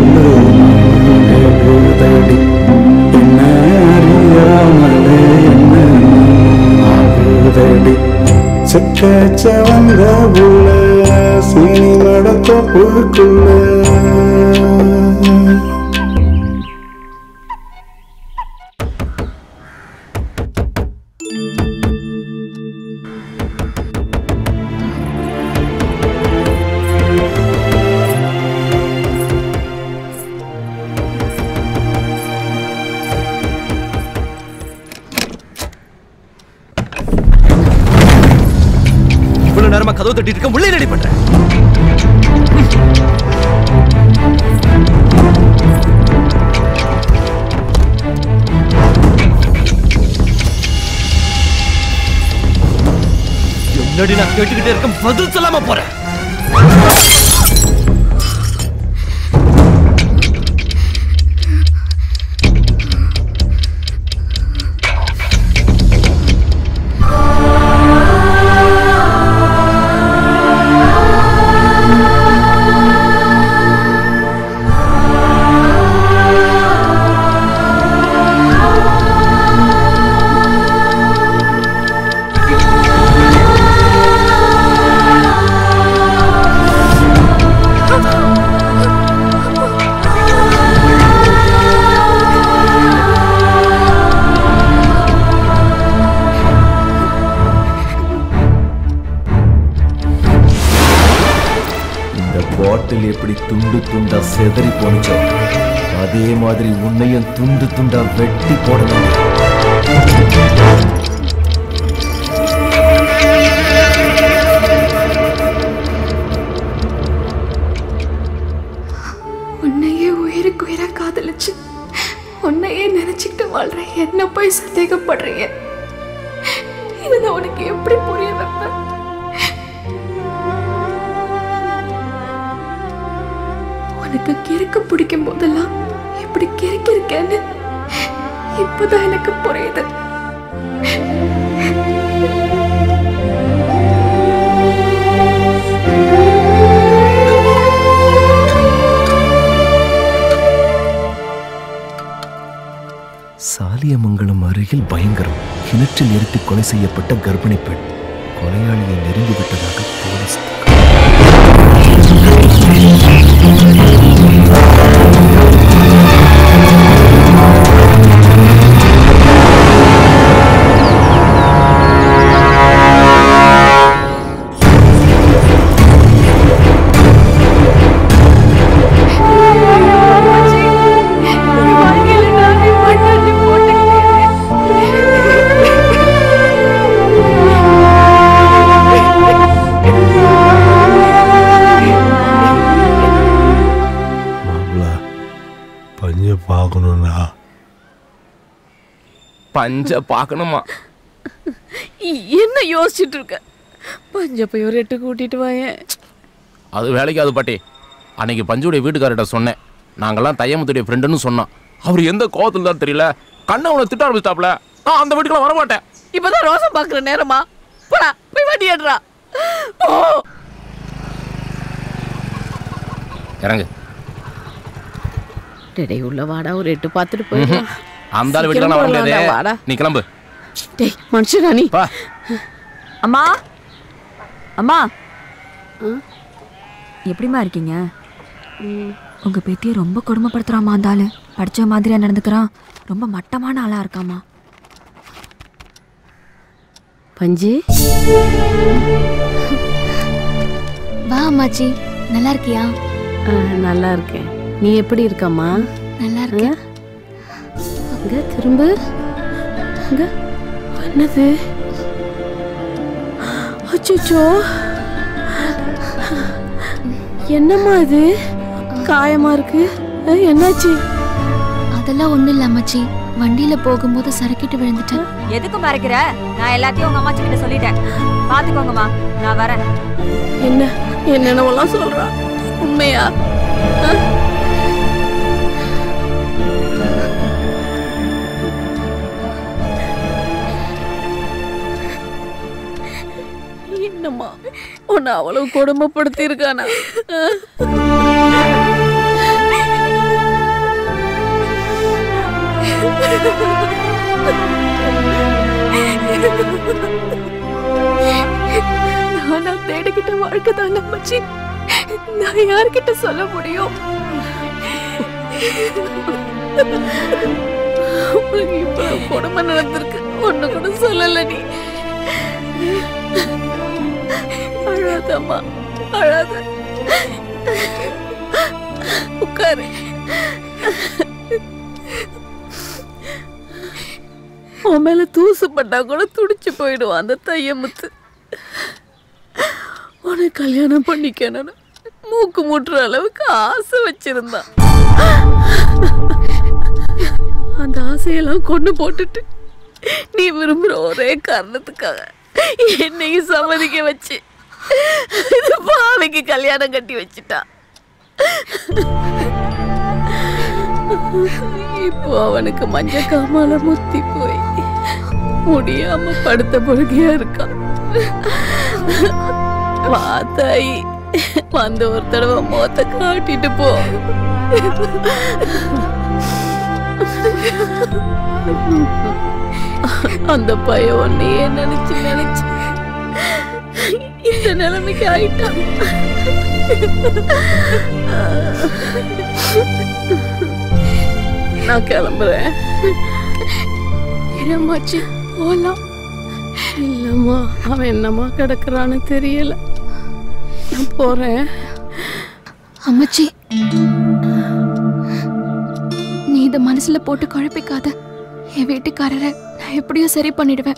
உள்ளடி என்ன அறியாமலே என்ன ஆகுதடி செக்கச்ச வந்த புள்ள சீனி மடத்தொப்புக்குள்ள இவ்வளவு நேரமா கதவு தட்டிட்டு இருக்க உள்ளே ரெடி பண்றேன் என்னடி நான் கேட்டுக்கிட்டே இருக்க பதில் சொல்லாம போறேன் இந்த பாட்டில் எப்படி துண்டு துண்டா செதறி போனுச்சோ அதே மாதிரி உன்னையும் துண்டு துண்டா வெட்டி போடணும் உன்னையே உயிருக்கு உயிரா காதலிச்சு உன்னையே நினைச்சுக்கிட்டு வாழ்ற என்ன போய் சந்தேகப்படுறீங்க இதை நான் உனக்கு எப்படி புரிய வைப்பேன் உனக்கு கிறுக்கு பிடிக்கும் போதெல்லாம் எப்படி கிறுக்கி இருக்கேன்னு இப்பதான் எனக்கு புரியுது சாலியமங்கலம் அருகில் பயங்கரம் கிணற்றில் இருட்டி கொலை செய்யப்பட்ட கர்ப்பிணி பெண் கொலையாளியை நெருங்கி விட்டதாக போலீஸ் மாப்பிள்ள பஞ்ச பார்க்கணும்னா பஞ்ச பார்க்கணுமா என்ன யோசிச்சுட்டு இருக்க பஞ்ச போய் ஒரு எட்டு கூட்டிட்டு வாயேன் அது வேலைக்கு அது பாட்டி அன்னைக்கு பஞ்சுடைய வீட்டுக்காரர்கிட்ட சொன்னேன் நாங்கெல்லாம் தையமுத்துடைய ஃப்ரெண்டுன்னு சொன்னோம் அவர் எந்த கோவத்தில் தான் தெரியல கண்ணை அவனை திட்ட ஆரம்பிச்சிட்டாப்ல நான் அந்த வீட்டுக்குலாம் வரமாட்டேன் இப்பதான் ரோசம் பாக்குற நேரமா போடா போய் வண்டி ஏடுறா போ இறங்கு டேய் உள்ள வாடா ஒரு எட்டு பார்த்துட்டு போயிடலாம் அந்த ஆள் வீட்டுக்கு நான் வர சீக்கிரம் முடியாது வாடா. நீ கிளம்பு டேய் மனுஷனா நீ அம்மா அம்மா எப்படிம்மா இருக்கீங்க உங்க பேத்தியை ரொம்ப கொடுமைப்படுத்துறாமா அந்த ஆளு படிச்ச மாதிரியா நடந்துக்கிறான் ரொம்ப மட்டமான ஆளா இருக்காமா பஞ்சு வா அம்மாச்சி நல்லா இருக்கியா ஆ, நல்லா இருக்கேன் நீ எப்படி இருக்கம்மா நல்லா இருக்கேன் அங்க திரும்ப அங்க என்னது அச்சோ என்னம்மா இது காயமா இருக்கு ஆ, என்னாச்சு அதெல்லாம் ஒண்ணும் இல்ல அம்மாச்சி வண்டியில போகும்போது சறுக்கிட்டு விழுந்துட்டேன் எதுக்கு மறைக்கிற நான் எல்லாத்தையும் உங்க அம்மாச்சி கிட்ட சொல்லிட்டேன் பாத்துக்கோங்கம்மா நான் வரேன் என்ன என்னென்னவெல்லாம் சொல்றா உண்மையா ஆ? உன்னை அவ்வளவு கொடுமைப்படுத்தி இருக்கானா நானா தேடிக்கிட்ட வாழ்க்கை தான் மச்சி நான் யார்கிட்ட சொல்ல முடியும் உனக்கு இவ்வளவு கொடுமை நடந்திருக்கு ஒண்ணு கூட சொல்லல நீ அழாதம்மா அழாத உட்காரு உன் மேல தூசு பட்டா கூட துடிச்சு போயிடுவான் அந்த தையமுத்து உனக்கு கல்யாணம் பண்ணிக்கணும்னு மூக்கு முட்டுற அளவுக்கு ஆசை வச்சிருந்தான் அந்த ஆசையெல்லாம் கொண்டு போட்டுட்டு நீ விரும்புற ஒரே காரணத்துக்காக என்னையும் சம்மதிக்க வச்சு இது பாவைக்கு கல்யாணம் கட்டி வச்சிட்டா இப்போ அவனுக்கு மஞ்ச காமால முத்தி போய் முடியாம படுத்த பொழுகையா இருக்கான் வா தாயி வந்து ஒரு தடவை மோத்த காட்டிட்டு போ அந்த பையன் உன்னையே நினைச்சு நினைச்சு இந்த நிலைமைக்கு ஆயிட்டான் நான் கிளம்புறேன் இரமாச்சி போலாம் இல்லம்மா அவன் என்னம்மா கிடக்குறான்னு தெரியல நான் போறேன் அம்மச்சி நீ இத மனசுல போட்டு குழப்பிக்காத என் வீட்டுக்காரரை நான் எப்படியும் சரி பண்ணிடுவேன்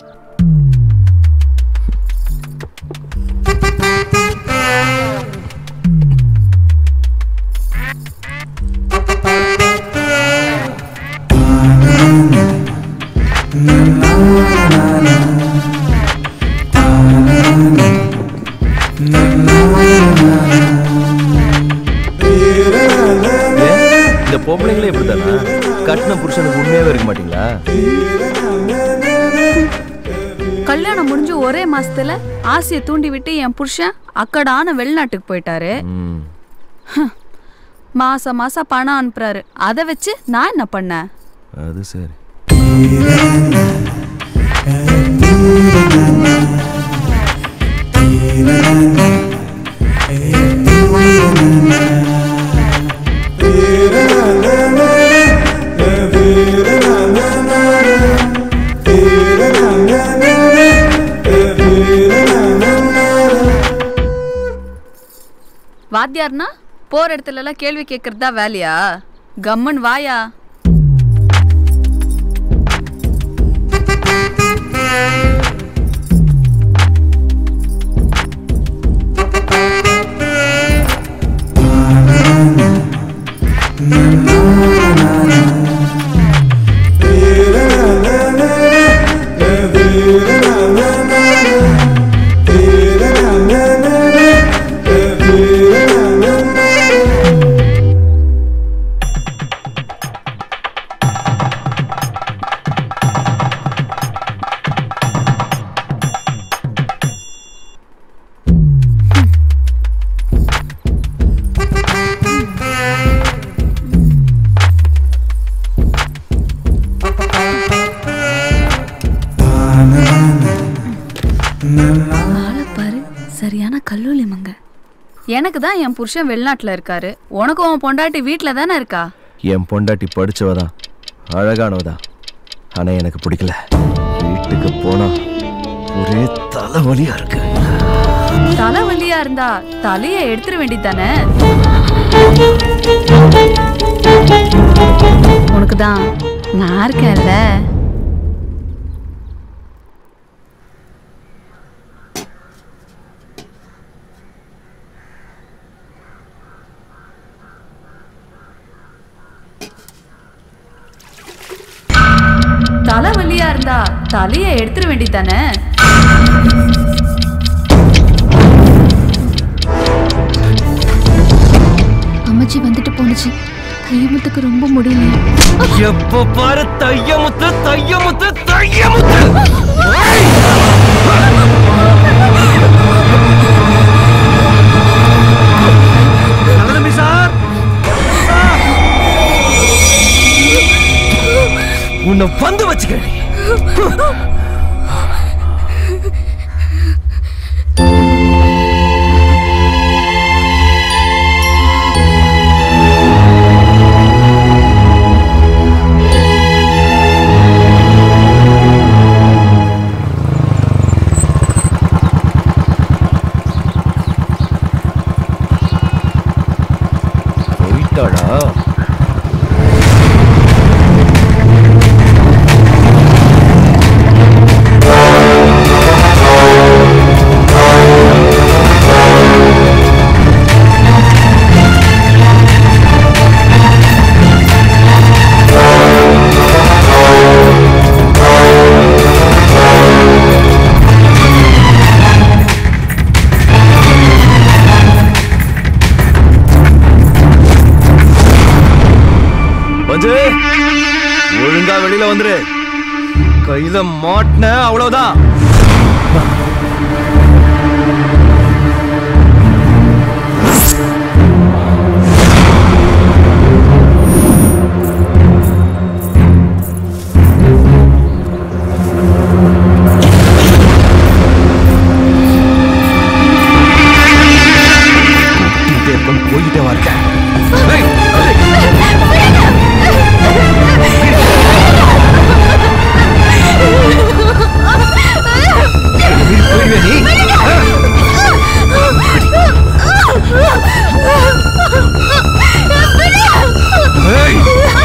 ஏன் இந்த பொம்பளைங்களே இப்படிதானா கட்டின புருஷனுக்கு உண்மையாவே இருக்க மாட்டீங்களா கல்யாணம் முடிஞ்சு ஒரே மாசத்துல ஆசையை தூண்டி விட்டு என் புருஷன் அக்கடான வெளிநாட்டுக்கு போயிட்டாரு ஹம். மாசம் மாசம் பணம் அனுப்புறாரு அதை வச்சு நான் என்ன பண்ணேன் அது சரி வாத்தியார்னா போற இடத்துல எல்லாம் கேள்வி கேட்கறதா வேலையா கம்மன் வாயா ஆளை பாரு சரியான கல்லூலி மங்க எனக்கு தான் என் புருஷன் வெளிநாட்டுல இருக்காரு உனக்கும் உன் பொண்டாட்டி வீட்ல தானே இருக்கா என் பொண்டாட்டி படிச்சவதான் அழகானவதான் ஆனா எனக்கு பிடிக்கல வீட்டுக்கு போனா ஒரே தலைவலியா இருக்கு தலைவலியா இருந்தா தலைய எடுத்துட வேண்டியதானே உனக்கு தான் நான் இருக்கேன்ல தலைவலியா இருந்தா தலைய எடுத்துட வேண்டியதானே அம்மச்சி வந்துட்டு போனுச்சு கையமுத்துக்கு ரொம்ப முடியல எப்ப பாரு தையமுத்து தையமுத்து தையமுத்து உன்னை வந்து வச்சுக்கிறேன் போயிட்டாடா வந்து ஒழுங்கா வெளியில வந்துரு கையில மாட்டின அவ்வளவுதான் கூட்டிகிட்டே இருக்கும், போய்கிட்டே வா இருக்கேன் ஏய், போயிடுவே நீ ஏய்.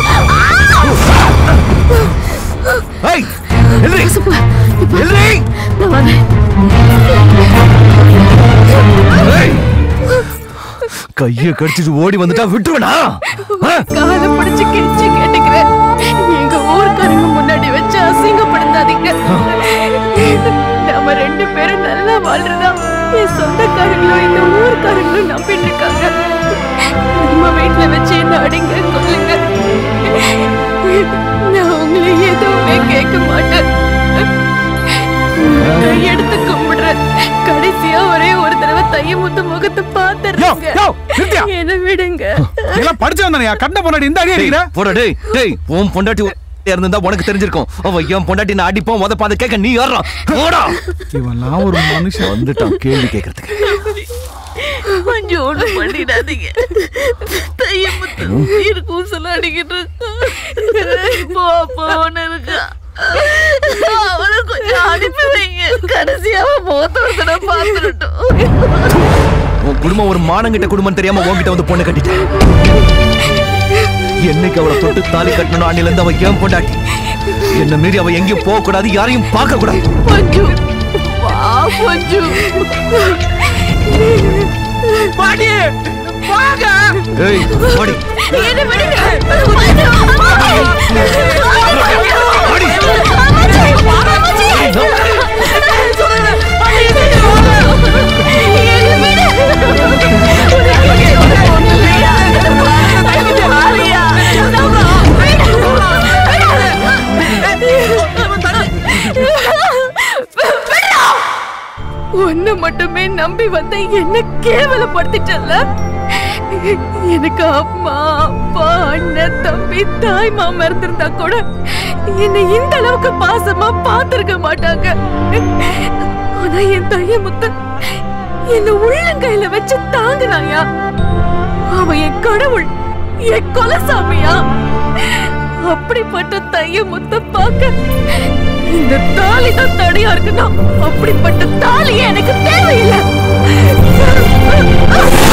ஏய், எல்ரி. எல்ரி. ஏய். கைய கடிச்சிட்டு ஓடி வந்துட்டா விட்டுருவனா காலை பிடிச்சு கெஞ்சி கேட்டுக்கிறேன் எங்க ஊர்க்காரங்க முன்னாடி வச்சு அசிங்கப்படுத்தாதீங்க நம்ம ரெண்டு பேரும் நல்லா வாழ்றதா என் சொந்தக்காரங்களும் இந்த ஊர்க்காரங்களும் நம்பிட்டு இருக்காங்க நம்ம வீட்டுல வச்சு என்ன அடிங்க கொல்லுங்க நான் உங்களை எதுவுமே கேட்க மாட்டேன் கையெடுத்து கும்பிடுறேன் கடைசியா ஒரே ஒரு தடவை தையமுத்து முகத்தை பாத்துறேங்க என்ன விடுங்க எல்லாம் படிச்சவன் தானே கண்ட பொண்ணாடி இந்த அடி அடிக்கிற டேய், போடா டேய் டேய் உன் பொண்டாட்டி இருந்திருந்தா உனக்கு தெரிஞ்சிருக்கும் அவன் என் பொண்டாட்டி நான் அடிப்போம் உதப்பாத கேட்க நீ ஏறான் போடா இவன்லாம் ஒரு மனுஷன் வந்துட்டான் கேள்வி கேட்கறதுக்கு கொஞ்சம் ஒண்ணு பண்ணிடாதீங்க தையமுத்து உயிர் கூசல் அடிக்கிட்டு இருக்கான் போ போன்னு இருக்கா அவனை கொஞ்சம் அனுப்பி வைங்க கடைசியா அவன் முகத்தை ஒரு தடவை பார்த்துடட்டும் உன் குடும்பம் ஒரு மானங்கிட்ட குடும்பம் தெரியாம உன்கிட்ட வந்து பொண்ணு கட்டிட்டேன் என்னைக்கு அவளை தொட்டு தாலி கட்டணும் அன்னில இருந்து அவ ஏன் பொண்டாட்டி என்ன மீறி அவ எங்கேயும் போக கூடாது யாரையும் பார்க்க கூடாது பஞ்சு வா பஞ்சு பாடி வாங்க ஏய் ஓடி என்ன விடுங்க ஒன்னு மட்டுமே நம்பி வந்த என்ன கேவலப்படுத்திட்டல எனக்கு அம்மா அப்பா அண்ணன் தம்பி தாய் மாமா இருந்திருந்தா கூட என்னை இந்த அளவுக்கு பாசமா பார்த்திருக்க மாட்டாங்க ஆனா என் தைய முத்த என்ன உள்ளங்கையில வச்சு தாங்குனாயா அவன் என் கடவுள் என் கொலசாமியா அப்படிப்பட்ட தைய முத்த பார்க்க இந்த தாலி தான் தடையா இருக்குன்னா அப்படிப்பட்ட தாலி எனக்கு தேவையில்லை